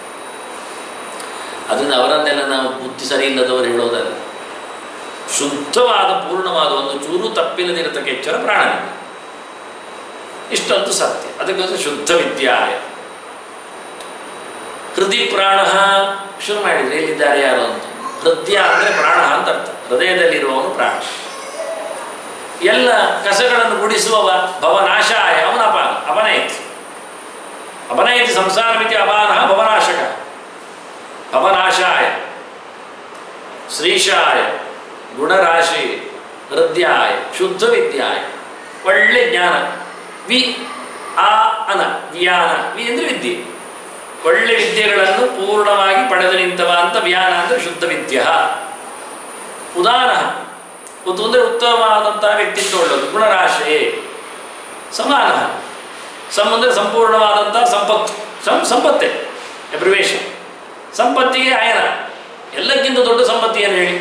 ಅದರಿಂದ ಅವರನ್ನೆಲ್ಲ ನಾವು ಬುದ್ಧಿ ಸರಿ ಇಲ್ಲದವರು ಹೇಳೋದಲ್ಲ ಶುದ್ಧವಾದ ಪೂರ್ಣವಾದ ಒಂದು ಚೂರು ತಪ್ಪಿಲ್ಲದಿರತಕ್ಕ ಎಚ್ಚರ ಪ್ರಾಣನಿಗೆ ಇಷ್ಟಂತೂ ಸತ್ಯ ಅದಕ್ಕೋಸ್ಕರ ಶುದ್ಧ ವಿದ್ಯಾಯ ಹೃದಯ ಪ್ರಾಣ ಶುರು ಮಾಡಿದ್ರೆ ಎಲ್ಲಿದ್ದಾರೆ ಯಾರು ಅಂತ ಹೃದಯ ಅಂದರೆ ಪ್ರಾಣ ಅಂತ ಅರ್ಥ ಹೃದಯದಲ್ಲಿರುವವನು ಪ್ರಾಣ ಎಲ್ಲ ಕಸಗಳನ್ನು ಗುಡಿಸುವವ ಭವನಾಶಾಯ ಅವನ ಅಪಾನ ಅಪನಯತಿ ಅಪನಯತಿ ಸಂಸಾರ ಮಿತಿ ಅಪಾನ ಭವನಾಶಕ ಭವನಾಶಾಯ ಶ್ರೀಶಾಯ ಗುಣರಾಶಿ ಹೃದಯಾಯ ಶುದ್ಧ ವಿದ್ಯಾಯ ಒಳ್ಳೆ ಜ್ಞಾನ ವಿ ಆ ಅನ ವ್ಯಾನ ವಿ ಅಂದರೆ ವಿದ್ಯೆ ಒಳ್ಳೆ ವಿದ್ಯೆಗಳನ್ನು ಪೂರ್ಣವಾಗಿ ಪಡೆದು ನಿಂತವ ಅಂತ ವ್ಯಾನ ಅಂದರೆ ಶುದ್ಧ ವಿದ್ಯ ಉದಾನ ಒಂದು ಅಂದರೆ ಉತ್ತಮವಾದಂತಹ ವ್ಯಕ್ತಿತ್ವ ಉಳ್ಳದು ಗುಣರಾಶಿ ಸಮಾನ ಸಮ್ ಅಂದರೆ ಸಂಪೂರ್ಣವಾದಂತಹ ಸಂಪತ್ತು ಸಂ ಸಂಪತ್ತೆ ಅಬ್ರಿವೇಶನ್ ಸಂಪತ್ತಿಗೆ ಆಯನ ಎಲ್ಲಕ್ಕಿಂತ ದೊಡ್ಡ ಸಂಪತ್ತಿ ಏನು ಹೇಳಿ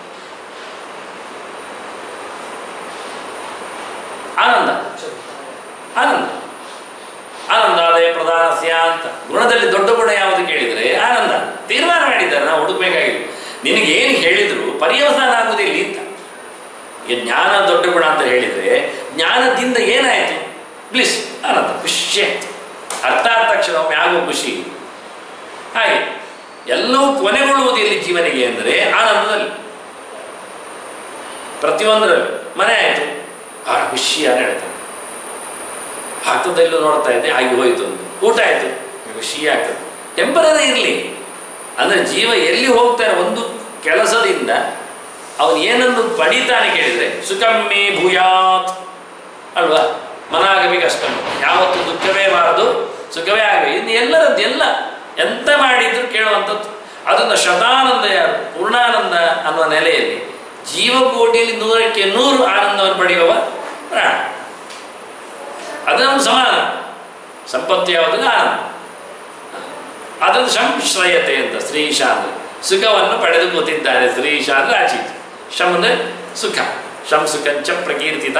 ಆನಂದ ಆನಂದ ಆನಂದಾದಯ ಪ್ರಧಾನಸ್ಯ ಅಂತ ಗುಣದಲ್ಲಿ ದೊಡ್ಡ ಗುಣ ಯಾವುದು ಕೇಳಿದರೆ ಆನಂದ ತೀರ್ಮಾನ ಮಾಡಿದ್ದಾರೆ ನಾವು ಹುಡುಕಬೇಕಾಗಿಲ್ಲ ನಿನಗೆ ಏನು ಹೇಳಿದ್ರು ಪರ್ಯವಸಾನ ಆಗುವುದಿಲ್ಲ ಅಂತ ಈಗ ಜ್ಞಾನ ದೊಡ್ಡ ಗುಣ ಅಂತ ಹೇಳಿದರೆ ಜ್ಞಾನದಿಂದ ಏನಾಯಿತು ಪ್ಲೀಸ್ ಆನಂದ ಖುಷಿ ಆಯ್ತು ಅರ್ಥ ಆದ ತಕ್ಷಣ ಒಮ್ಮೆ ಆಗುವ ಖುಷಿ ಹಾಗೆ ಎಲ್ಲವೂ ಕೊನೆಗೊಳ್ಳುವುದು ಎಲ್ಲಿ ಜೀವನಿಗೆ ಅಂದರೆ ಆನಂದದಲ್ಲಿ ಪ್ರತಿಯೊಂದರಲ್ಲಿ ಮನೆ ಆಯಿತು ಆ ಖುಷಿ ಅಂತ ಹೇಳ್ತಾನೆ ಹತ್ತದಲ್ಲೂ ನೋಡ್ತಾ ಇದ್ದೆ ಆಗಿ ಹೋಯಿತು ಒಂದು ಊಟ ಆಯಿತು ಖುಷಿ ಆಗ್ತದೆ ಟೆಂಪರರಿ ಇರಲಿ ಅಂದರೆ ಜೀವ ಎಲ್ಲಿ ಹೋಗ್ತಾರೆ ಒಂದು ಕೆಲಸದಿಂದ ಅವನು ಏನನ್ನು ಪಡೀತಾನೆ ಕೇಳಿದರೆ ಸುಖಮ್ಮಿ ಭೂಯಾತ್ ಅಲ್ವಾ ಮನಾಗಮಿ ಕಷ್ಟ ಯಾವತ್ತು ದುಃಖವೇ ಬಾರದು ಸುಖವೇ ಆಗಬೇಕು ಇನ್ನು ಎಲ್ಲರದ್ದು ಎಲ್ಲ ಎಂತ ಮಾಡಿದ್ರು ಕೇಳುವಂಥದ್ದು ಅದನ್ನು ಶತಾನಂದ ಯಾರು ಪೂರ್ಣಾನಂದ ಅನ್ನುವ ನೆಲೆಯಲ್ಲಿ ಜೀವಕೋಟಿಯಲ್ಲಿ ನೂರಕ್ಕೆ ನೂರು ಆನಂದವನ್ನು ಪಡೆಯುವ ಪ್ರಾಣ ಅದು ನಮ್ಮ ಸಮಾನ ಸಂಪತ್ತು ಯಾವುದಿಲ್ಲ ಆನಂದ ಅದನ್ನು ಸಂಶ್ರಯತೆ ಅಂತ ಶ್ರೀಶ ಅಂದರೆ ಸುಖವನ್ನು ಪಡೆದು ಕೂತಿದ್ದಾರೆ ಶ್ರೀಶ ಅಂದರೆ ಆಚೀಚೆ ಶಮ್ ಅಂದರೆ ಸುಖ ಶಂ ಸುಖಂಚ ಪ್ರಕೀರ್ತಿತ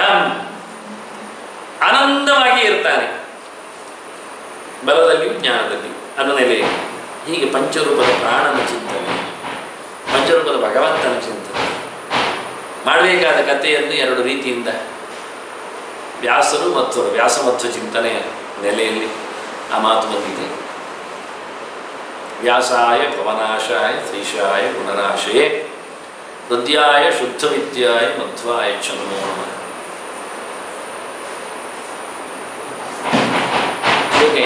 ಆನಂದವಾಗಿ ಇರ್ತಾನೆ ಬಲದಲ್ಲಿಯೂ ಜ್ಞಾನದಲ್ಲಿಯೂ ಅನ್ನೋ ನೆಲೆಯಲ್ಲಿ ಹೀಗೆ ಪಂಚರೂಪದ ಪ್ರಾಣನ ಚಿಂತನೆ ಪಂಚರೂಪದ ಭಗವಂತನ ಚಿಂತನೆ ಮಾಡಬೇಕಾದ ಕಥೆಯನ್ನು ಎರಡು ರೀತಿಯಿಂದ ವ್ಯಾಸರು ಮಧ್ವರು ವ್ಯಾಸಮಧ್ವ ಚಿಂತನೆಯ ನೆಲೆಯಲ್ಲಿ ಆ ಮಾತು ಬಂದಿದೆ ವ್ಯಾಸಾಯ ಭವನಾಶಾಯ ಶ್ರೀಶಾಯ ಗುಣರಾಶಯೇ ಹೃದಯಾಯ ಶುದ್ಧ ವಿದ್ಯಾಯ ಮಧ್ವಾಯ ಚ ನಮೋ ನಮಃ ಹೇಗೆ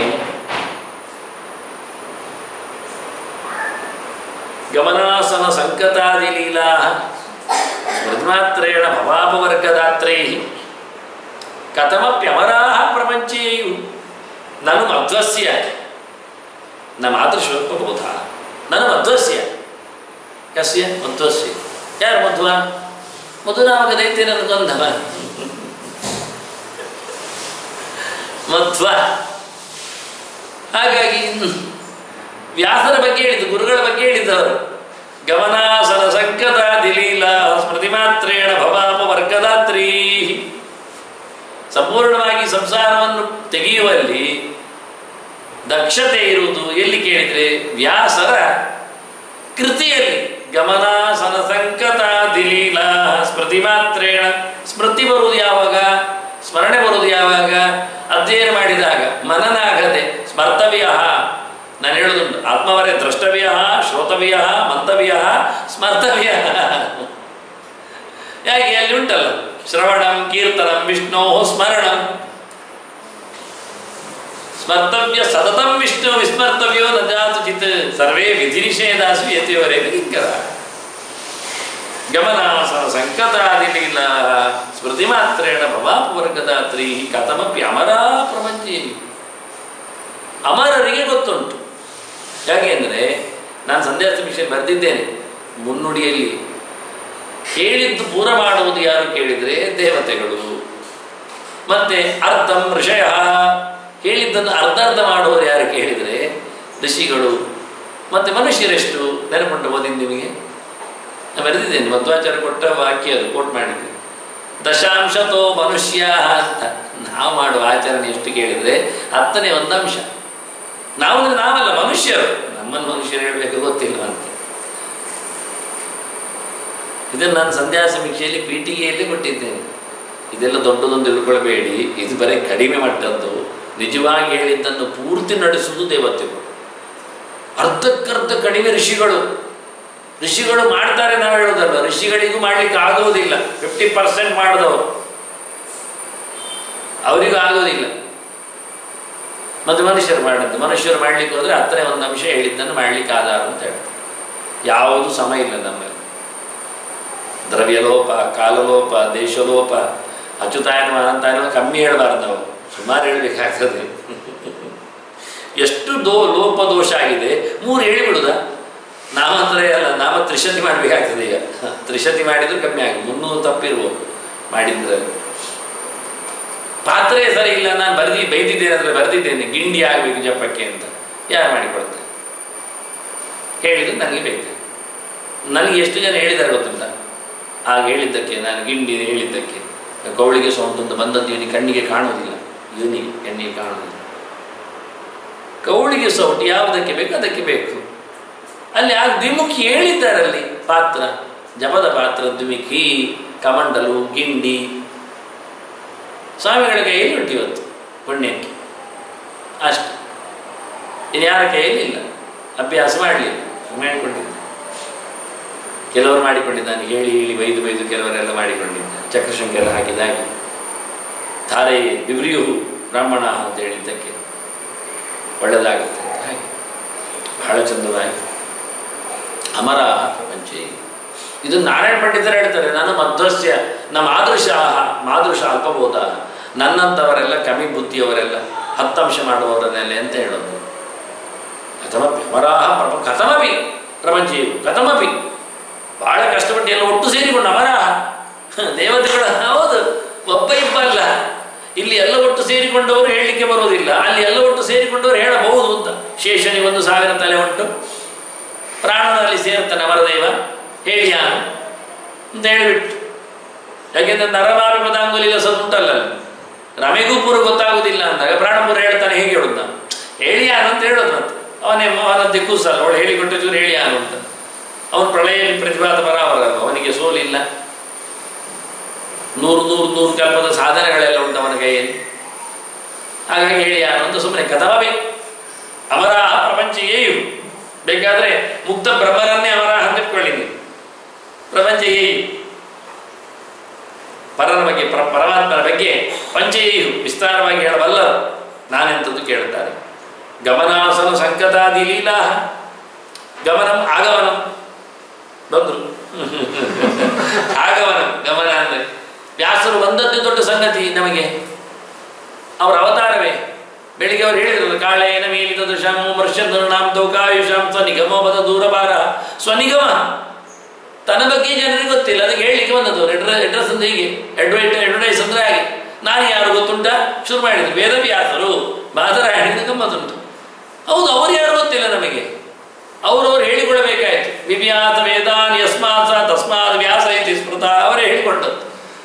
ಗಮನಾಸನ ಸಂಕತಾದಿ ಲೀಲಾ ಸ್ಮೃತಿಮಾತ್ರೇಣ ಭವಾಪವರ್ಗದಾತ್ರೈ ಕಥಮಪ್ಯಮರಾ ಪ್ರಪಂಚೇಯು ನನು ಮಧ್ವಸ್ಯ ನ ಮಾತೃಶ್ವಲ್ಪಬೋಧ ನನು ಮಧ್ವಸ್ಯ ಕಸ್ಯ ಮಧ್ವಸ್ಯ ಯಾರು ಮಧ್ವ ಮಧುನಾಮಕ ದೈತ್ಯನ ಗಂಧವ ಮಧ್ವ ಹಾಗಾಗಿ ವ್ಯಾಸರ ಬಗ್ಗೆ ಹೇಳಿದ್ದು ಗುರುಗಳ ಬಗ್ಗೆ ಹೇಳಿದ್ದವರು ಗಮನಾಸನ ಸಂಕತ ದಿಲೀಲ ಸ್ಮೃತಿ ಮಾತ್ರೇಣ ಭವಾಪ ವರ್ಗದಾತ್ರೀ ಸಂಪೂರ್ಣವಾಗಿ ಸಂಸಾರವನ್ನು ತೆಗೆಯುವಲ್ಲಿ ದಕ್ಷತೆ ಇರುವುದು ಎಲ್ಲಿ ಕೇಳಿದ್ರೆ ವ್ಯಾಸರ ಕೃತಿಯಲ್ಲಿ ಗಮನಾಸನ ಸಂಕತ ದಿಲೀಲ ಸ್ಮೃತಿ ಮಾತ್ರೇಣ ಸ್ಮೃತಿ ಬರುವುದು ಯಾವಾಗ ಸ್ಮರಣೆ ಬರುವುದು ಯಾವಾಗ ಅಧ್ಯಯನ ಮಾಡಿದಾಗ ಮನನ ಆಗದೆ ಸ್ಮರ್ತವ್ಯ ನಾನು ಹೇಳೋದುಂಟು ಆತ್ಮವರೇ ದ್ರಷ್ಟವ್ಯ ಶ್ರೋತವ್ಯ ಮಂತವ್ಯ ಸ್ಮರ್ತವ್ಯ ಯಾಕೆ ಅಲ್ಲಿ ಉಂಟಲ್ಲ ಶ್ರವಣಂ ಕೀರ್ತನಂ ವಿಷ್ಣೋ ಸ್ಮರಣಂ ಸ್ಮರ್ತವ್ಯ ಸತತಂ ವಿಷ್ಣು ವಿಸ್ಮರ್ತವ್ಯೋ ನ ಜಾತು ಚಿತ್ ಸರ್ವೇ ವಿಧಿ ನಿಷೇಧಾಸು ಯತಿಯವರೇ ಕಿಂಕರ ಗಮನಾಸನ ಸಂಕತಾದಿಲೀಲ ಸ್ಮೃತಿ ಮಾತ್ರೇಣ ಭವಾಪವರ್ಗದಾತ್ರಿ ಕಥಮಪಿ ಅಮರಾ ಪ್ರಪಂಚಿ ಅಮರರಿಗೆ ಗೊತ್ತುಂಟು ಯಾಕೆ ಅಂದರೆ ನಾನು ಸಂಧ್ಯಾ ಸಮೀಕ್ಷೆ ಬರೆದಿದ್ದೇನೆ ಮುನ್ನುಡಿಯಲ್ಲಿ ಹೇಳಿದ್ದು ಪೂರ ಮಾಡುವುದು ಯಾರು ಕೇಳಿದರೆ ದೇವತೆಗಳು ಮತ್ತೆ ಅರ್ಧಂ ಋಷಯ ಹೇಳಿದ್ದನ್ನು ಅರ್ಧ ಅರ್ಧ ಮಾಡುವವರು ಯಾರು ಕೇಳಿದರೆ ಋಷಿಗಳು ಮತ್ತೆ ಮನುಷ್ಯರೆಷ್ಟು ನೆನಪುಂಟು ಓದಿದ್ದು ನಿಮಗೆ ನಾನು ಬರೆದಿದ್ದೇನೆ ಮಧ್ವಾಚಾರ್ಯ ಕೊಟ್ಟ ವಾಕ್ಯ ಅದು ಕೋಟ್ ಮಾಡಿದ್ದೆ ದಶಾಂಶತೋ ಮನುಷ್ಯ ಅಂತ ನಾವು ಮಾಡುವ ಆಚರಣೆ ಎಷ್ಟು ಕೇಳಿದರೆ ಹತ್ತನೇ ಒಂದು ಅಂಶ ನಾವು ಅಂದ್ರೆ ನಾವಲ್ಲ ಮನುಷ್ಯರು ನಮ್ಮನ್ನು ಮನುಷ್ಯರು ಹೇಳಬೇಕು ಗೊತ್ತಿಲ್ಲ ಅಂತ ಇದನ್ನು ನಾನು ಸಂಧ್ಯಾ ಸಮೀಕ್ಷೆಯಲ್ಲಿ ಪೀಠಿಗೆಯಲ್ಲಿ ಕೊಟ್ಟಿದ್ದೇನೆ ಇದೆಲ್ಲ ದೊಡ್ಡದೊಂದು ತಿಳ್ಕೊಳ್ಬೇಡಿ ಇದು ಬರೀ ಕಡಿಮೆ ಮಟ್ಟದ್ದು ನಿಜವಾಗಿ ಹೇಳಿದ್ದನ್ನು ಪೂರ್ತಿ ನಡೆಸುವುದು ದೇವತೆಗಳು ಅರ್ಧಕ್ಕರ್ಧ ಕಡಿಮೆ ಋಷಿಗಳು ಋಷಿಗಳು ಮಾಡ್ತಾರೆ ನಾವು ಹೇಳೋದಲ್ಲ ಋಷಿಗಳಿಗೂ ಮಾಡ್ಲಿಕ್ಕೆ ಆಗುವುದಿಲ್ಲ ಫಿಫ್ಟಿ ಪರ್ಸೆಂಟ್ ಮಾಡಿದವರು ಅವರಿಗೂ ಆಗೋದಿಲ್ಲ ಮತ್ತು ಮನುಷ್ಯರು ಮಾಡಿದ್ದು ಮನುಷ್ಯರು ಮಾಡ್ಲಿಕ್ಕೆ ಹೋದರೆ ಹತ್ತನೇ ಒಂದು ಅಂಶ ಹೇಳಿದ್ದನ್ನು ಮಾಡ್ಲಿಕ್ಕೆ ಆಧಾರ ಅಂತ ಹೇಳ್ತಾರೆ ಯಾವುದು ಸಮ ಇಲ್ಲ ನಮ್ಮಲ್ಲಿ ದ್ರವ್ಯಲೋಪ ಕಾಲಲೋಪ ದೇಶಲೋಪ ಅಚ್ಯುತಾಯನ ಅನಂತಾಯನ ಕಮ್ಮಿ ಹೇಳಬಾರ್ದು ನಾವು ಸುಮಾರು ಹೇಳಬೇಕಾಗ್ತದೆ ಎಷ್ಟು ದೋ ಲೋಪ ದೋಷ ಆಗಿದೆ ಮೂರು ಹೇಳಿಬಿಡುದ ನಾಮತ್ರ ಅಲ್ಲ ನಾಮ ತ್ರಿಶತಿ ಮಾಡಬೇಕಾಗ್ತದೆ ಈಗ ತ್ರಿಶತಿ ಮಾಡಿದ್ರು ಕಮ್ಮಿ ಆಗಿ ಮುನ್ನೂರು ತಪ್ಪಿರ್ಬೋದು ಮಾಡಿದ್ರಲ್ಲಿ ಪಾತ್ರೆ ಸರಿ ಇಲ್ಲ ನಾನು ಬರ್ದಿ ಬೈದಿದ್ದೇನೆ ಅಂದರೆ ಬರೆದಿದ್ದೇನೆ ಗಿಂಡಿ ಆಗಬೇಕು ಜಪಕ್ಕೆ ಅಂತ ಯಾರು ಮಾಡಿಕೊಡ್ತಾರೆ ಹೇಳಿದ್ರು ನನಗೆ ಬೇಕು ನನಗೆ ಎಷ್ಟು ಜನ ಹೇಳಿದ್ದಾರೆ ಗೊತ್ತುಂಟ ಆಗ ಹೇಳಿದ್ದಕ್ಕೆ ನಾನು ಗಿಂಡಿ ಹೇಳಿದ್ದಕ್ಕೆ ಕೌಳಿಗೆ ಸೌಂಟು ಬಂದದ್ದು ಇವನಿಗೆ ಕಣ್ಣಿಗೆ ಕಾಣುವುದಿಲ್ಲ ಇವನಿಗೆ ಕಣ್ಣಿಗೆ ಕಾಣುವುದಿಲ್ಲ ಕೌಳಿಗೆ ಸೌಟು ಯಾವುದಕ್ಕೆ ಬೇಕು ಅದಕ್ಕೆ ಬೇಕು ಅಲ್ಲಿ ಆ ದ್ವಿಮುಖಿ ಹೇಳಿದ್ದಾರೆ ಅಲ್ಲಿ ಪಾತ್ರ ಜಪದ ಪಾತ್ರ ದ್ವಿಮುಖಿ ಕಮಂಡಲು ಗಿಂಡಿ ಸ್ವಾಮಿಗಳ ಕೈಯಲ್ಲಿ ಉಂಟು ಇವತ್ತು ಪುಣ್ಯಕ್ಕೆ ಅಷ್ಟು ಇನ್ನು ಯಾರ ಕೈಯಲ್ಲಿ ಇಲ್ಲ ಅಭ್ಯಾಸ ಮಾಡಲಿಲ್ಲ ಮಾಡಿಕೊಂಡಿದ್ದ ಕೆಲವರು ಮಾಡಿಕೊಂಡಿದ್ದಾನೆ ಹೇಳಿ ಹೇಳಿ ಬೈದು ಬೈದು ಕೆಲವರೆಲ್ಲ ಮಾಡಿಕೊಂಡಿದ್ದ ಚಕ್ರಶೃಂಗೆಲ್ಲ ಹಾಕಿದಾಗೆ ತಾರೆ ಬಿಬ್ರಿಯು ಬ್ರಾಹ್ಮಣ ಅಂತ ಹೇಳಿದ್ದಕ್ಕೆ ಒಳ್ಳೆಯದಾಗುತ್ತೆ ಅಂತ ಹಾಗೆ ಬಹಳ ಚಂದವಾಗಿ ಅಮರ ಪ್ರಪಂಚೆ ಇದು ನಾರಾಯಣ ಪಂಡಿತರು ಹೇಳ್ತಾರೆ ನಾನು ಮಧ್ವಸ್ಯ ನಮ್ಮ ಮಾದೃಶ ಮಾದೃಶ ಅಲ್ಪಬೋಧ ನನ್ನಂಥವರೆಲ್ಲ ಕಮ್ಮಿ ಬುದ್ಧಿಯವರೆಲ್ಲ ಹತ್ತಂಶ ಮಾಡುವವರನ್ನೆಲ್ಲ ಅಂತ ಹೇಳೋದು ಕಥಮಪಿ ಅಮರಾಹ ಪ್ರಪ ಕಥಮಪಿ ಪ್ರಪಂಚೀಯು ಕಥಮಪಿ ಬಹಳ ಕಷ್ಟಪಟ್ಟು ಎಲ್ಲ ಒಟ್ಟು ಸೇರಿಕೊಂಡು ಅಮರಾಹ ದೇವತೆಗಳ ಹೌದು ಒಬ್ಬ ಇಬ್ಬ ಅಲ್ಲ ಇಲ್ಲಿ ಎಲ್ಲ ಒಟ್ಟು ಸೇರಿಕೊಂಡವರು ಹೇಳಲಿಕ್ಕೆ ಬರೋದಿಲ್ಲ ಅಲ್ಲಿ ಎಲ್ಲ ಒಟ್ಟು ಸೇರಿಕೊಂಡವರು ಹೇಳಬಹುದು ಅಂತ ಶೇಷನಿಗೆ ಒಂದು ಸಾವಿರ ತಲೆ ಉಂಟು ಪ್ರಾಣನಲ್ಲಿ ಸೇರ್ತಾನೆ ಅಮರದೇವ ಹೇಳಿ ಯಾನು ಅಂತ ಹೇಳಿಬಿಟ್ಟು ಯಾಕೆಂದ್ರೆ ನರಮಾಪಿ ಪದಾಂಗುಲಿಗ ಉಂಟಲ್ಲ ರಮೆಗೂ ಪೂರ ಗೊತ್ತಾಗುದಿಲ್ಲ ಅಂದಾಗ ಪ್ರಾಣಪುರ ಹೇಳ್ತಾನೆ ಹೇಗೆ ಹೇಳುದ ಹೇಳಿ ಯಾನು ಅಂತ ಹೇಳೋದು ಮತ್ತೆ ಅವನೇ ಅವನಂತೆ ಕೂಸಲ್ಲ ಅವಳು ಹೇಳಿಕೊಟ್ಟು ಚೂರು ಹೇಳಿ ಯಾನು ಅಂತ ಅವನು ಪ್ರಳಯದಲ್ಲಿ ಪ್ರತಿಭಾತ ಬರಾವಲ್ಲ ಅವನಿಗೆ ಸೋಲಿಲ್ಲ ನೂರು ನೂರು ನೂರು ಕಲ್ಪದ ಸಾಧನೆಗಳೆಲ್ಲ ಉಂಟು ಅವನ ಅವನ ಕೈಯಲ್ಲಿ ಹಾಗಾಗಿ ಹೇಳಿ ಯಾರು ಅಂತ ಸುಮ್ಮನೆ ಕಥಾವೇ ಅವರ ಪ್ರಪಂಚ ಏಯು ಬೇಕಾದ್ರೆ ಮುಕ್ತ ಬ್ರಹ್ಮರನ್ನೇ ಅವರ ಹಂದಿಟ್ಕೊಳ್ಳಿ ನೀವು ಪ್ರಪಂಚ ಏಯು ಪರನ ಬಗ್ಗೆ ಪರ ಪರಮಾತ್ಮನ ಬಗ್ಗೆ ಪಂಚೇಯು ವಿಸ್ತಾರವಾಗಿ ಹೇಳಬಲ್ಲರು ನಾನೆಂತದ್ದು ಕೇಳುತ್ತಾರೆ ಗಮನಾಸನ ಸಂಕತಾದಿ ಲೀಲಾ ಗಮನಂ ಆಗಮನಂ ಬಂದ್ರು ಆಗಮನ ಗಮನ ಅಂದ್ರೆ ವ್ಯಾಸರು ಒಂದದ್ದು ದೊಡ್ಡ ಸಂಗತಿ ನಮಗೆ ಅವರ ಅವತಾರವೇ ಬೆಳಿಗ್ಗೆ ಅವರು ಹೇಳಿದ್ರಲ್ಲ ಕಾಳೇನ ಮೀಲಿದ ದೃಶಾಮೋ ವರ್ಷಂ ದೌಕಾಯುಷಾಂ ಸ್ವನಿಗಮೋ ಬದ ದೂರಬಾರ ಸ್ವನಿಗಮ ತನ್ನ ಬಗ್ಗೆ ಜನರಿಗೆ ಗೊತ್ತಿಲ್ಲ ಅದಕ್ಕೆ ಹೇಳಲಿಕ್ಕೆ ಬಂದದ್ದು ಅಡ್ರೆಸ್ ಅಡ್ರೆಸ್ ಅಂದ್ರೆ ಹೀಗೆ ಅಡ್ವೈಟ್ ಅಡ್ವರ್ಟೈಸ್ ಅಂದ್ರೆ ಹಾಗೆ ನಾನು ಯಾರು ಗೊತ್ತುಂಟ ಶುರು ಮಾಡಿದ್ರು ವೇದವ್ಯಾಸರು ಬಾದರಾಯಣಿನ ಗಮ್ಮತ್ತುಂಟು ಹೌದು ಅವ್ರು ಯಾರು ಗೊತ್ತಿಲ್ಲ ನಮಗೆ ಅವರವರು ಹೇಳಿಕೊಡಬೇಕಾಯ್ತು ವಿವ್ಯಾಸ ವೇದಾನ್ ಯಸ್ಮಾತ್ ಸ ತಸ್ಮಾತ್ ವ್ಯಾಸ ಇತಿ ಸ್ಮೃತ ಅವರೇ ಹೇಳಿಕೊಂಡದ್ದು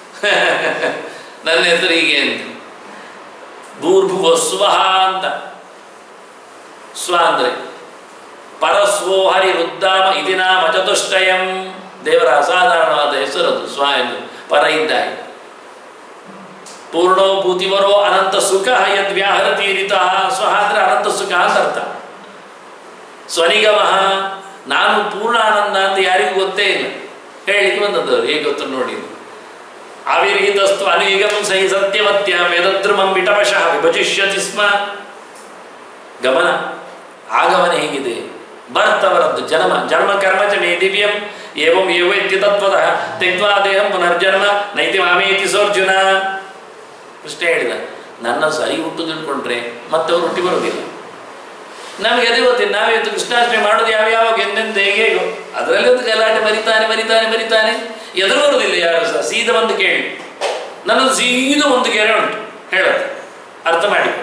ನನ್ನ ಹೆಸರು ಹೀಗೆ ಅಂತ ಭೂರ್ಭುವ ಸ್ವಹ ಅಂತ ಸ್ವ ಅಂದ್ರೆ ಪರಸ್ವೋ ಹರಿ ರುದ್ದಾಮ ಇತಿ ನಾಮ ಚತುಷ್ಟಯಂ ದೇವರ ಅಸಾಧಾರಣವಾದ ಹೆಸರದು ಸ್ವ ಎಂದು ಪರ ಇದ್ದಾಗಿ ಪೂರ್ಣೋ ಭೂತಿವರೋ ಅನಂತ ಸುಖ ಯದ್ ವ್ಯಾಹರತೀರಿತ ಸ್ವಹ ಅಂದ್ರೆ ಅನಂತ ಸುಖ ಅಂತ ಅರ್ಥ ಸ್ವನಿಗಮ ನಾನು ಪೂರ್ಣ ಆನಂದ ಅಂತ ಯಾರಿಗೂ ಗೊತ್ತೇ ಇಲ್ಲ ಹೇಳಲಿಕ್ಕೆ ಬಂದದ್ದು ಅವ್ರು. ಹೇಗೆ ಗೊತ್ತು ನೋಡಿ ಅವಿರಹಿತಸ್ತು ಅನಿಗಂ ಸಹಿ ಸತ್ಯವತ್ಯ ವೇದದ್ರುಮಂ ವಿಟವಶಃ ವಿಭಜಿಷ್ಯತಿ ಸ್ಮ ಗಮನ ಆಗಮನ ಹೇಗಿದೆ ಭರ್ತವರದ್ದು ಜನ್ಮ ಜನ್ಮ ಕರ್ಮ ಚ ಮೇ ದಿವ್ಯಂ ಏವಂ ಏವ ಇತ್ಯ ತತ್ವತಃ ತೆಕ್ವಾ ದೇಹಂ ಪುನರ್ಜನ್ಮ ನೈತಿ ಮಾಮೇತಿ ಸೋರ್ಜುನ ಕೃಷ್ಣ ಹೇಳಿದ ನನ್ನ ಸರಿ ಹುಟ್ಟು ತಿಳ್ಕೊಂಡ್ರೆ ಮತ್ತೆ ಅವರು ಹುಟ್ಟಿ ಬರೋದಿಲ್ಲ ನಮಗೆ ಅದೇ ಗೊತ್ತಿಲ್ಲ ನಾವಿವತ್ತು ಕೃಷ್ಣಾಷ್ಟಮಿ ಮಾಡೋದು ಯಾವ ಯಾವಾಗ ಎಂದೆಂದು ಹೇಗೆ ಹೇಗೋ ಅದರಲ್ಲಿ ಒಂದು ಗಲಾಟೆ ಮರಿತಾನೆ ಮರಿತಾನೆ ಮರಿತಾನೆ ಎದುರು ಬರೋದಿಲ್ಲ ಯಾರು ಸಹ ಸೀದಾ ಒಂದು ಕೇಳಿ ನನ್ನದು ಸೀದಾ ಒಂದು ಕೆರೆ ಉಂಟು ಹೇಳುತ್ತೆ ಅರ್ಥ ಮಾಡಿಕೊಳ್ಳಿ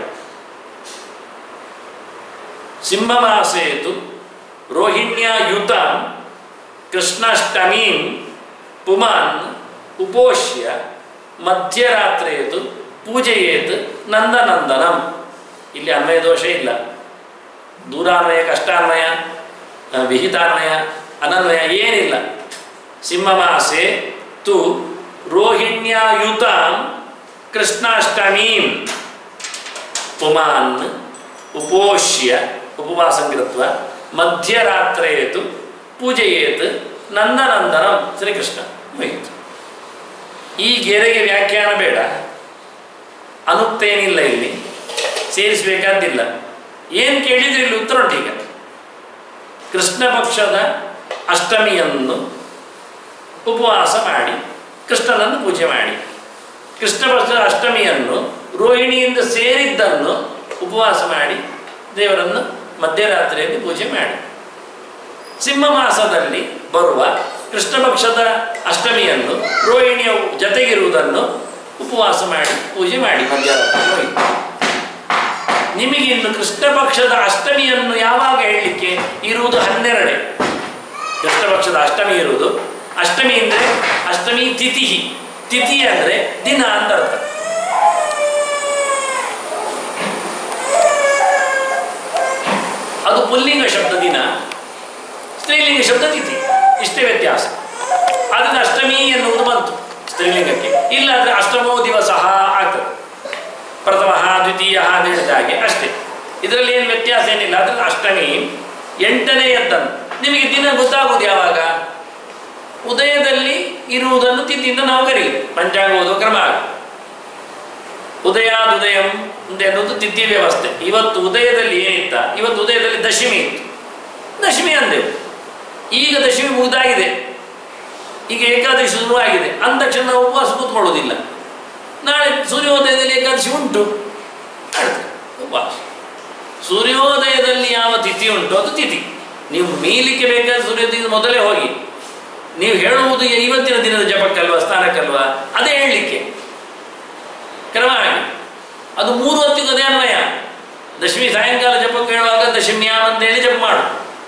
ಸಿಂಹಮಾಸೇತು ರೋಹಿಣ್ಯಾಯುತ ಕೃಷ್ಣಾಷ್ಟಮೀಂ ಪುಮಾನ್ ಉಪೋಷ್ಯ ಮಧ್ಯರಾತ್ರೇತು ಪೂಜೆಯೇತ್ ನಂದನಂದನಂ ಇಲ್ಲಿ ಅನ್ವಯ ದೋಷ ಇಲ್ಲ ದೂರಾನ್ವಯ ಕಷ್ಟಾನ್ವಯ ಆ, ವಿಹಿತಾನ್ವಯ ಅನನ್ವಯ ಏನಿಲ್ಲ ಸಿಂಹಮಾಸೆ ತು ರೋಹಿಣ್ಯಾಯುತ ಕೃಷ್ಣಾಷ್ಟಮೀಂ ಪುಮಾನ್ ಉಪೋಷ್ಯ ಉಪವಾಸಂ ಕೃತ್ವ ಮಧ್ಯರಾತ್ರೇತು ಪೂಜೆಯೇತ್ ನಂದನಂದನಂ ಶ್ರೀಕೃಷ್ಣ ಮುಗಿತು ಈ ಗೆರೆಗೆ ವ್ಯಾಖ್ಯಾನ ಬೇಡ ಅನುಕ್ತೇನಿಲ್ಲ ಇಲ್ಲಿ ಸೇರಿಸಬೇಕಾದ್ದಿಲ್ಲ ಏನು ಕೇಳಿದ್ರೆ ಇಲ್ಲಿ ಉತ್ತರ ಉಂಟು ಈಗ ಕೃಷ್ಣ ಪಕ್ಷದ ಅಷ್ಟಮಿಯನ್ನು ಉಪವಾಸ ಮಾಡಿ ಕೃಷ್ಣನನ್ನು ಪೂಜೆ ಮಾಡಿ ಕೃಷ್ಣ ಪಕ್ಷದ ಅಷ್ಟಮಿಯನ್ನು ರೋಹಿಣಿಯಿಂದ ಸೇರಿದ್ದನ್ನು ಉಪವಾಸ ಮಾಡಿ ದೇವರನ್ನು ಮಧ್ಯರಾತ್ರಿಯಲ್ಲಿ ಪೂಜೆ ಮಾಡಿ ಸಿಂಹ ಮಾಸದಲ್ಲಿ ಬರುವ ಕೃಷ್ಣ ಪಕ್ಷದ ಅಷ್ಟಮಿಯನ್ನು ರೋಹಿಣಿಯ ಜೊತೆಗಿರುವುದನ್ನು ಉಪವಾಸ ಮಾಡಿ ಪೂಜೆ ಮಾಡಿ ಮಧ್ಯರಾತ್ರಿ ಹೋಯಿತು ನಿಮಗೆ ಇನ್ನು ಕೃಷ್ಣ ಪಕ್ಷದ ಅಷ್ಟಮಿಯನ್ನು ಯಾವಾಗ ಹೇಳಲಿಕ್ಕೆ ಇರುವುದು ಹನ್ನೆರಡೇ ಕೃಷ್ಣ ಪಕ್ಷದ ಅಷ್ಟಮಿ ಇರುವುದು ಅಷ್ಟಮಿ ಅಂದರೆ ಅಷ್ಟಮಿ ತಿಥಿ ತಿಥಿ ಅಂದರೆ ದಿನ ಅಂತ ಅರ್ಥ ಅದು ಪುಲ್ಲಿಂಗ ಶಬ್ದ ದಿನ ಸ್ತ್ರೀಲಿಂಗ ಶಬ್ದ ತಿಥಿ ಇಷ್ಟೇ ವ್ಯತ್ಯಾಸ ಅದನ್ನು ಅಷ್ಟಮಿ ಎನ್ನುವುದು ಬಂತು ಸ್ತ್ರೀಲಿಂಗಕ್ಕೆ ಇಲ್ಲಾಂದ್ರೆ ಅಷ್ಟಮೋ ದಿವಸ ಆಗ್ತದೆ ಪ್ರಥಮ ದ್ವಿತೀಯ ಅಂತ ಹೇಳಿದ ಹಾಗೆ ಅಷ್ಟೇ ಇದರಲ್ಲಿ ಏನು ವ್ಯತ್ಯಾಸ ಏನಿಲ್ಲ ಅದ್ರಲ್ಲಿ ಅಷ್ಟಮಿ ಎಂಟನೆಯದ್ದನ್ನು ನಿಮಗೆ ದಿನ ಗೊತ್ತಾಗುವುದು ಯಾವಾಗ ಉದಯದಲ್ಲಿ ಇರುವುದನ್ನು ತಿಥಿಯಿಂದ ನಾವು ಕರೀತೀವಿ ಪಂಚಾಂಗ ಓದುವ ಕ್ರಮ ಆಗ ಉದಯಾದುದಯಂ ಅಂತ ಎನ್ನುವುದು ತಿಥಿ ವ್ಯವಸ್ಥೆ ಇವತ್ತು ಉದಯದಲ್ಲಿ ಏನಿತ್ತ ಇವತ್ತು ಉದಯದಲ್ಲಿ ದಶಮಿ ಇತ್ತು ದಶಮಿ ಅಂದೆವು ಈಗ ದಶಮಿ ಮುಗಿದಾಗಿದೆ ಈಗ ಏಕಾದಶಿ ಶುರುವಾಗಿದೆ ಅಂದ ತಕ್ಷಣ ನಾವು ಉಪವಾಸ ಕೂತ್ಕೊಳ್ಳೋದಿಲ್ಲ ನಾಳೆ ಸೂರ್ಯೋದಯದಲ್ಲಿ ಏಕಾದಶಿ ಉಂಟು ಮಾಡ್ತೇವೆ ಉಪವಾಸ ಸೂರ್ಯೋದಯದಲ್ಲಿ ಯಾವ ತಿಥಿ ಉಂಟು ಅದು ತಿಥಿ ನೀವು ಮೀಲಿಕ್ಕೆ ಬೇಕಾದ ಸೂರ್ಯೋದಯದ ಮೊದಲೇ ಹೋಗಿ ನೀವು ಹೇಳುವುದು ಇವತ್ತಿನ ದಿನದ ಜಪಕ್ಕಲ್ವಾ ಸ್ನಾನಕ್ಕಲ್ವಾ ಅದೇ ಹೇಳಲಿಕ್ಕೆ ಕ್ರಮ ಆಗಿ ಅದು ಮೂರು ಹೊತ್ತಿಗೆ ಅದೇ ಅನ್ವಯ ದಶಮಿ ಸಾಯಂಕಾಲ ಜಪಕ್ಕೆ ಹೇಳುವಾಗ ದಶಮ್ಯಾಮ್ ಅಂತೇಳಿ ಜಪ ಮಾಡು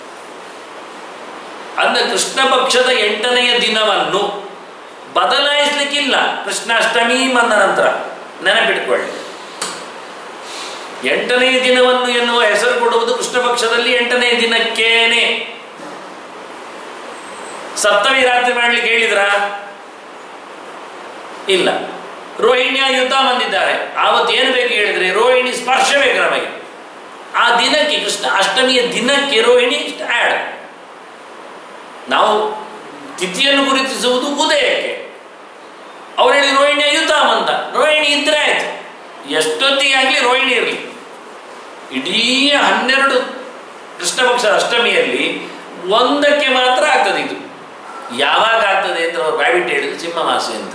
ಅಂದ್ರೆ ಕೃಷ್ಣ ಪಕ್ಷದ ಎಂಟನೆಯ ದಿನವನ್ನು ಬದಲಾಯಿಸ್ಲಿಕ್ಕಿಲ್ಲ ಕೃಷ್ಣಾಷ್ಟಮಿ ಬಂದ ನಂತರ ನೆನಪಿಟ್ಕೊಳ್ಳಿ ಎಂಟನೆಯ ದಿನವನ್ನು ಎನ್ನುವ ಹೆಸರು ಕೊಡುವುದು ಕೃಷ್ಣ ಪಕ್ಷದಲ್ಲಿ ಎಂಟನೆಯ ದಿನಕ್ಕೇನೆ ಸಪ್ತಮಿ ರಾತ್ರಿ ಮಾಡ್ಲಿಕ್ಕೆ ಹೇಳಿದ್ರ ಇಲ್ಲ ರೋಹಿಣಿಯ ಯುದ್ಧ ಬಂದಿದ್ದಾರೆ ಆವತ್ತು ಏನು ಬೇಕು ಹೇಳಿದ್ರೆ ರೋಹಿಣಿ ಸ್ಪರ್ಶ ಬೇಕು ನಮಗೆ ಆ ದಿನಕ್ಕೆ ಕೃಷ್ಣ ಅಷ್ಟಮಿಯ ದಿನಕ್ಕೆ ರೋಹಿಣಿ ಆ್ಯಡ್ ನಾವು ತಿಥಿಯನ್ನು ಗುರುತಿಸುವುದು ಉದಯಕ್ಕೆ ಅವ್ರು ಹೇಳಿ ರೋಹಿಣಿಯ ಯುದ್ಧ ಬಂತ ರೋಹಿಣಿ ಇದ್ರೆ ಆಯ್ತು ಎಷ್ಟೊತ್ತಿಗೆ ಆಗಲಿ ರೋಹಿಣಿ ಇರಲಿ ಇಡೀ ಹನ್ನೆರಡು ಕೃಷ್ಣ ಪಕ್ಷದ ಅಷ್ಟಮಿಯಲ್ಲಿ ಒಂದಕ್ಕೆ ಮಾತ್ರ ಆಗ್ತದೆ ಇದು ಯಾವಾಗ ಆಗ್ತದೆ ಅಂತ ಅವ್ರು ಬ್ಯಾಬಿಟ್ ಹೇಳಿದ್ರು ಸಿಂಹಮಾಸೆ ಅಂತ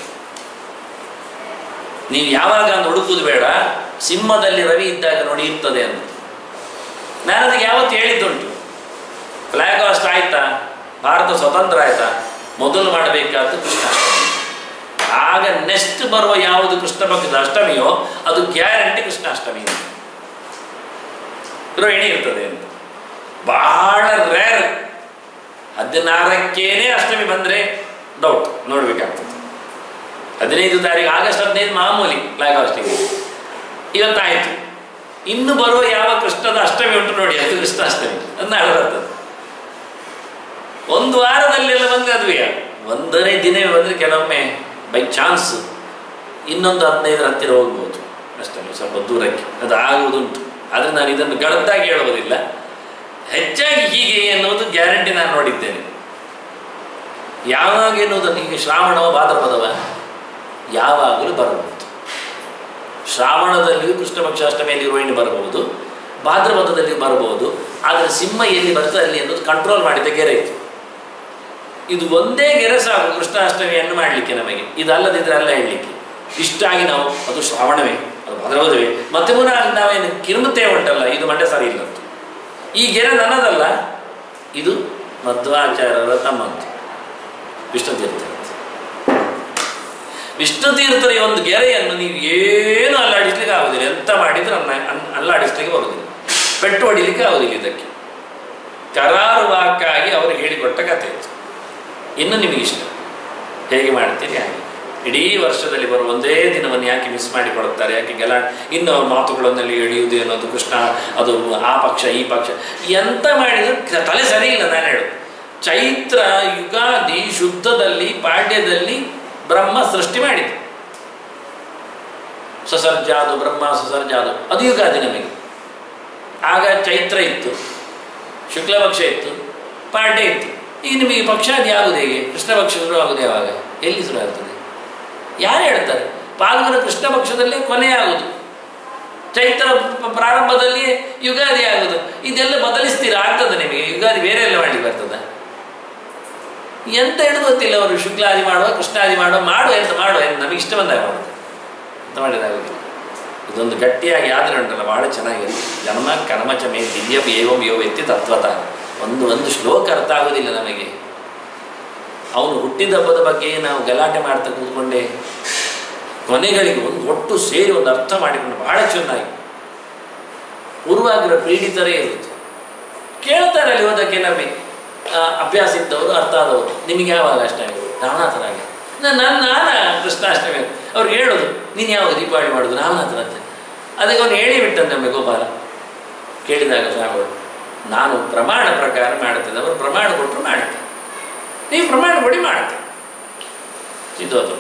ನೀವು ಯಾವಾಗ ಅಂತ ಹುಡುಕುದು ಬೇಡ ಸಿಂಹದಲ್ಲಿ ರವಿ ಇದ್ದಾಗ ನೋಡಿ ಇರ್ತದೆ ಅಂತ ನಾನು ಅದಕ್ಕೆ ಯಾವತ್ತು ಹೇಳಿದ್ದುಂಟು ಫ್ಲಾಗ್ ಹಾಸ್ಟ್ ಆಯ್ತಾ ಭಾರತ ಸ್ವತಂತ್ರ ಆಯ್ತಾ ಮೊದಲು ಮಾಡಬೇಕಾದ್ದು ಕೃಷ್ಣಾಷ್ಟಮಿ ಆಗ ನೆಕ್ಸ್ಟ್ ಬರುವ ಯಾವುದು ಕೃಷ್ಣ ಪಕ್ಷದ ಅಷ್ಟಮಿಯೋ ಅದು ಗ್ಯಾರಂಟಿ ಕೃಷ್ಣಾಷ್ಟಮಿ ಅಂತ ರೋಹಿಣಿ ಇರ್ತದೆ ಅಂತ ಬಹಳ ರೇರ್ ಹದಿನಾರಕ್ಕೇನೆ ಅಷ್ಟಮಿ ಬಂದರೆ ಡೌಟ್ ನೋಡಬೇಕಾಗ್ತದೆ ಹದಿನೈದು ತಾರೀಕು ಆಗಸ್ಟ್ ಹದಿನೈದು ಮಾಮೂಲಿ ಫ್ಲಾಗ್ ಹಾಸ್ಟಿಂಗ್ ಇವತ್ತಾಯಿತು ಇನ್ನು ಬರುವ ಯಾವ ಕೃಷ್ಣದ ಅಷ್ಟಮಿ ಉಂಟು ನೋಡಿ ಅದು ಕೃಷ್ಣಾಷ್ಟಮಿ ಅದು ನಾಳೆ ಬರ್ತದೆ ಒಂದು ವಾರದಲ್ಲೆಲ್ಲ ಬಂದರೆ ಅದುವೇ ಒಂದನೇ ದಿನವೇ ಬಂದರೆ ಕೆಲವೊಮ್ಮೆ ಬೈ ಚಾನ್ಸ್ ಇನ್ನೊಂದು ಹದಿನೈದರ ಹತ್ತಿರ ಹೋಗ್ಬೋದು ಅಷ್ಟೇ ಸ್ವಲ್ಪ ದೂರಕ್ಕೆ ಅದು ಆಗುವುದುಂಟು ಆದರೆ ನಾನು ಇದನ್ನು ಗಡದ್ದಾಗಿ ಹೇಳುವುದಿಲ್ಲ ಹೆಚ್ಚಾಗಿ ಹೀಗೆ ಎನ್ನುವುದು ಗ್ಯಾರಂಟಿ ನಾನು ನೋಡಿದ್ದೇನೆ ಯಾವಾಗ ಎನ್ನುವುದನ್ನು ಈಗ ಶ್ರಾವಣವ ಭಾದ್ರಪದವ ಯಾವಾಗಲೂ ಬರಬಹುದು ಶ್ರಾವಣದಲ್ಲಿಯೂ ಕೃಷ್ಣ ಪಕ್ಷಾಷ್ಟಮಿಯಲ್ಲಿ ರೋಹಿಣಿ ಬರಬಹುದು ಭಾದ್ರಪದದಲ್ಲಿ ಬರಬಹುದು ಆದರೆ ಸಿಂಹ ಎಲ್ಲಿ ಬರ್ತದೆ ಅಲ್ಲಿ ಅನ್ನೋದು ಕಂಟ್ರೋಲ್ ಮಾಡಿದ ಗೆರೆ ಇದು ಇದು ಒಂದೇ ಗೆರೆ ಸಾಕು ಕೃಷ್ಣಾಷ್ಟಮಿಯನ್ನು ಮಾಡಲಿಕ್ಕೆ ನಮಗೆ ಇದಲ್ಲದಿದ್ರೆ ಅಲ್ಲ ಹೇಳಲಿಕ್ಕೆ ಇಷ್ಟಾಗಿ ನಾವು ಅದು ಶ್ರಾವಣವೇ ಅದು ಭದ್ರವದವೇ ಮತ್ತೆ ಪುನಃ ನಾವೇನು ಕಿರುಮುತ್ತೇ ಉಂಟಲ್ಲ ಇದು ಮಂಡ್ಯ ಸರಿ ಇಲ್ಲ ಅಂತ. ಈ ಗೆರೆ ನನ್ನದಲ್ಲ ಇದು ಮಧ್ವಾಚಾರ್ಯರ ತಮ್ಮಂತು ವಿಷ್ಣು ತೀರ್ಥ ವಿಷ್ಣು ತೀರ್ಥರ ಈ ಒಂದು ಗೆರೆಯನ್ನು ನೀವು ಏನು ಅಲ್ಲಾಡಿಸ್ಲಿಕ್ಕೆ ಆಗೋದಿಲ್ಲ ಎಂತ ಮಾಡಿದ್ರೆ ಅನ್ನ ಅನ್- ಅಲ್ಲಾಡಿಸ್ಲಿಕ್ಕೆ ಬರೋದಿಲ್ಲ ಪೆಟ್ಟು ಹೊಡಿಲಿಕ್ಕೆ ಆಗೋದಿಲ್ಲ ಇದಕ್ಕೆ ಕರಾರುವಾಕ್ಕಾಗಿ ಅವರು ಹೇಳಿಕೊಟ್ಟ ಕಥೆ ಇದು ಇನ್ನು ನಿಮಗಿಷ್ಟ ಹೇಗೆ ಮಾಡ್ತೀರಿ ಹಾಗೆ ಇಡೀ ವರ್ಷದಲ್ಲಿ ಬರುವ ಒಂದೇ ದಿನವನ್ನು ಯಾಕೆ ಮಿಸ್ ಮಾಡಿಕೊಡುತ್ತಾರೆ ಯಾಕೆ ಗೆಲ ಇನ್ನು ಅವ್ರ ಮಾತುಗಳನ್ನೆಲ್ಲ ಎಳೆಯುವುದು ಅನ್ನೋದು ಕೃಷ್ಣ ಅದು ಆ ಪಕ್ಷ ಈ ಪಕ್ಷ ಎಂತ ಮಾಡಿದ್ರು ಕ- ತಲೆ ಸರಿ ಇಲ್ಲ ನಾನು ಹೇಳು ಚೈತ್ರ ಯುಗಾದಿ ಶುದ್ಧದಲ್ಲಿ ಪಾಡ್ಯದಲ್ಲಿ ಬ್ರಹ್ಮ ಸೃಷ್ಟಿ ಮಾಡಿತು ಸಸರ್ಜಾದು ಬ್ರಹ್ಮ ಸಸರ್ಜಾದು ಅದು ಯುಗಾದಿ ನಮಗೆ ಆಗ ಚೈತ್ರ ಇತ್ತು ಶುಕ್ಲ ಪಕ್ಷ ಇತ್ತು ಪಾಡ್ಯ ಇತ್ತು ಈಗ ನಿಮಗೆ ಪಕ್ಷಾದಿ ಆಗುದು ಹೇಗೆ ಕೃಷ್ಣ ಪಕ್ಷ ಶುರು ಆಗುದು ಯಾವಾಗ ಎಲ್ಲಿ ಶುರು ಆಗ್ತದೆ ಯಾರು ಹೇಳ್ತಾರೆ ಪಾಲ್ಗುಣ ಕೃಷ್ಣ ಪಕ್ಷದಲ್ಲೇ ಕೊನೆ ಆಗುದು ಚೈತ್ರ ಪ- ಪ್ರಾರಂಭದಲ್ಲಿ ಯುಗಾದಿ ಆಗುದು ಇದೆಲ್ಲ ಬದಲಿಸ್ತೀರಾ ಆಗ್ತದೆ ನಿಮಗೆ ಯುಗಾದಿ ಬೇರೆ ಎಲ್ಲ ಮಾಡ್ಲಿಕ್ಕೆ ಬರ್ತದ ಎಂತ ಹಿಡಿದು ಗೊತ್ತಿಲ್ಲ ಅವರು ಶುಕ್ಲಾದಿ ಮಾಡುವ ಕೃಷ್ಣಾದಿ ಮಾಡುವ ಮಾಡುವ ಎಂತ ಮಾಡುವ ಎಂತ ನಮಗೆ ಇಷ್ಟ ಬಂದಾಗ ಮಾಡುದು ಎಂತ ಮಾಡಿದಾಗುದಿಲ್ಲ ಇದೊಂದು ಗಟ್ಟಿಯಾಗಿ ಆದರೆ ಉಂಟಲ್ಲ ಬಹಳ ಚೆನ್ನಾಗಿದೆ ಜನ್ಮ ಕರ್ಮಚ ಮೇ ದಿವ್ಯ ಏವಂ ಯೋ ಎತ್ತಿ ತತ್ವತ ಒಂದು ಒಂದು ಶ್ಲೋಕ ಅರ್ಥ ಆಗೋದಿಲ್ಲ ನಮಗೆ ಅವನು ಹುಟ್ಟಿದ ಹಬ್ಬದ ಬಗ್ಗೆ ನಾವು ಗಲಾಟೆ ಮಾಡ್ತಾ ಕೂತ್ಕೊಂಡೆ ಕೊನೆಗಳಿಗೆ ಒಂದು ಒಟ್ಟು ಸೇರಿ ಒಂದು ಅರ್ಥ ಮಾಡಿಕೊಂಡು ಬಹಳ ಚೆನ್ನಾಗಿ ಪೂರ್ವಾಗ್ರಹ ಪೀಡಿತರೇ ಇರುತ್ತೆ ಕೇಳ್ತಾರೆ ಅಲ್ಲಿ ಓದಕ್ಕೆ ನಮಗೆ ಆ, ಅಭ್ಯಾಸ ಇದ್ದವರು ಅರ್ಥ ಆದವರು ನಿಮಗೆ ಯಾವಾಗ ಅಷ್ಟಮಿ ರಾಮನಾಥರಾಗೆ ನಾನು ನಾನು ಕೃಷ್ಣಾಷ್ಟಮಿ ಅವ್ರಿಗೆ ಹೇಳೋದು ನೀನು ಯಾವಾಗ ದೀಪಾವಳಿ ಮಾಡೋದು ರಾಮನಾಥನ ಅಂತ ಅದಕ್ಕೆ ಅವನು ಹೇಳಿ ಬಿಟ್ಟಂತೆ ನಮಗೆ ಗೋಪಾಲ ಕೇಳಿದಾಗ ಸ್ವಾಮಿಗಳು ನಾನು ಪ್ರಮಾಣ ಪ್ರಕಾರ ಮಾಡ್ತೇನೆ ಅವರು ಪ್ರಮಾಣ ಕೊಟ್ಟರು ಮಾಡ್ತೇನೆ ನೀವು ಪ್ರಮಾಣ ಕೊಡಿ ಮಾಡ್ತೇನೆ ಸಿದ್ಧೋದು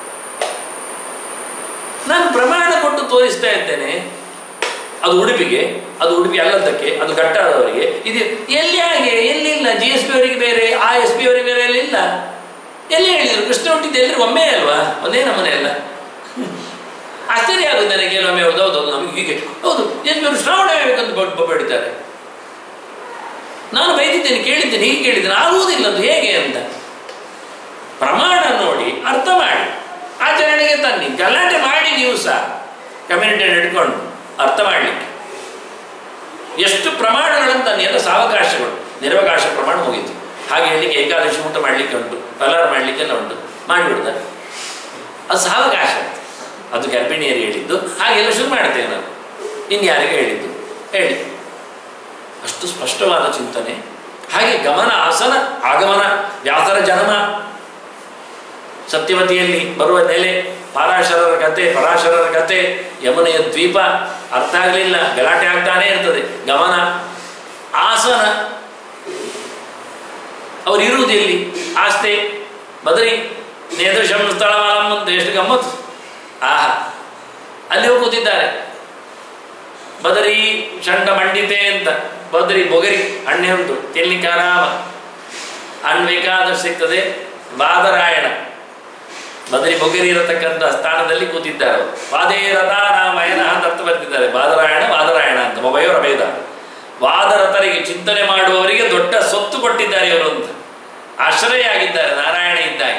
ನಾನು ಪ್ರಮಾಣ ಕೊಟ್ಟು ತೋರಿಸ್ತಾ ಇದ್ದೇನೆ ಅದು ಉಡುಪಿಗೆ ಅದು ಉಡುಪಿ ಅಲ್ಲದಕ್ಕೆ ಅದು ಘಟ್ಟಾದವರಿಗೆ ಇದು ಎಲ್ಲಿ ಹಾಗೆ ಎಲ್ಲಿಲ್ಲ ಜಿ ಎಸ್ ಪಿ ಅವರಿಗೆ ಬೇರೆ ಆ ಎಸ್ ಪಿ ಅವರಿಗೆ ಬೇರೆ ಎಲ್ಲಿಲ್ಲ ಎಲ್ಲಿ ಹೇಳಿದ್ರು ಕೃಷ್ಣ ಹುಟ್ಟಿದ್ದು ಎಲ್ಲರಿಗೂ ಒಮ್ಮೆ ಅಲ್ವಾ ಒಂದೇ ನಮನೆ ಅಲ್ಲ ಆಶ್ಚರ್ಯ ಆಗುತ್ತೆ ನನಗೆ ಕೆಲವೊಮ್ಮೆ ಹೌದು ಹೌದು ಹೌದು ನಮಗೆ ಹೀಗೆ ಹೌದು ಎಸ್ ಪಿ ಅವರು ಶ್ರಾವಣ ಬೇಕಂತ ಬಡಿತಾರೆ ನಾನು ಬೈದಿದ್ದೇನೆ ಕೇಳಿದ್ದೇನೆ ಹೀಗೆ ಕೇಳಿದ್ದೇನೆ ಆಗುವುದಿಲ್ಲ ಅದು ಹೇಗೆ ಅಂತ ಪ್ರಮಾಣ ನೋಡಿ ಅರ್ಥ ಮಾಡಿ ಆಚರಣೆಗೆ ತನ್ನಿ ಗಲಾಟೆ ಮಾಡಿ ನೀವು ಸಹ ಕಮ್ಯುನಿಟಿ ಹಿಡ್ಕೊಂಡು ಅರ್ಥ ಮಾಡಲಿಕ್ಕೆ ಎಷ್ಟು ಪ್ರಮಾಣಗಳನ್ನು ತನ್ನಿ ಎಲ್ಲ ಸಾವಕಾಶಗಳು ನಿರವಕಾಶ ಪ್ರಮಾಣ ಮುಗೀತು ಹಾಗೆ ಹೇಳಲಿಕ್ಕೆ ಏಕಾದಶಿ ಊಟ ಮಾಡಲಿಕ್ಕೆ ಉಂಟು ಫಲಾರ ಮಾಡಲಿಕ್ಕೆಲ್ಲ ಉಂಟು ಮಾಡಿಬಿಡ್ದ ಅದು ಸಾವಕಾಶ ಅದು ಗರ್ಭಿಣಿಯರು ಹೇಳಿದ್ದು ಹಾಗೆಲ್ಲ ಶುರು ಮಾಡ್ತೇವೆ ನಾವು ಇನ್ಯಾರಿಗೆ ಹೇಳಿದ್ದು ಹೇಳಿ ಅಷ್ಟು ಸ್ಪಷ್ಟವಾದ ಚಿಂತನೆ ಹಾಗೆ ಗಮನ ಆಸನ ಆಗಮನ ವ್ಯಾಸರ ಜನ್ಮ ಸತ್ಯವತಿಯಲ್ಲಿ ಬರುವ ನೆಲೆ ಪಾರಾಶರರ ಕತೆ ಪರಾಶರರ ಕತೆ ಯಮುನೆಯ ದ್ವೀಪ ಅರ್ಥ ಆಗಲಿಲ್ಲ ಗಲಾಟೆ ಆಗ್ತಾನೇ ಇರ್ತದೆ ಗಮನ ಆಸನ ಅವ್ರು ಇರುವುದು ಎಲ್ಲಿ ಆಸ್ತೆ ಬದರಿ ನೇದೃಶಂ ಸ್ಥಳವಾಲಂ ಅಂತ ಎಷ್ಟು ಗಮ್ಮತ್ತು ಆಹಾ ಅಲ್ಲಿ ಹೋಗಿ ಕೂತಿದ್ದಾರೆ ಬದರಿ ಚಂಡ ಮಂಡಿತೆ ಅಂತ ಬದರಿ ಬೊಗರಿ ಹಣ್ಣೆ ಉಂಟು ತಿನ್ಲಿಕ್ಕೆ ಆರಾಮ ಹಣ್ಣು ಬೇಕಾದಷ್ಟು ಸಿಗ್ತದೆ ಬಾದರಾಯಣ ಬದರಿ ಬೊಗರಿ ಇರತಕ್ಕಂಥ ಸ್ಥಾನದಲ್ಲಿ ಕೂತಿದ್ದಾರೆ ಅವರು ವಾದೇ ರಥಾನಾಮಯನ ಅಂತ ಅರ್ಥ ಬರ್ತಿದ್ದಾರೆ ಬಾದರಾಯಣ ವಾದರಾಯಣ ಅಂತ ಮೊಬೈವರ ಭೇದ ವಾದರಥರಿಗೆ ಚಿಂತನೆ ಮಾಡುವವರಿಗೆ ದೊಡ್ಡ ಸೊತ್ತು ಕೊಟ್ಟಿದ್ದಾರೆ ಇವರು ಅಂತ ಆಶ್ರಯ ಆಗಿದ್ದಾರೆ ನಾರಾಯಣ ಇದ್ದಾಗಿ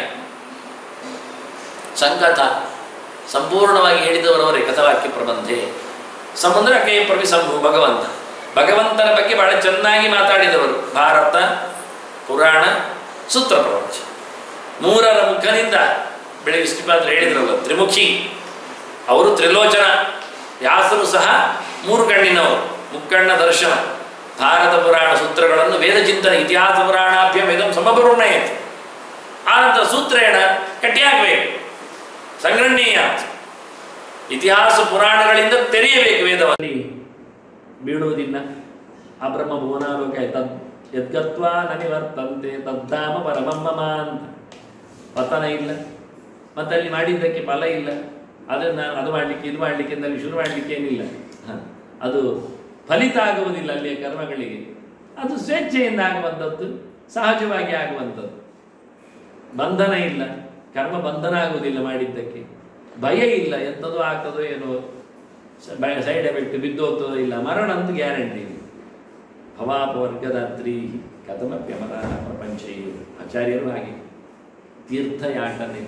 ಸಂಕಥ ಸಂಪೂರ್ಣವಾಗಿ ಹೇಳಿದವರವರೇ ಕಥವಾಕ್ಯ ಪ್ರಬಂಧೆ ಸಮುದ್ರ ಕೈ ಪ್ರಭಿ ಸಂಭು ಭಗವಂತ ಭಗವಂತನ ಬಗ್ಗೆ ಬಹಳ ಚೆನ್ನಾಗಿ ಮಾತಾಡಿದವರು ಭಾರತ ಪುರಾಣ ಸೂತ್ರ ಪ್ರಪಂಚ ಮೂರರ ಮುಖದಿಂದ ಬೆಳಗ್ಗೆ ವಿಷ್ಣುಪಾತ್ರ ಹೇಳಿದ್ರಲ್ಲ ತ್ರಿಮುಖಿ ಅವರು ತ್ರಿಲೋಚನ ವ್ಯಾಸರು ಸಹ ಮೂರು ಕಣ್ಣಿನವರು ಮುಕ್ಕಣ್ಣ ದರ್ಶನ ಭಾರತ ಪುರಾಣ ಸೂತ್ರಗಳನ್ನು ವೇದ ಚಿಂತನೆ ಇತಿಹಾಸ ಪುರಾಣಾಭ್ಯಂ ಇದಂ ಸಮಪೂರ್ಣಯತ್ ಆನಂತರ ಸೂತ್ರೇಣ ಕಟ್ಟಿಯಾಗಬೇಕು ಸಂಗ್ರಹಣೀಯ ಇತಿಹಾಸ ಪುರಾಣಗಳಿಂದ ತೆರೆಯಬೇಕು ವೇದವನ್ನು ಬೀಳುವುದಿಲ್ಲ ಆ ಬ್ರಹ್ಮ ಭುವನಾಲೋಕ ತದ್ ಯದ್ಗತ್ವ ನನಿವರ್ತಂತೆ ತದ್ದಾಮ ಪರಮಮ್ಮ ಅಂತ ಪತನ ಇಲ್ಲ ಮತ್ತೆ ಅಲ್ಲಿ ಮಾಡಿದ್ದಕ್ಕೆ ಫಲ ಇಲ್ಲ ಅದನ್ನು ಅದು ಮಾಡಲಿಕ್ಕೆ ಇದು ಮಾಡಲಿಕ್ಕೆ ಅಲ್ಲಿ ಶುರು ಮಾಡಲಿಕ್ಕೆ ಏನಿಲ್ಲ ಹ. ಅದು ಫಲಿತ ಆಗುವುದಿಲ್ಲ ಅಲ್ಲಿಯ ಕರ್ಮಗಳಿಗೆ ಅದು ಸ್ವೇಚ್ಛೆಯಿಂದ ಆಗುವಂಥದ್ದು ಸಹಜವಾಗಿ ಆಗುವಂಥದ್ದು ಬಂಧನ ಇಲ್ಲ ಕರ್ಮ ಬಂಧನ ಆಗುವುದಿಲ್ಲ ಮಾಡಿದ್ದಕ್ಕೆ ಭಯ ಇಲ್ಲ ಎಂಥದೋ ಆಗ್ತದೋ ಏನೋ ಸೈಡ್ ಎಫೆಕ್ಟ್ ಬಿದ್ದು ಹೋಗ್ತದೋ ಇಲ್ಲ ಮರಣ ಅಂತೂ ಗ್ಯಾರಂಟಿ ಇಲ್ಲ ಭವಾಪವರ್ಗದಾತ್ರಿ ಕಥಮಪ್ಯಮರ ಪ್ರಪಂಚ ಇವು ಆಚಾರ್ಯರು ಹಾಗೆ ತೀರ್ಥಯಾಟನೆ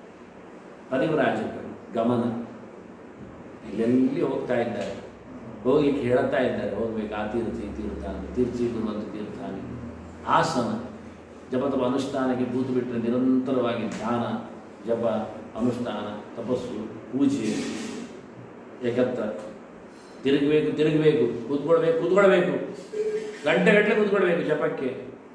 ಪರಿವ್ರಾಜಕರು ಗಮನ ಇಲ್ಲೆಲ್ಲಿ ಹೋಗ್ತಾ ಇದ್ದಾರೆ ಹೋಗ್ಲಿಕ್ಕೆ ಹೇಳ್ತಾ ಇದ್ದಾರೆ ಹೋಗ್ಬೇಕು ಆ ತೀರ್ಥ ಈ ತೀರ್ಥ ಅಂತ ತೀರ್ಥ ಇದು ಒಂದು ತೀರ್ಥ ಅಂತ. ಆಸನ ಜಪತಪ ಅನುಷ್ಠಾನಕ್ಕೆ ಕೂತು ಬಿಟ್ಟರೆ ನಿರಂತರವಾಗಿ ಧ್ಯಾನ ಜಪ ಅನುಷ್ಠಾನ ತಪಸ್ಸು ಪೂಜೆ ಏಕತ್ರ ತಿರುಗಬೇಕು ತಿರುಗಬೇಕು ಕೂತ್ಕೊಳ್ಬೇಕು ಕೂತ್ಕೊಳ್ಬೇಕು ಗಂಟೆ ಗಟ್ಟಲೆ ಕೂತ್ಕೊಳ್ಬೇಕು ಜಪಕ್ಕೆ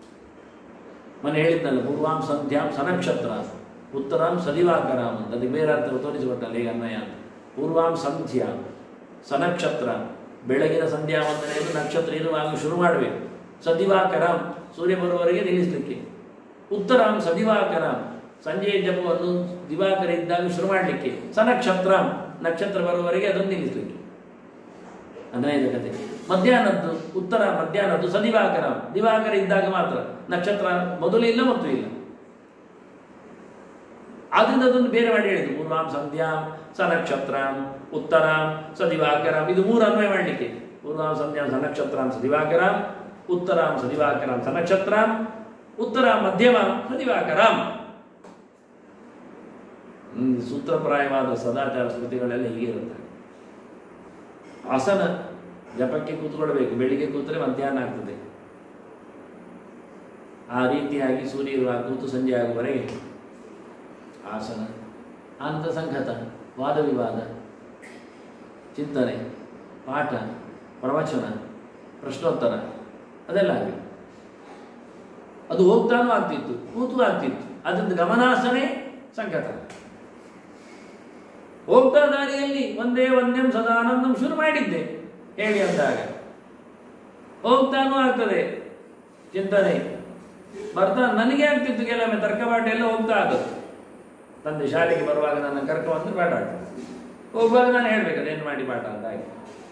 ಮನೆ ಹೇಳಿದ್ನಲ್ಲ ಪೂರ್ವಾಂ ಸಂಧ್ಯಾಂ ಸನಕ್ಷತ್ರ ಉತ್ತರಾಂ ಸದಿವಾಕರಾಮ್ ಅಂತ ಅದಕ್ಕೆ ಬೇರೆ ಅರ್ಥ ತೋರಿಸಿಕೊಟ್ಟಲ್ಲ ಈಗ ಅನ್ವಯ ಅಂತ ಪೂರ್ವಾಂ ಸಂಧ್ಯಾ ಸನಕ್ಷತ್ರ ಬೆಳಗಿನ ಸಂಧ್ಯಾ ವಂದನೆಯನ್ನು ನಕ್ಷತ್ರ ಇರುವಾಗ ಶುರು ಮಾಡಬೇಕು ಸದಿವಾಕರಾಮ್ ಸೂರ್ಯ ಬರುವವರೆಗೆ ನಿಲ್ಲಿಸಲಿಕ್ಕೆ ಉತ್ತರಾಂ ಸದಿವಾಕರಾಮ್ ಸಂಜೆಯ ಜಪವನ್ನು ದಿವಾಕರ ಇದ್ದಾಗ ಶುರು ಮಾಡಲಿಕ್ಕೆ ಸನಕ್ಷತ್ರ ನಕ್ಷತ್ರ ಬರುವವರೆಗೆ ಅದನ್ನು ನಿಲ್ಲಿಸಲಿಕ್ಕೆ ಅನ್ವಯದ ಕತೆ ಮಧ್ಯಾಹ್ನದ್ದು ಉತ್ತರ ಮಧ್ಯಾಹ್ನದ್ದು ಸದಿವಾಕರ ದಿವಾಕರ ಇದ್ದಾಗ ಮಾತ್ರ ನಕ್ಷತ್ರ ಮೊದಲು ಇಲ್ಲ ಮತ್ತು ಇಲ್ಲ ಆದ್ರಿಂದ ಅದನ್ನು ಬೇರೆ ಮಾಡಿ ಹೇಳಿದ್ದು ಪೂರ್ವಾಂ ಸಂಧ್ಯಾಂ ಸ ನಕ್ಷತ್ರಾಂ ಉತ್ತರಾಂ ಸ ದಿವಾಕರಾಂ ಇದು ಮೂರು ಅನ್ವಯ ಮಾಡಲಿಕ್ಕೆ ಪೂರ್ವಾಂ ಸಂಧ್ಯಾಂ ಸ ನಕ್ಷತ್ರಾಂ ಸ ದಿವಾಕರಾಂ ಉತ್ತರಾಂ ಸ ದಿವಾಕರಾಂ ಸ ನಕ್ಷತ್ರಾಂ ಉತ್ತರಾಂ ಮಧ್ಯಮಾಂ ಸ ದಿವಾಕರಾಂ ಹ್ಮ್, ಸೂತ್ರಪ್ರಾಯವಾದ ಸದಾಚಾರ ಸ್ಮೃತಿಗಳೆಲ್ಲ ಹೀಗೆ ಇರುತ್ತೆ ಆಸನ ಜಪಕ್ಕೆ ಕೂತ್ಕೊಳ್ಬೇಕು ಬೆಳಿಗ್ಗೆ ಕೂತ್ರೆ ಮಧ್ಯಾಹ್ನ ಆಗ್ತದೆ ಆ ರೀತಿಯಾಗಿ ಸೂರ್ಯ ಇರುವಾಗ ಕೂತು ಸಂಜೆ ಆಗುವವರೆಗೆ ಆಸನ ಆನಂತರ ಸಂಘತ ವಾದ ವಿವಾದ ಚಿಂತನೆ ಪಾಠ ಪ್ರವಚನ ಪ್ರಶ್ನೋತ್ತರ ಅದೆಲ್ಲ ಆಗಿದೆ ಅದು ಹೋಗ್ತಾನೂ ಆಗ್ತಿತ್ತು ಕೂತು ಆಗ್ತಿತ್ತು ಅದರಿಂದ ಗಮನಾಸನೆ ಸಂಕಟ ಹೋಗ್ತಾ ದಾರಿಯಲ್ಲಿ ಒಂದೇ ಒಂದೇಂ ಸದಾನಂದಂ ಶುರು ಮಾಡಿದ್ದೆ ಹೇಳಿ ಅಂದಾಗ ಹೋಗ್ತಾನೂ ಆಗ್ತದೆ ಚಿಂತನೆ ಬರ್ತಾ ನನಗೆ ಆಗ್ತಿತ್ತು ಕೆಲವೊಮ್ಮೆ ತರ್ಕಪಾಠ ಎಲ್ಲ ಹೋಗ್ತಾ ಆಗುತ್ತೆ ತಂದೆ ಶಾಲೆಗೆ ಬರುವಾಗ ನನ್ನ ಕರ್ಕೊಂಡು ಪಾಠ ಆಗ್ತದೆ ಹೋಗುವಾಗ ನಾನು ಹೇಳ್ಬೇಕು ಅದೇನು ಮಾಡಿ ಪಾಠ ಅಂತ ಹಾಗೆ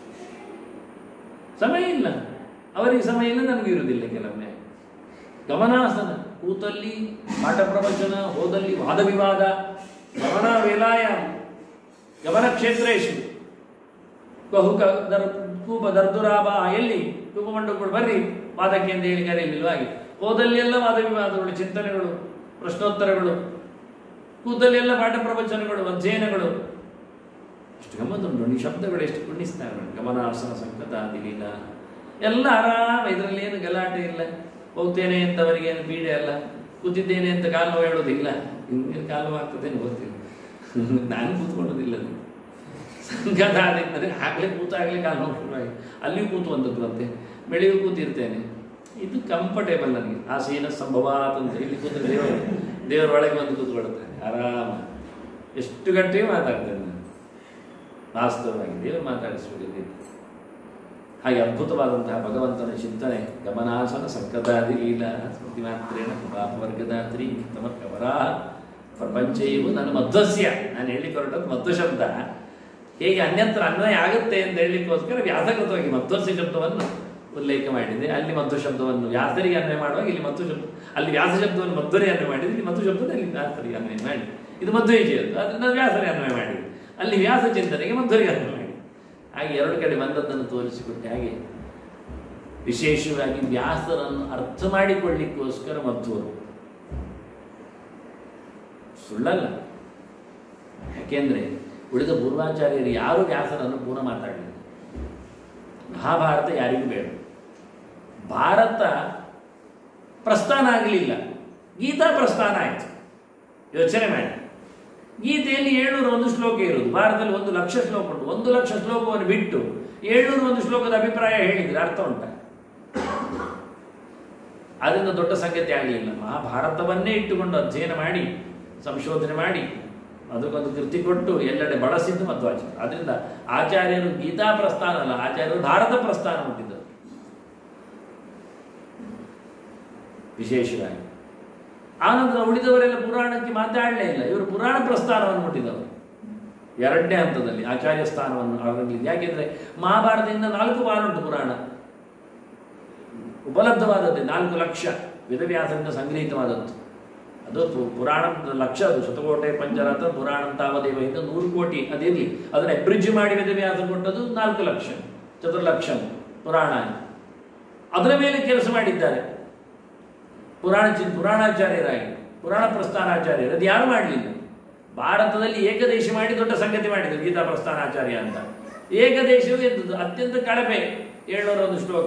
ಸಮಯ ಇಲ್ಲ ಅವರಿಗೆ ಸಮಯ ಇಲ್ಲ ನನಗೆ ಇರುವುದಿಲ್ಲ ಕೆಲವೊಮ್ಮೆ ಗಮನಾಸನ ಕೂತಲ್ಲಿ ಪಾಠ ಪ್ರವಚನ ಹೋದಲ್ಲಿ ವಾದ ವಿವಾದ ಗಮನ ವೇಲಾಯ ಗಮನ ಕ್ಷೇತ್ರೇಶು ಬಹುಕ ದರ್ ಕೂಪ ದರ್ದುರಾಬ ಎಲ್ಲಿ ಕೂಪಮಂಡಗಳು ಬರ್ರಿ ವಾದಕ್ಕೆ ಅಂತ ಹೇಳಿ ಕರೆಯಲಿಲ್ವ ಹಾಗೆ ಹೋದಲ್ಲಿ ಎಲ್ಲ ವಾದ ವಿವಾದಗಳು ಚಿಂತನೆಗಳು ಪ್ರಶ್ನೋತ್ತರಗಳು ಕೂತಲ್ಲಿ ಎಲ್ಲ ಪಾಠ ಪ್ರವಚನಗಳು ಅಧ್ಯಯನಗಳು ಎಷ್ಟು ಗಮ್ಮತ್ತುಂಟು ನಿಶಬ್ದಗಳು ಎಷ್ಟು ಕುಣಿಸ್ತಾರೆ ನೋಡಿ. ಗಮನಾಸನ ಸಂಕಟ ದಿಲೀಲ ಎಲ್ಲ ಆರಾಮ ಇದರಲ್ಲಿ ಏನು ಗಲಾಟೆ ಇಲ್ಲ ಹೋಗ್ತೇನೆ ಅಂತ ಅವರಿಗೆ ಏನು ಪೀಡೆ ಅಲ್ಲ ಕೂತಿದ್ದೇನೆ ಅಂತ ಕಾಲು ನೋವು ಹೇಳೋದಿಲ್ಲ ಇನ್ನೇನು ಕಾಲು ನೋವು ಆಗ್ತದೆ ಏನು ಗೊತ್ತಿಲ್ಲ ನಾನು ಕೂತ್ಕೊಳ್ಳೋದಿಲ್ಲ ಅದು. ಸಂಕಟ ಆದಿದ್ದರೆ ಆಗಲೇ ಕೂತಾಗಲೇ ಕಾಲು ನೋವು ಶುರುವಾಗಿ ಅಲ್ಲಿಯೂ ಕೂತುವಂಥದ್ದು ಅಂತೆ ಬೆಳಿಗ್ಗೆ ಕೂತಿರ್ತೇನೆ ಇದು ಕಂಫರ್ಟೇಬಲ್ ನನಗೆ ಆಸೀನ ಸಂಭವಾತ್ ಅಂತ ಇಲ್ಲಿ ಕೂತ್ರೆ ದೇವರು ದೇವರ ಒಳಗೆ ಬಂದು ಕೂತ್ಕೊಳ್ತಾರೆ ಆರಾಮ ಎಷ್ಟು ಗಂಟೆಗೆ ಮಾತಾಡ್ತೇನೆ ನಾನು ವಾಸ್ತವವಾಗಿ ದೇವರು ಮಾತಾಡಿಸುವುದಿಲ್ಲ ಹಾಗೆ ಅದ್ಭುತವಾದಂತಹ ಭಗವಂತನ ಚಿಂತನೆ ಗಮನಾಸನ ಸಂಕಟಾದಿ ಲೀಲ ಸ್ಮೃತಿ ಮಾತ್ರೇಣ ವರ್ಗದಾತ್ರಿ ತಮಕ್ಕವರ ಪ್ರಪಂಚ ಇವು ನನ್ನ ಮಧ್ವಸ್ಯ ನಾನು ಹೇಳಲಿಕ್ಕೆ ಹೊರಟದ್ದು ಮಧ್ವ ಶಬ್ದ ಹೇಗೆ ಅನ್ಯತ್ರ ಅನ್ವಯ ಆಗುತ್ತೆ ಅಂತ ಹೇಳಲಿಕ್ಕೋಸ್ಕರ ವ್ಯಾಸಕೃತವಾಗಿ ಮಧ್ವಸ್ಯ ಶಬ್ದವನ್ನು ಉಲ್ಲೇಖ ಮಾಡಿದೆ ಅಲ್ಲಿ ಮಧ್ವ ಶಬ್ದವನ್ನು ವ್ಯಾಸರಿಗೆ ಅನ್ವಯ ಮಾಡುವಾಗ ಇಲ್ಲಿ ಮಧ್ವ ಶಬ್ದ ಅಲ್ಲಿ ವ್ಯಾಸ ಶಬ್ದವನ್ನು ಮಧ್ವರಿಗೆ ಅನ್ವಯ ಮಾಡಿದ್ರೆ ಇಲ್ಲಿ ಮಧ್ವ ಶಬ್ದದಲ್ಲಿ ವ್ಯಾಸರಿಗೆ ಅನ್ವಯ ಮಾಡಿ ಇದು ಮಧ್ವೇಜಿಯದ್ದು ಅದನ್ನ ವ್ಯಾಸರಿಗೆ ಅನ್ವಯ ಮಾಡಿ ಅಲ್ಲಿ ವ್ಯಾಸ ಚಿಂತನೆಗೆ ಮಧ್ವರಿಗೆ ಅನ್ವಯ ಮಾಡಿ ಹಾಗೆ ಎರಡು ಕಡೆ ಬಂದದ್ದನ್ನು ತೋರಿಸಿಕೊಟ್ಟೆ ಹಾಗೆ ವಿಶೇಷವಾಗಿ ವ್ಯಾಸರನ್ನು ಅರ್ಥ ಮಾಡಿಕೊಳ್ಳಿಕ್ಕೋಸ್ಕರ ಮಧ್ವರು ಸುಳ್ಳಲ್ಲ ಯಾಕೆಂದ್ರೆ ಉಳಿದ ಪೂರ್ವಾಚಾರ್ಯರು ಯಾರು ವ್ಯಾಸರನ್ನು ಪೂರ್ಣ ಮಾತಾಡಲಿಲ್ಲ ಮಹಾಭಾರತ ಯಾರಿಗೂ ಬೇಡ ಭಾರತ ಪ್ರಸ್ಥಾನ ಆಗಲಿಲ್ಲ ಗೀತಾ ಪ್ರಸ್ಥಾನ ಆಯಿತು ಯೋಚನೆ ಮಾಡಿ ಗೀತೆಯಲ್ಲಿ ಏಳ್ನೂರ ಒಂದು ಶ್ಲೋಕ ಇರುವುದು ಭಾರತದಲ್ಲಿ ಒಂದು ಲಕ್ಷ ಶ್ಲೋಕ ಉಂಟು ಒಂದು ಲಕ್ಷ ಶ್ಲೋಕವನ್ನು ಬಿಟ್ಟು ಏಳ್ನೂರ ಒಂದು ಶ್ಲೋಕದ ಅಭಿಪ್ರಾಯ ಹೇಳಿದ್ರೆ ಅರ್ಥ ಉಂಟ ಅದರಿಂದ ದೊಡ್ಡ ಸಂಗತಿ ಆಗಲಿಲ್ಲ ಮಹಾಭಾರತವನ್ನೇ ಇಟ್ಟುಕೊಂಡು ಅಧ್ಯಯನ ಮಾಡಿ ಸಂಶೋಧನೆ ಮಾಡಿ ಅದಕ್ಕೊಂದು ಕೃತಿ ಕೊಟ್ಟು ಎಲ್ಲೆಡೆ ಬಳಸಿದ್ದು ಮಧ್ವಾಚಾರ್ಯ ಅದರಿಂದ ಆಚಾರ್ಯರು ಗೀತಾ ಪ್ರಸ್ಥಾನ ಅಲ್ಲ ಆಚಾರ್ಯರು ಭಾರತ ಪ್ರಸ್ಥಾನ ಹುಟ್ಟಿದ್ದರು ವಿಶೇಷವಾಗಿ ಆನಂತರ ಉಳಿದವರೆಲ್ಲ ಪುರಾಣಕ್ಕೆ ಮಾತಾಡಲೇ ಇಲ್ಲ ಇವರು ಪುರಾಣ ಪ್ರಸ್ಥಾನವನ್ನು ಮುಟ್ಟಿದವರು ಎರಡನೇ ಹಂತದಲ್ಲಿ ಆಚಾರ್ಯ ಸ್ಥಾನವನ್ನು ಅವರಲ್ಲಿ ಯಾಕೆಂದ್ರೆ ಮಹಾಭಾರತದಿಂದ ನಾಲ್ಕು ಬಾರುಂಟು ಪುರಾಣ ಉಪಲಬ್ಧವಾದದ್ದು ನಾಲ್ಕು ಲಕ್ಷ ವೇದವ್ಯಾಸರಿಂದ ಸಂಗ್ರಹಿತವಾದದ್ದು ಅದು ಪು- ಪುರಾಣ ಲಕ್ಷ ಅದು ಶತಕೋಟೆ ಪಂಚರಥ ಪುರಾಣ ತಾವದೇವ ಇಂದ ನೂರು ಕೋಟಿ ಅದಿರಲಿ ಅದನ್ನ ಅಬ್ರಿಡ್ಜ್ ಮಾಡಿ ವೇದವ್ಯಾಸ ಕೊಟ್ಟದ್ದು ನಾಲ್ಕು ಲಕ್ಷ ಚತುರ್ಲಕ್ಷ ಪುರಾಣ ಅದರ ಮೇಲೆ ಕೆಲಸ ಮಾಡಿದ್ದಾರೆ ಪುರಾಣ ಚಿ ಪುರಾಣಾಚಾರ್ಯರಾಗಿ ಪುರಾಣ ಪ್ರಸ್ಥಾನಾಚಾರ್ಯರು ಅದು ಯಾರು ಮಾಡಲಿಲ್ಲ ಭಾರತದಲ್ಲಿ ಏಕದೇಶ ಮಾಡಿ ದೊಡ್ಡ ಸಂಗತಿ ಮಾಡಿದರು ಗೀತಾ ಪ್ರಸ್ಥಾನಾಚಾರ್ಯ ಅಂತ ಏಕದೇಶವು ಎಂಥದ್ದು ಅತ್ಯಂತ ಕಳಪೆ ಏಳ್ನೂರ ಒಂದು ಶ್ಲೋಕ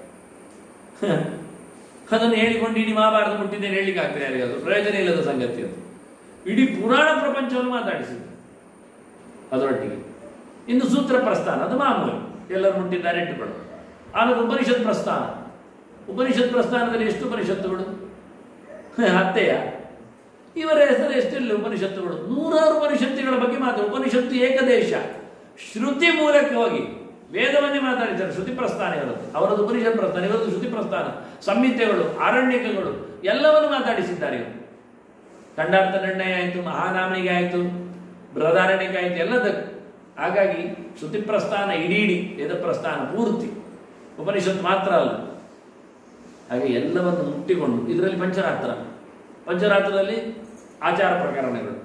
ಅದನ್ನು ಹೇಳಿಕೊಂಡು ಇಡೀ ಮಹಾಭಾರತ ಮುಟ್ಟಿದ್ದೇನೆ ಹೇಳಲಿಕ್ಕೆ ಆಗ್ತದೆ ಯಾರಿಗಾದ್ರು ಪ್ರಯೋಜನ ಇಲ್ಲದ ಸಂಗತಿ ಅದು ಇಡೀ ಪುರಾಣ ಪ್ರಪಂಚವನ್ನು ಮಾತಾಡಿಸಿದ್ರು ಅದರೊಟ್ಟಿಗೆ ಇನ್ನು ಸೂತ್ರ ಪ್ರಸ್ಥಾನ ಅದು ಮಾಮೂಲು ಎಲ್ಲರೂ ಮುಟ್ಟಿದ್ದಾರೆ ಇಟ್ಟುಕೊಳ್ಳು ಆಮೇಲೆ ಉಪನಿಷತ್ ಪ್ರಸ್ಥಾನ ಉಪನಿಷತ್ ಪ್ರಸ್ಥಾನದಲ್ಲಿ ಎಷ್ಟು ಉಪನಿಷತ್ತುಗಳು ಹತ್ತೆಯ ಇವರ ಹೆಸರು ಎಷ್ಟಿಲ್ಲ ಉಪನಿಷತ್ತುಗಳು ನೂರಾರು ಉಪನಿಷತ್ತುಗಳ ಬಗ್ಗೆ ಮಾತು ಉಪನಿಷತ್ತು ಏಕದೇಶ ಶ್ರುತಿ ಮೂಲಕ್ಕೆ ಹೋಗಿ ವೇದವನ್ನೇ ಮಾತಾಡಿದ್ದಾರೆ ಶ್ರುತಿ ಪ್ರಸ್ಥಾನ ಇವರದ್ದು ಅವರದ್ದು ಉಪನಿಷತ್ ಪ್ರಸ್ಥಾನ ಇವರದ್ದು ಶ್ರುತಿ ಪ್ರಸ್ಥಾನ ಸಂಹಿತೆಗಳು ಆರಣ್ಯಕಗಳು ಎಲ್ಲವನ್ನು ಮಾತಾಡಿಸಿದ್ದಾರೆ ಇವರು ಖಂಡಾರ್ಥ ನಿರ್ಣಯ ಆಯಿತು ಮಹಾನಾಮನಿಗೆ ಆಯಿತು ಬೃಹದಾರಣ್ಯಕ್ಕೆ ಆಯಿತು ಎಲ್ಲದಕ್ಕೂ ಹಾಗಾಗಿ ಶ್ರುತಿ ಪ್ರಸ್ಥಾನ ಇಡೀ ಇಡೀ ವೇದ ಪ್ರಸ್ಥಾನ ಪೂರ್ತಿ ಉಪನಿಷತ್ ಮಾತ್ರ ಅಲ್ಲ ಹಾಗೆ ಎಲ್ಲವನ್ನು ಮುಟ್ಟಿಕೊಂಡು ಇದರಲ್ಲಿ ಪಂಚರಾತ್ರ ಪಂಚರಾತ್ರದಲ್ಲಿ ಆಚಾರ ಪ್ರಕರಣಗಳು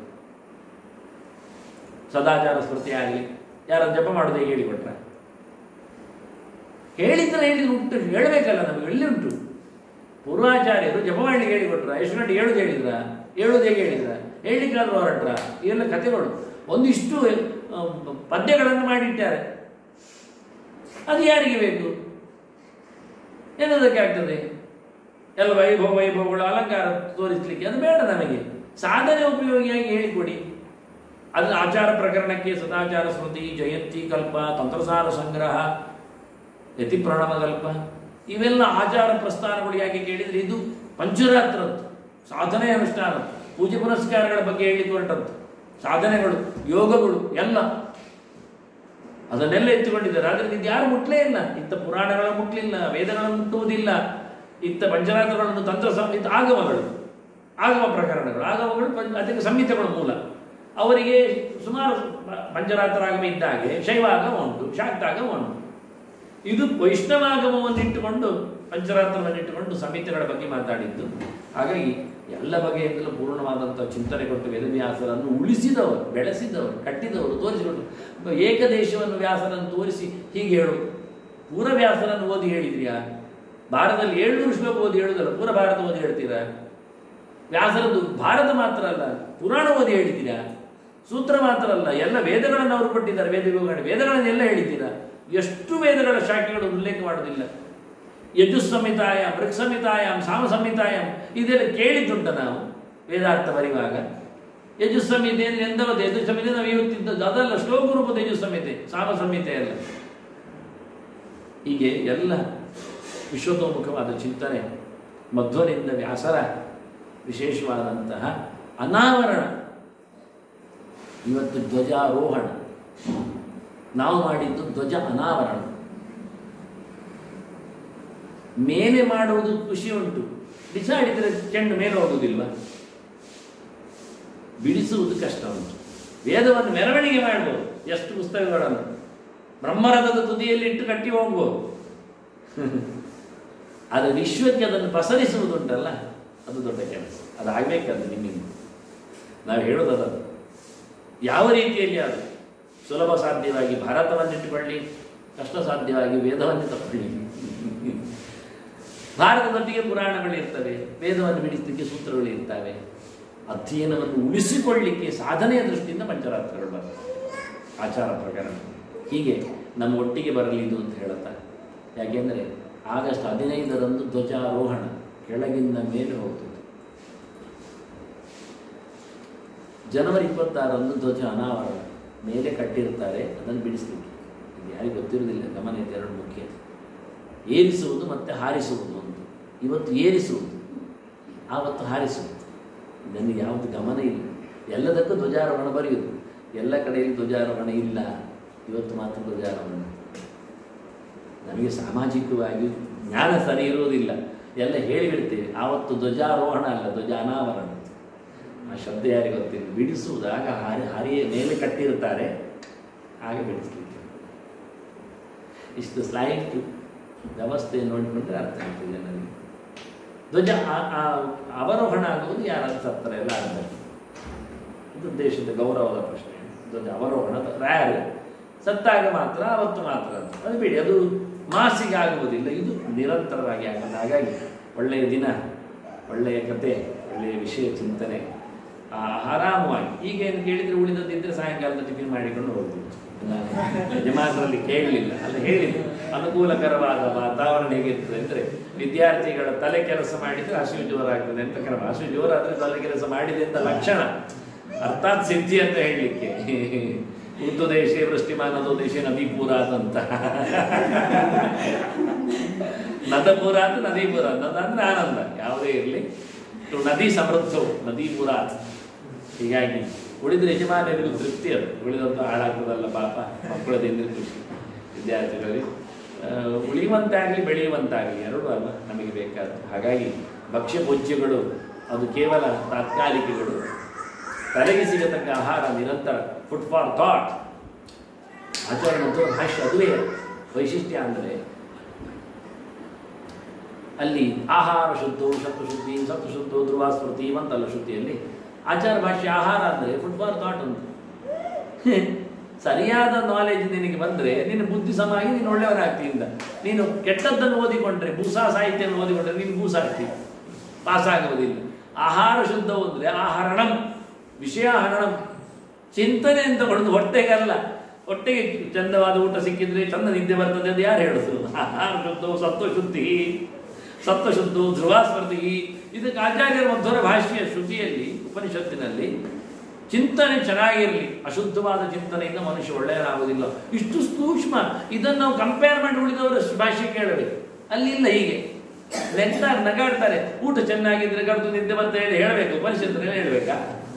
ಸದಾಚಾರ ಸ್ಮೃತಿ ಆಗಲಿ ಯಾರ ಜಪ ಮಾಡೋದು ಹೇಗೆ ಹೇಳಿಕೊಟ್ರ ಹೇಳಿದ್ರೆ ಹೇಳಿದ್ರು ಉಂಟು ಹೇಳಬೇಕಲ್ಲ ನಮಗೆ ಎಲ್ಲಿ ಉಂಟು ಪೂರ್ವಾಚಾರ್ಯರು ಜಪ ಮಾಡ್ಲಿಕ್ಕೆ ಹೇಳಿಕೊಟ್ರ ಎಷ್ಟು ಗಂಟೆ ಹೇಳುದು ಹೇಳಿದ್ರ ಹೇಳುದು ಹೇಗೆ ಹೇಳಿದ್ರ ಹೇಳಲಿಕ್ಕಾದ್ರೂ ಹೊರಟ್ರ ಇವೆಲ್ಲ ಕಥೆಗಳು ಒಂದಿಷ್ಟು ಆ, ಪದ್ಯಗಳನ್ನು ಮಾಡಿಟ್ಟಾರೆ ಅದು ಯಾರಿಗೆ ಬೇಕು ಏನದಕ್ಕೆ ಆಗ್ತದೆ ಎಲ್ಲ ವೈಭವ ವೈಭವಗಳು ಅಲಂಕಾರ ತೋರಿಸ್ಲಿಕ್ಕೆ ಅದು ಬೇಡ ನಮಗೆ ಸಾಧನೆ ಉಪಯೋಗಿಯಾಗಿ ಹೇಳಿಕೊಡಿ ಅದು ಆಚಾರ ಪ್ರಕರಣಕ್ಕೆ ಸದಾಚಾರ ಸ್ಮೃತಿ ಜಯಂತಿ ಕಲ್ಪ ತಂತ್ರಸಾರ ಸಂಗ್ರಹ ಯತಿ ಪ್ರಣವ ಕಲ್ಪ ಇವೆಲ್ಲ ಆಚಾರ ಪ್ರಸ್ಥಾನಗಳು ಯಾಕೆ ಕೇಳಿದ್ರೆ ಇದು ಪಂಚರಾತ್ರದ್ದು ಸಾಧನೆ ಅನುಷ್ಠಾನ ಪೂಜೆ ಪುನಸ್ಕಾರಗಳ ಬಗ್ಗೆ ಹೇಳಿಕ್ಕೆ ಹೊರಟದ್ದು ಸಾಧನೆಗಳು ಯೋಗಗಳು ಎಲ್ಲ ಅದನ್ನೆಲ್ಲ ಎತ್ತಿಕೊಂಡಿದ್ದಾರೆ ಆದರೆ ಇದು ಯಾರು ಮುಟ್ಲೇ ಇಲ್ಲ ಇತ್ತ ಪುರಾಣಗಳ ಮುಟ್ಲಿಲ್ಲ ವೇದಗಳನ್ನು ಮುಟ್ಟುವುದಿಲ್ಲ ಇತ್ತ ಪಂಚರಾತ್ರಗಳನ್ನು ತಂತ್ರ ಸಂ- ಇತ್ತ ಆಗಮಗಳು ಆಗಮ ಪ್ರಕರಣಗಳು ಆಗಮಗಳು ಪಂಚ- ಅದಕ್ಕೆ ಸಂಹಿತೆಗಳು ಮೂಲ ಅವರಿಗೆ ಸುಮಾರು ಪ- ಪಂಚರಾತ್ರಾಗಮ ಇದ್ದಾಗೆ ಶೈವಾಗಮ ಉಂಟು ಶಾಕ್ತಾಗಮ ಉಂಟು ಇದು ವೈಷ್ಣವಾಗಮವನ್ನು ಇಟ್ಟುಕೊಂಡು ಪಂಚರಾತ್ರವನ್ನು ಇಟ್ಟುಕೊಂಡು ಸಂಹಿತೆಗಳ ಬಗ್ಗೆ ಮಾತಾಡಿದ್ದು ಹಾಗಾಗಿ ಎಲ್ಲ ಬಗೆಯಿಂದಲೂ ಪೂರ್ಣವಾದಂಥ ಚಿಂತನೆ ಕೊಟ್ಟು ವೇದವ್ಯಾಸರನ್ನು ಉಳಿಸಿದವರು ಬೆಳೆಸಿದವರು ಕಟ್ಟಿದವರು ತೋರಿಸಿಕೊಟ್ಟು ಏಕದೇಶವನ್ನು ವ್ಯಾಸರನ್ನು ತೋರಿಸಿ ಹೀಗೆ ಹೇಳು ಪೂರ ವ್ಯಾಸರನ್ನು ಓದಿ ಹೇಳಿದ್ರಿಯಾ ಭಾರತದಲ್ಲಿ ಏಳ್ನೂರು ಶ್ಲೋಕ ಓದಿ ಹೇಳುದಲ್ಲ ಪೂರ ಭಾರತ ಓದಿ ಹೇಳ್ತೀರಾ ವ್ಯಾಸರದ್ದು ಭಾರತ ಮಾತ್ರ ಅಲ್ಲ ಪುರಾಣ ಓದಿ ಹೇಳಿದ್ದೀರಾ ಸೂತ್ರ ಮಾತ್ರ ಅಲ್ಲ ಎಲ್ಲ ವೇದಗಳನ್ನು ಅವರು ಕೊಟ್ಟಿದ್ದಾರೆ ವೇದ ವಿಭಾಗಗಳು ವೇದಗಳನ್ನೆಲ್ಲ ಹೇಳಿದ್ದೀರಾ ಎಷ್ಟು ವೇದಗಳ ಶಾಖೆಗಳು ಉಲ್ಲೇಖ ಮಾಡೋದಿಲ್ಲ ಯಜುಸ್ಸಂಹಿತಾಯ ಮೃಕ್ಸಂಹಿತಾಯಂ ಸಾಮ ಸಂಹಿತಾಯಂ ಇದೆಲ್ಲ ಕೇಳಿದ್ದುಂಟ ನಾವು ವೇದಾರ್ಥ ಬರೆಯುವಾಗ ಯಜುಸ್ಸಂಹಿತೆ ಅಂದ್ರೆ ಎಂದವತ್ತು ಯಜುಸ್ಸಂಹಿತೆ ನಾವು ಇವತ್ತಿದ್ದದ್ದು ಅದಲ್ಲ ಶ್ಲೋಕ ರೂಪದ ಯಜುಸ್ಸಂಹಿತೆ ಸಾಮ ಸಂಹಿತೆ ಅಲ್ಲ ಹೀಗೆ ಎಲ್ಲ ವಿಶ್ವತೋಮುಖವಾದ ಚಿಂತನೆ ಮಧ್ವನಿಂದ ವ್ಯಾಸರ ವಿಶೇಷವಾದಂತಹ ಅನಾವರಣ ಇವತ್ತು ಧ್ವಜಾರೋಹಣ ನಾವು ಮಾಡಿದ್ದು ಧ್ವಜ ಅನಾವರಣ ಮೇಲೆ ಮಾಡುವುದು ಖುಷಿ ಉಂಟು ಬಿಸಾಡಿದರೆ ಚೆಂಡು ಮೇಲೆ ಹೋಗುವುದಿಲ್ವ ಬಿಡಿಸುವುದು ಕಷ್ಟ ಉಂಟು ವೇದವನ್ನು ಮೆರವಣಿಗೆ ಮಾಡ್ಬೋದು ಎಷ್ಟು ಪುಸ್ತಕಗಳನ್ನು ಬ್ರಹ್ಮರಥದ ತುದಿಯಲ್ಲಿ ಇಟ್ಟು ಕಟ್ಟಿ ಹೋಗ್ಬೋದು ಆದರೆ ವಿಶ್ವಕ್ಕೆ ಅದನ್ನು ಪಸರಿಸುವುದುಂಟಲ್ಲ ಅದು ದೊಡ್ಡ ಕೆಲಸ ಅದು ಆಗಬೇಕಂತ ನಿಮ್ಮಿಂದ ನಾವು ಹೇಳೋದು ಅದನ್ನು ಯಾವ ರೀತಿಯಲ್ಲಿ ಅದು ಸುಲಭ ಸಾಧ್ಯವಾಗಿ ಭಾರತವನ್ನಿಟ್ಟುಕೊಳ್ಳಿ ಕಷ್ಟ ಸಾಧ್ಯವಾಗಿ ವೇದವನ್ನು ತಗೊಳ್ಳಿ ಭಾರತದೊಟ್ಟಿಗೆ ಪುರಾಣಗಳಿರ್ತವೆ ವೇದವನ್ನು ಬಿಡಿಸಲಿಕ್ಕೆ ಸೂತ್ರಗಳು ಇರ್ತವೆ ಅಧ್ಯಯನವನ್ನು ಉಳಿಸಿಕೊಳ್ಳಿಕ್ಕೆ ಸಾಧನೆಯ ದೃಷ್ಟಿಯಿಂದ ಪಂಚರಾತ್ರಗಳು ಬರ್ತವೆ ಆಚಾರ ಪ್ರಕರಣ ಹೀಗೆ ನಮ್ಮ ಒಟ್ಟಿಗೆ ಬರಲಿ ಇದು ಅಂತ ಹೇಳುತ್ತಾ ಯಾಕೆಂದರೆ ಆಗಸ್ಟ್ ಹದಿನೈದರಂದು ಧ್ವಜಾರೋಹಣ ಕೆಳಗಿಂದ ಮೇಲೆ ಹೋಗ್ತದೆ ಜನವರಿ ಇಪ್ಪತ್ತಾರರಂದು ಧ್ವಜ ಅನಾವರಣ ಮೇಲೆ ಕಟ್ಟಿರ್ತಾರೆ ಅದನ್ನು ಬಿಡಿಸ್ಲಿಕ್ಕೆ ಇದು ಯಾರಿಗೂ ಗೊತ್ತಿರುವುದಿಲ್ಲ ಗಮನ ಇದೆ ಎರಡು ಮುಖ್ಯ ಏರಿಸುವುದು ಮತ್ತು ಹಾರಿಸುವುದು ಅಂತ ಇವತ್ತು ಏರಿಸುವುದು ಆವತ್ತು ಹಾರಿಸುವುದು ನನಗೆ ಯಾವುದು ಗಮನ ಇಲ್ಲ ಎಲ್ಲದಕ್ಕೂ ಧ್ವಜಾರೋಹಣ ಬರೆಯುವುದು ಎಲ್ಲ ಕಡೆಯಲ್ಲಿ ಧ್ವಜಾರೋಹಣ ಇಲ್ಲ ಇವತ್ತು ಮಾತ್ರ ಧ್ವಜಾರೋಹಣ ನಮಗೆ ಸಾಮಾಜಿಕವಾಗಿ ಜ್ಞಾನ ಸರಿ ಇರುವುದಿಲ್ಲ ಎಲ್ಲ ಹೇಳಿಬಿಡ್ತೇವೆ ಆವತ್ತು ಧ್ವಜಾರೋಹಣ ಅಲ್ಲ ಧ್ವಜ ಅನಾವರಣ ಆ ಶಬ್ದ ಯಾರಿಗೆ ಗೊತ್ತಿಲ್ಲ ಬಿಡಿಸುವುದು ಆಗ ಹಾರಿ ಹಾರಿಯ ಮೇಲೆ ಕಟ್ಟಿರ್ತಾರೆ ಹಾಗೆ ಬಿಡಿಸ್ಲಿಕ್ಕೆ ಇಷ್ಟು ಸ್ಲೈಟ್ ವ್ಯವಸ್ಥೆ ನೋಡಿಕೊಂಡ್ರೆ ಅರ್ಥ ಆಗ್ತದೆ ಜನರಿಗೆ ಧ್ವಜ ಆ- ಆ ಅವರೋಹಣ ಆಗುವುದು ಯಾರಾದ್ರೂ ಸತ್ತರ ಎಲ್ಲ ಆಗ್ತಾರೆ ಇದು ದೇಶದ ಗೌರವದ ಪ್ರಶ್ನೆ ಧ್ವಜ ಅವರೋಹಣ ರ್ಯಾರ್ ಸತ್ತಾಗ ಮಾತ್ರ ಅವತ್ತು ಮಾತ್ರ ಅಂತ. ಅದು ಬಿಡಿ ಅದು ಮಾಸಿಗೆ ಆಗುವುದಿಲ್ಲ ಇದು ನಿರಂತರವಾಗಿ ಆಗುತ್ತೆ ಹಾಗಾಗಿ ಒಳ್ಳೆಯ ದಿನ ಒಳ್ಳೆಯ ಕತೆ ಒಳ್ಳೆಯ ವಿಷಯ ಚಿಂತನೆ ಆ, ಆರಾಮವಾಗಿ ಈಗ ಏನು ಕೇಳಿದ್ರೆ ಉಳಿದದ್ದಿದ್ರೆ ಸಾಯಂಕಾಲದ ಟಿಫಿನ್ ಮಾಡಿಕೊಂಡು ಹೋಗ್ತೀವಿ ನಾನು ಯಜಮಾನರಲ್ಲಿ ಕೇಳಲಿಲ್ಲ ಅಲ್ಲ ಹೇಳಿಲ್ಲ ಅನುಕೂಲಕರವಾದ ವಾತಾವರಣ ಹೇಗಿರ್ತದೆ ಅಂದರೆ ವಿದ್ಯಾರ್ಥಿಗಳ ತಲೆ ಕೆಲಸ ಮಾಡಿದ್ರೆ ಹಸಿವು ಜೋರ ಆಗ್ತದೆ ಅಂತ ಕ್ರಮ ಹಸಿವು ಜೋರ ಆದರೆ ತಲೆ ಕೆಲಸ ಮಾಡಿದೆ ಅಂತ ಲಕ್ಷಣ ಅರ್ಥಾತ್ ಸಿದ್ಧಿ ಅಂತ ಹೇಳಲಿಕ್ಕೆ ಉದ್ದು ದೇಶೇ ವೃಷ್ಟಿಮಾನದೋ ದೇಶ ನದಿ ಪೂರಾತ್ ಅಂತ ನದಪುರಾತ್ ನದಿ ಪುರಾತ್ ನದ ಅಂದ್ರೆ ಆನಂದ ಯಾವುದೇ ಇರಲಿ ನದಿ ಸಮೃದ್ಧವು ನದಿ ಪುರಾತ್ ಹೀಗಾಗಿ ಉಳಿದ್ರೆ ಯಜಮಾನರಿಗೂ ತೃಪ್ತಿ ಅದು ಉಳಿದಂತೂ ಹಾಳಾಗ್ತದಲ್ಲ ಪಾಪ ಮಕ್ಕಳದಿಂದ ಖುಷಿ ವಿದ್ಯಾರ್ಥಿಗಳಿಗೆ ಆ, ಉಳಿಯುವಂತಾಗಲಿ ಬೆಳೆಯುವಂತಾಗಲಿ ಎರಡೂ ಅಲ್ವ ನಮಗೆ ಬೇಕಾದ ಹಾಗಾಗಿ ಭಕ್ಷ್ಯ ಭೋಜ್ಯಗಳು ಅದು ಕೇವಲ ತಾತ್ಕಾಲಿಕಗಳು ತಲೆಗೆ ಸಿಗತಕ್ಕ ಆಹಾರ ನಿರಂತರ ಫುಡ್ ಫಾರ್ ಥಾಟ್ ಆಚರಣೆ ಮತ್ತು ಭಾಷೆ ಅದುವೇ ವೈಶಿಷ್ಟ್ಯ ಅಂದರೆ ಅಲ್ಲಿ ಆಹಾರ ಶುದ್ಧವು ಶುದ್ಧಿ ಸತ್ತು ಶುದ್ಧವು ಧ್ರುವ ಸ್ಮೃತಿ ಮಂತಲ್ಲ ಶುದ್ಧಿಯಲ್ಲಿ ಆಚಾರ ಭಾಷೆ ಆಹಾರ ಅಂದರೆ ಫುಡ್ ಫಾರ್ ಥಾಟ್ ಅಂತ ಸರಿಯಾದ ನಾಲೆಜ್ ನಿನಗೆ ಬಂದರೆ ನಿನ್ನ ಬುದ್ಧಿ ಸಮಾಗಿ ನೀನು ಒಳ್ಳೆಯವನಾಗ್ತಿಯಿಂದ ನೀನು ಕೆಟ್ಟದ್ದನ್ನು ಓದಿಕೊಂಡ್ರೆ ಭೂಸಾ ಸಾಹಿತ್ಯವನ್ನು ಓದಿಕೊಂಡ್ರೆ ನೀನು ಭೂಸ ಆಗ್ತೀವಿ ಪಾಸ್ ಆಗುವುದಿಲ್ಲ ಆಹಾರ ಶುದ್ಧವು ಅಂದರೆ ಆಹರಣಂ ವಿಷಯ ಹರಣಂ ಚಿಂತನೆ ಅಂತ ಹೊಡೆದು ಹೊಟ್ಟೆಗಲ್ಲ ಹೊಟ್ಟೆಗೆ ಚಂದವಾದ ಊಟ ಸಿಕ್ಕಿದ್ರೆ ಚಂದ ನಿದ್ದೆ ಬರ್ತದೆ ಅಂತ ಯಾರು ಹೇಳುದು ಆಹಾರ ಶುದ್ಧವು ಸತ್ವ ಶುದ್ಧಿ ಸತ್ವ ಶುದ್ಧವು ಧ್ರುವ ಸ್ಮೃತಿ ಇದಕ್ಕೆ ಆಚಾರ್ಯರ ಮಧ್ವರ ಭಾಷೆಯ ಶ್ರುತಿಯಲ್ಲಿ ಉಪನಿಷತ್ತಿನಲ್ಲಿ ಚಿಂತನೆ ಚೆನ್ನಾಗಿರಲಿ ಅಶುದ್ಧವಾದ ಚಿಂತನೆಯಿಂದ ಮನುಷ್ಯ ಒಳ್ಳೆಯನಾಗುವುದಿಲ್ಲ ಇಷ್ಟು ಸೂಕ್ಷ್ಮ ಇದನ್ನು ನಾವು ಕಂಪೇರ್ ಮಾಡಿ ಉಳಿದವರ ಭಾಷೆ ಕೇಳಬೇಕು ಅಲ್ಲಿಲ್ಲ ಹೀಗೆ ನೆಂಟಾರ್ ನಗಾಡ್ತಾರೆ ಊಟ ಚೆನ್ನಾಗಿದ್ರೆ ಕಡ್ದು ನಿದ್ದೆ ಬಂತ ಹೇಳಿ ಹೇಳಬೇಕು ಉಪನಿಷತ್ತಿನಲ್ಲಿ ಹೇಳಬೇಕಾ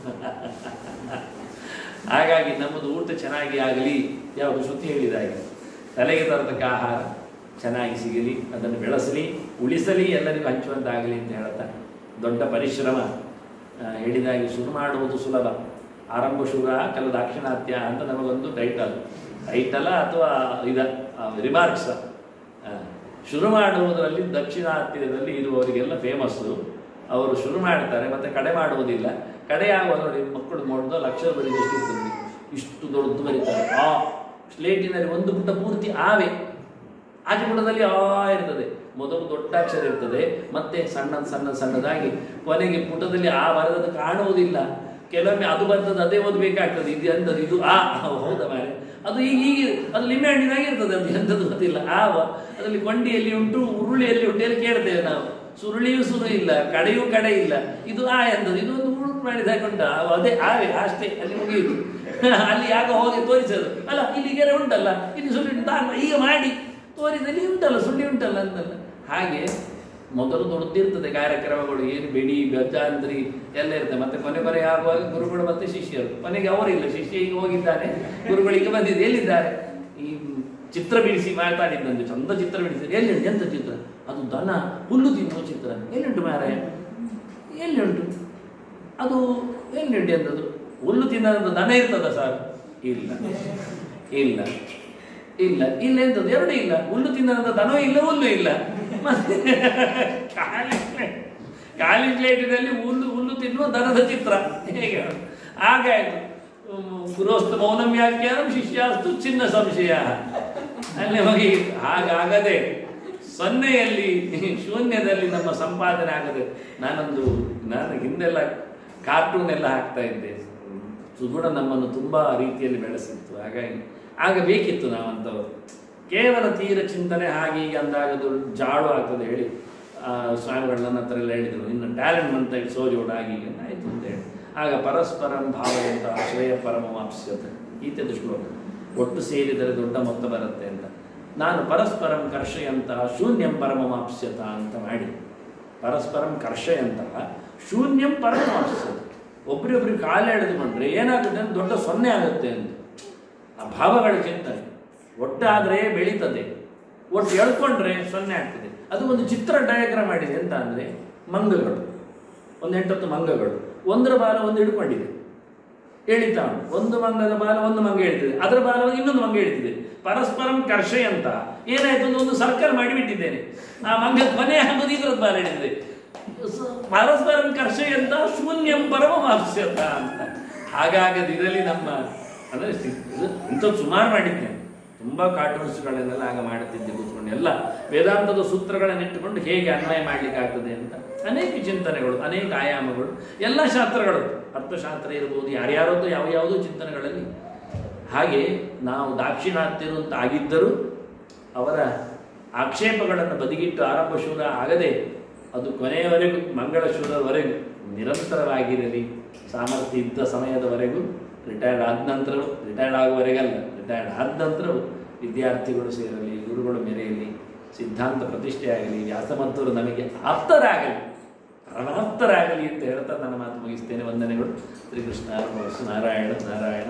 ಹಾಗಾಗಿ ನಮ್ಮದು ಊಟ ಚೆನ್ನಾಗಿ ಆಗಲಿ ಯಾವುದು ಶ್ರುತಿ ಹೇಳಿದಾಗೆ ತಲೆಗೆ ತರತಕ್ಕ ಆಹಾರ ಚೆನ್ನಾಗಿ ಸಿಗಲಿ ಅದನ್ನು ಬೆಳೆಸಲಿ ಉಳಿಸಲಿ ಎಲ್ಲರಿಗೂ ಹಂಚುವಂತಾಗಲಿ ಅಂತ ಹೇಳುತ್ತಾ ದೊಡ್ಡ ಪರಿಶ್ರಮ ಆ, ಹೇಳಿದಾಗೆ ಶುರು ಮಾಡುವುದು ಸುಲಭ ಆರಂಭ ಶೂರ ಕಲ ದಾಕ್ಷಿಣಾತ್ಯ ಅಂತ ನಮಗೊಂದು ಟೈಟಲ್ ಟೈಟಲ ಅಥವಾ ಇದ ರಿಮಾರ್ಕ್ಸ್ ಶುರು ಮಾಡುವುದರಲ್ಲಿ ದಕ್ಷಿಣಾತ್ಯದಲ್ಲಿ ಇರುವವರಿಗೆಲ್ಲ ಫೇಮಸ್ಸು ಅವರು ಶುರು ಮಾಡ್ತಾರೆ ಮತ್ತೆ ಕಡೆ ಮಾಡುವುದಿಲ್ಲ ಕಡೆ ಆಗುವ ನೋಡಿ ಮಕ್ಕಳು ನೋಡಿದ ಲಕ್ಷ ಬರೀ ಎಷ್ಟು ಇರ್ತದೆ ಇಷ್ಟು ದೊಡ್ಡದು ಬರೀತಾರೆ ಆ ಸ್ಲೇಟಿನಲ್ಲಿ ಒಂದು ಪುಟ ಪೂರ್ತಿ ಆವೆ ಆಚೆ ಪುಟದಲ್ಲಿ ಆ ಇರ್ತದೆ ಮೊದಲು ದೊಡ್ಡ ಅಕ್ಷರ ಇರ್ತದೆ ಮತ್ತೆ ಸಣ್ಣ ಸಣ್ಣ ಸಣ್ಣದಾಗಿ ಕೊನೆಗೆ ಪುಟದಲ್ಲಿ ಆ ಬರೆದದ್ದು ಕಾಣುವುದಿಲ್ಲ ಕೆಲವೊಮ್ಮೆ ಅದು ಬರ್ತದೆ ಅದೇ ಓದಬೇಕಾಗ್ತದೆ ಇದು ಎಂಥದ್ದು ಇದು ಆ ಹೌದಾ ಮಾರೆ ಅದು ಈಗ ಹೀಗೆ ಅದು ಲಿಂಬೆ ಹಣ್ಣಿನಾಗೆ ಇರ್ತದೆ ಅದು ಎಂಥದ್ದು ಗೊತ್ತಿಲ್ಲ ಆವ ಅದರಲ್ಲಿ ಕೊಂಡಿಯಲ್ಲಿ ಉಂಟು ಉರುಳಿಯಲ್ಲಿ ಉಂಟು ಎಲ್ಲ ಕೇಳ್ತೇವೆ ನಾವು ಸುರುಳಿಯೂ ಸುರು ಇಲ್ಲ ಕಡೆಯೂ ಕಡೆ ಇಲ್ಲ ಇದು ಆ ಎಂಥದ್ದು ಇದು ಒಂದು ಉರುಳು ಮಾಡಿದ ಹಾಕೊಂಡ ಅದೇ ಆವೆ ಅಷ್ಟೇ ಅಲ್ಲಿ ಮುಗಿಯುದು ಅಲ್ಲಿ ಯಾಗ ಹೋಗಿ ತೋರಿಸೋದು ಅಲ್ಲ ಇಲ್ಲಿ ಗೆರೆ ಉಂಟಲ್ಲ ಇಲ್ಲಿ ಸುಳ್ಳಿ ಉಂಟು ಆ, ಈಗ ಮಾಡಿ ತೋರಿದಲ್ಲಿ ಉಂಟಲ್ಲ ಸುಳ್ಳಿ ಉಂಟಲ್ಲ ಅಂತಲ್ಲ ಹಾಗೆ ಮೊದಲು ದೊಡ್ಡದಿರ್ತದೆ ಕಾರ್ಯಕ್ರಮಗಳು ಏನು ಬೆಡಿ ಗಜಾಂತ್ರಿ ಎಲ್ಲ ಇರ್ತದೆ ಮತ್ತೆ ಕೊನೆ ಕೊನೆ ಆಗುವಾಗ ಗುರುಗಳು ಮತ್ತೆ ಶಿಷ್ಯರು ಕೊನೆಗೆ ಅವರಿಲ್ಲ ಶಿಷ್ಯ ಈಗ ಹೋಗಿದ್ದಾನೆ ಗುರುಗಳಿಗೆ ಬಂದಿದೆ ಎಲ್ಲಿದ್ದಾರೆ ಈ ಚಿತ್ರ ಬಿಡಿಸಿ ಮಾತಾಡಿದ್ದಂತೆ ಚಂದ ಚಿತ್ರ ಬಿಡಿಸಿ ಎಲ್ಲಿ ಉಂಟು ಎಂತ ಚಿತ್ರ ಅದು ದನ ಹುಲ್ಲು ತಿನ್ನುವ ಚಿತ್ರ ಎಲ್ಲಿಂಟು ಮಾರಾಯ ಎಲ್ಲಿ ಉಂಟು ಅದು ಎಲ್ಲಿ ಉಂಟು ಎಂತದ್ದು ಹುಲ್ಲು ತಿನ್ನೋದು ದನ ಇರ್ತದ ಸರ್ ಇಲ್ಲ ಇಲ್ಲ ಇಲ್ಲ ಇಲ್ಲ ಎಂತದ್ದು ಎರಡು ಇಲ್ಲ ಹುಲ್ಲು ತಿನ್ನೋದು ದನ ಇಲ್ಲ ಹುಲ್ಲು ಇಲ್ಲ ಮತ್ತೆ ಖಾಲಿ ಪ್ಲೇಟ್ ಖಾಲಿ ಪ್ಲೇಟಿನಲ್ಲಿ ಹುಲ್ಲು ಹುಲ್ಲು ತಿನ್ನುವ ದನದ ಚಿತ್ರ ಹೇಗೆ ಹಾಗಾಯ್ತು ಹ್ಮ್, ಗುರೋಸ್ತು ಮೌನಂ ವ್ಯಾಖ್ಯಾನಂ ಶಿಷ್ಯಾಸ್ತು ಚಿನ್ನ ಸಂಶಯ ಅಲ್ಲಿ ಹೋಗಿ ಹಾಗಾಗದೆ ಸೊನ್ನೆಯಲ್ಲಿ ಶೂನ್ಯದಲ್ಲಿ ನಮ್ಮ ಸಂಪಾದನೆ ಆಗದೆ ನಾನೊಂದು ನಾನು ಹಿಂದೆಲ್ಲ ಕಾರ್ಟೂನ್ ಎಲ್ಲ ಹಾಕ್ತಾ ಇದ್ದೆ ಸುಗುಣ ನಮ್ಮನ್ನು ತುಂಬಾ ರೀತಿಯಲ್ಲಿ ಬೆಳೆಸಿತ್ತು ಹಾಗಾಗಿ ಆಗ ಬೇಕಿತ್ತು ನಾವಂಥವ್ರು ಕೇವಲ ತೀರ ಚಿಂತನೆ ಹಾಗೆ ಹೀಗೆ ಅಂದಾಗ ಅದು ಜಾಡು ಆಗ್ತದೆ ಹೇಳಿ ಆ, ಸ್ವಾಮಿಗಳು ನನ್ನ ಹತ್ರ ಎಲ್ಲ ಹೇಳಿದರು ಇನ್ನು ಟ್ಯಾಲೆಂಟ್ ಅಂತ ಸೋಜೋಡ ಆಗಿ ಹೀಗೆ ಆಯ್ತು ಅಂತ ಹೇಳಿ ಆಗ ಪರಸ್ಪರಂ ಭಾವಯಂತ ಶ್ರೇಯ ಪರಮವಾಪ್ಸ್ಯತೆ ಈತದ ಶ್ಲೋಕ ಒಟ್ಟು ಸೇರಿದರೆ ದೊಡ್ಡ ಮೊತ್ತ ಬರುತ್ತೆ ಅಂತ ನಾನು ಪರಸ್ಪರಂ ಕರ್ಷೆಯಂತಹ ಶೂನ್ಯಂ ಪರಮವಾಪ್ಸ್ಯತ ಅಂತ ಮಾಡಿ ಪರಸ್ಪರಂ ಕರ್ಷೆಯಂತಹ ಶೂನ್ಯಂ ಪರಮವಾಪ್ಸ್ಯತ ಒಬ್ರಿಗೊಬ್ರಿಗೆ ಕಾಲ ಎಳೆದುಕೊಂಡ್ರೆ ಏನಾಗುತ್ತೆ ಅಂತ ದೊಡ್ಡ ಸೊನ್ನೆ ಆಗುತ್ತೆ ಅಂತ ಆ ಭಾವಗಳ ಚಿಂತನೆ ಒಟ್ಟಾದರೆ ಬೆಳೀತದೆ ಒಟ್ಟು ಎಳ್ಕೊಂಡ್ರೆ ಸೊನ್ನೆ ಆಗ್ತದೆ ಅದು ಒಂದು ಚಿತ್ರ ಡಯಾಗ್ರಾಮ್ ಮಾಡಿದೆ ಅಂತ ಅಂದರೆ ಮಂಗಗಳು ಒಂದು ಎಂಟತ್ತು ಮಂಗಗಳು ಒಂದರ ಬಾಲ ಒಂದು ಹಿಡ್ಕೊಂಡಿದೆ ಎಳಿತಾ ಉಂಟು ಒಂದು ಮಂಗದ ಬಾಲ ಒಂದು ಮಂಗ ಎಳಿತಿದೆ ಅದರ ಬಾಲ ಇನ್ನೊಂದು ಮಂಗ ಎಳಿತಿದೆ ಪರಸ್ಪರಂ ಕರ್ಷೆ ಅಂತ ಏನಾಯ್ತು ಅಂದ್ರೆ ಒಂದು ಸರ್ಕಲ್ ಮಾಡಿಬಿಟ್ಟಿದ್ದೇನೆ ಆ ಮಂಗ ಕೊನೆ ಆಗೋದು ಇದ್ರದ್ದು ಬಾಲ ಎಳಿತಿದೆ ಸ- ಪರಸ್ಪರಂ ಕರ್ಷೆ ಅಂತ ಶೂನ್ಯಂ ಪರಮವಾಪ್ಸ್ಯತ ಅಂತ ಹಾಗಾಗದಿರಲಿ ನಮ್ಮ ಅಂದರೆ ಇಂಥದ್ದು ಸುಮಾರು ಮಾಡಿದ್ದೇನೆ ತುಂಬ ಕಾರ್ಟೂನ್ಸ್ಗಳನ್ನೆಲ್ಲ ಆಗ ಮಾಡುತ್ತಿದ್ದೆ ಕೂತ್ಕೊಂಡು ಎಲ್ಲ ವೇದಾಂತದ ಸೂತ್ರಗಳನ್ನು ಇಟ್ಟುಕೊಂಡು ಹೇಗೆ ಅನ್ವಯ ಮಾಡಲಿಕ್ಕೆ ಆಗ್ತದೆ ಅಂತ ಅನೇಕ ಚಿಂತನೆಗಳು ಅನೇಕ ಆಯಾಮಗಳು ಎಲ್ಲ ಶಾಸ್ತ್ರಗಳು ಅರ್ಥಶಾಸ್ತ್ರ ಇರ್ಬೋದು ಯಾರ್ಯಾರದ್ದು ಯಾವ ಯಾವುದೋ ಚಿಂತನೆಗಳಲ್ಲಿ ಹಾಗೆ ನಾವು ದಾಕ್ಷಿಣಾತ್ಯರು ಅಂತ ಆಗಿದ್ದರೂ ಅವರ ಆಕ್ಷೇಪಗಳನ್ನು ಬದಿಗಿಟ್ಟು ಆರಂಭ ಶೂರ ಆಗದೆ ಅದು ಕೊನೆಯವರೆಗೂ ಮಂಗಳ ಶೂರವರೆಗೂ ನಿರಂತರವಾಗಿರಲಿ ಸಾಮರ್ಥ್ಯ ಇದ್ದ ಸಮಯದವರೆಗೂ ರಿಟೈರ್ಡ್ ಆದ ನಂತರವೂ ರಿಟೈರ್ಡ್ ಆಗುವವರೆಗಲ್ಲ ರಿಟೈರ್ಡ್ ಆದ ನಂತರವೂ ವಿದ್ಯಾರ್ಥಿಗಳು ಸೇರಲಿ ಗುರುಗಳು ಮೆರೆಯಲಿ ಸಿದ್ಧಾಂತ ಪ್ರತಿಷ್ಠೆ ಆಗಲಿ ವ್ಯಾಸಮಂತರು ನಮಗೆ ಆಪ್ತರಾಗಲಿ ಪರಮಾಪ್ತರಾಗಲಿ ಅಂತ ಹೇಳ್ತಾ ನನ್ನ ಮಾತು ಮುಗಿಸ್ತೇನೆ ವಂದನೆಗಳು ಶ್ರೀಕೃಷ್ಣ ನಾರಾಯಣ ನಾರಾಯಣ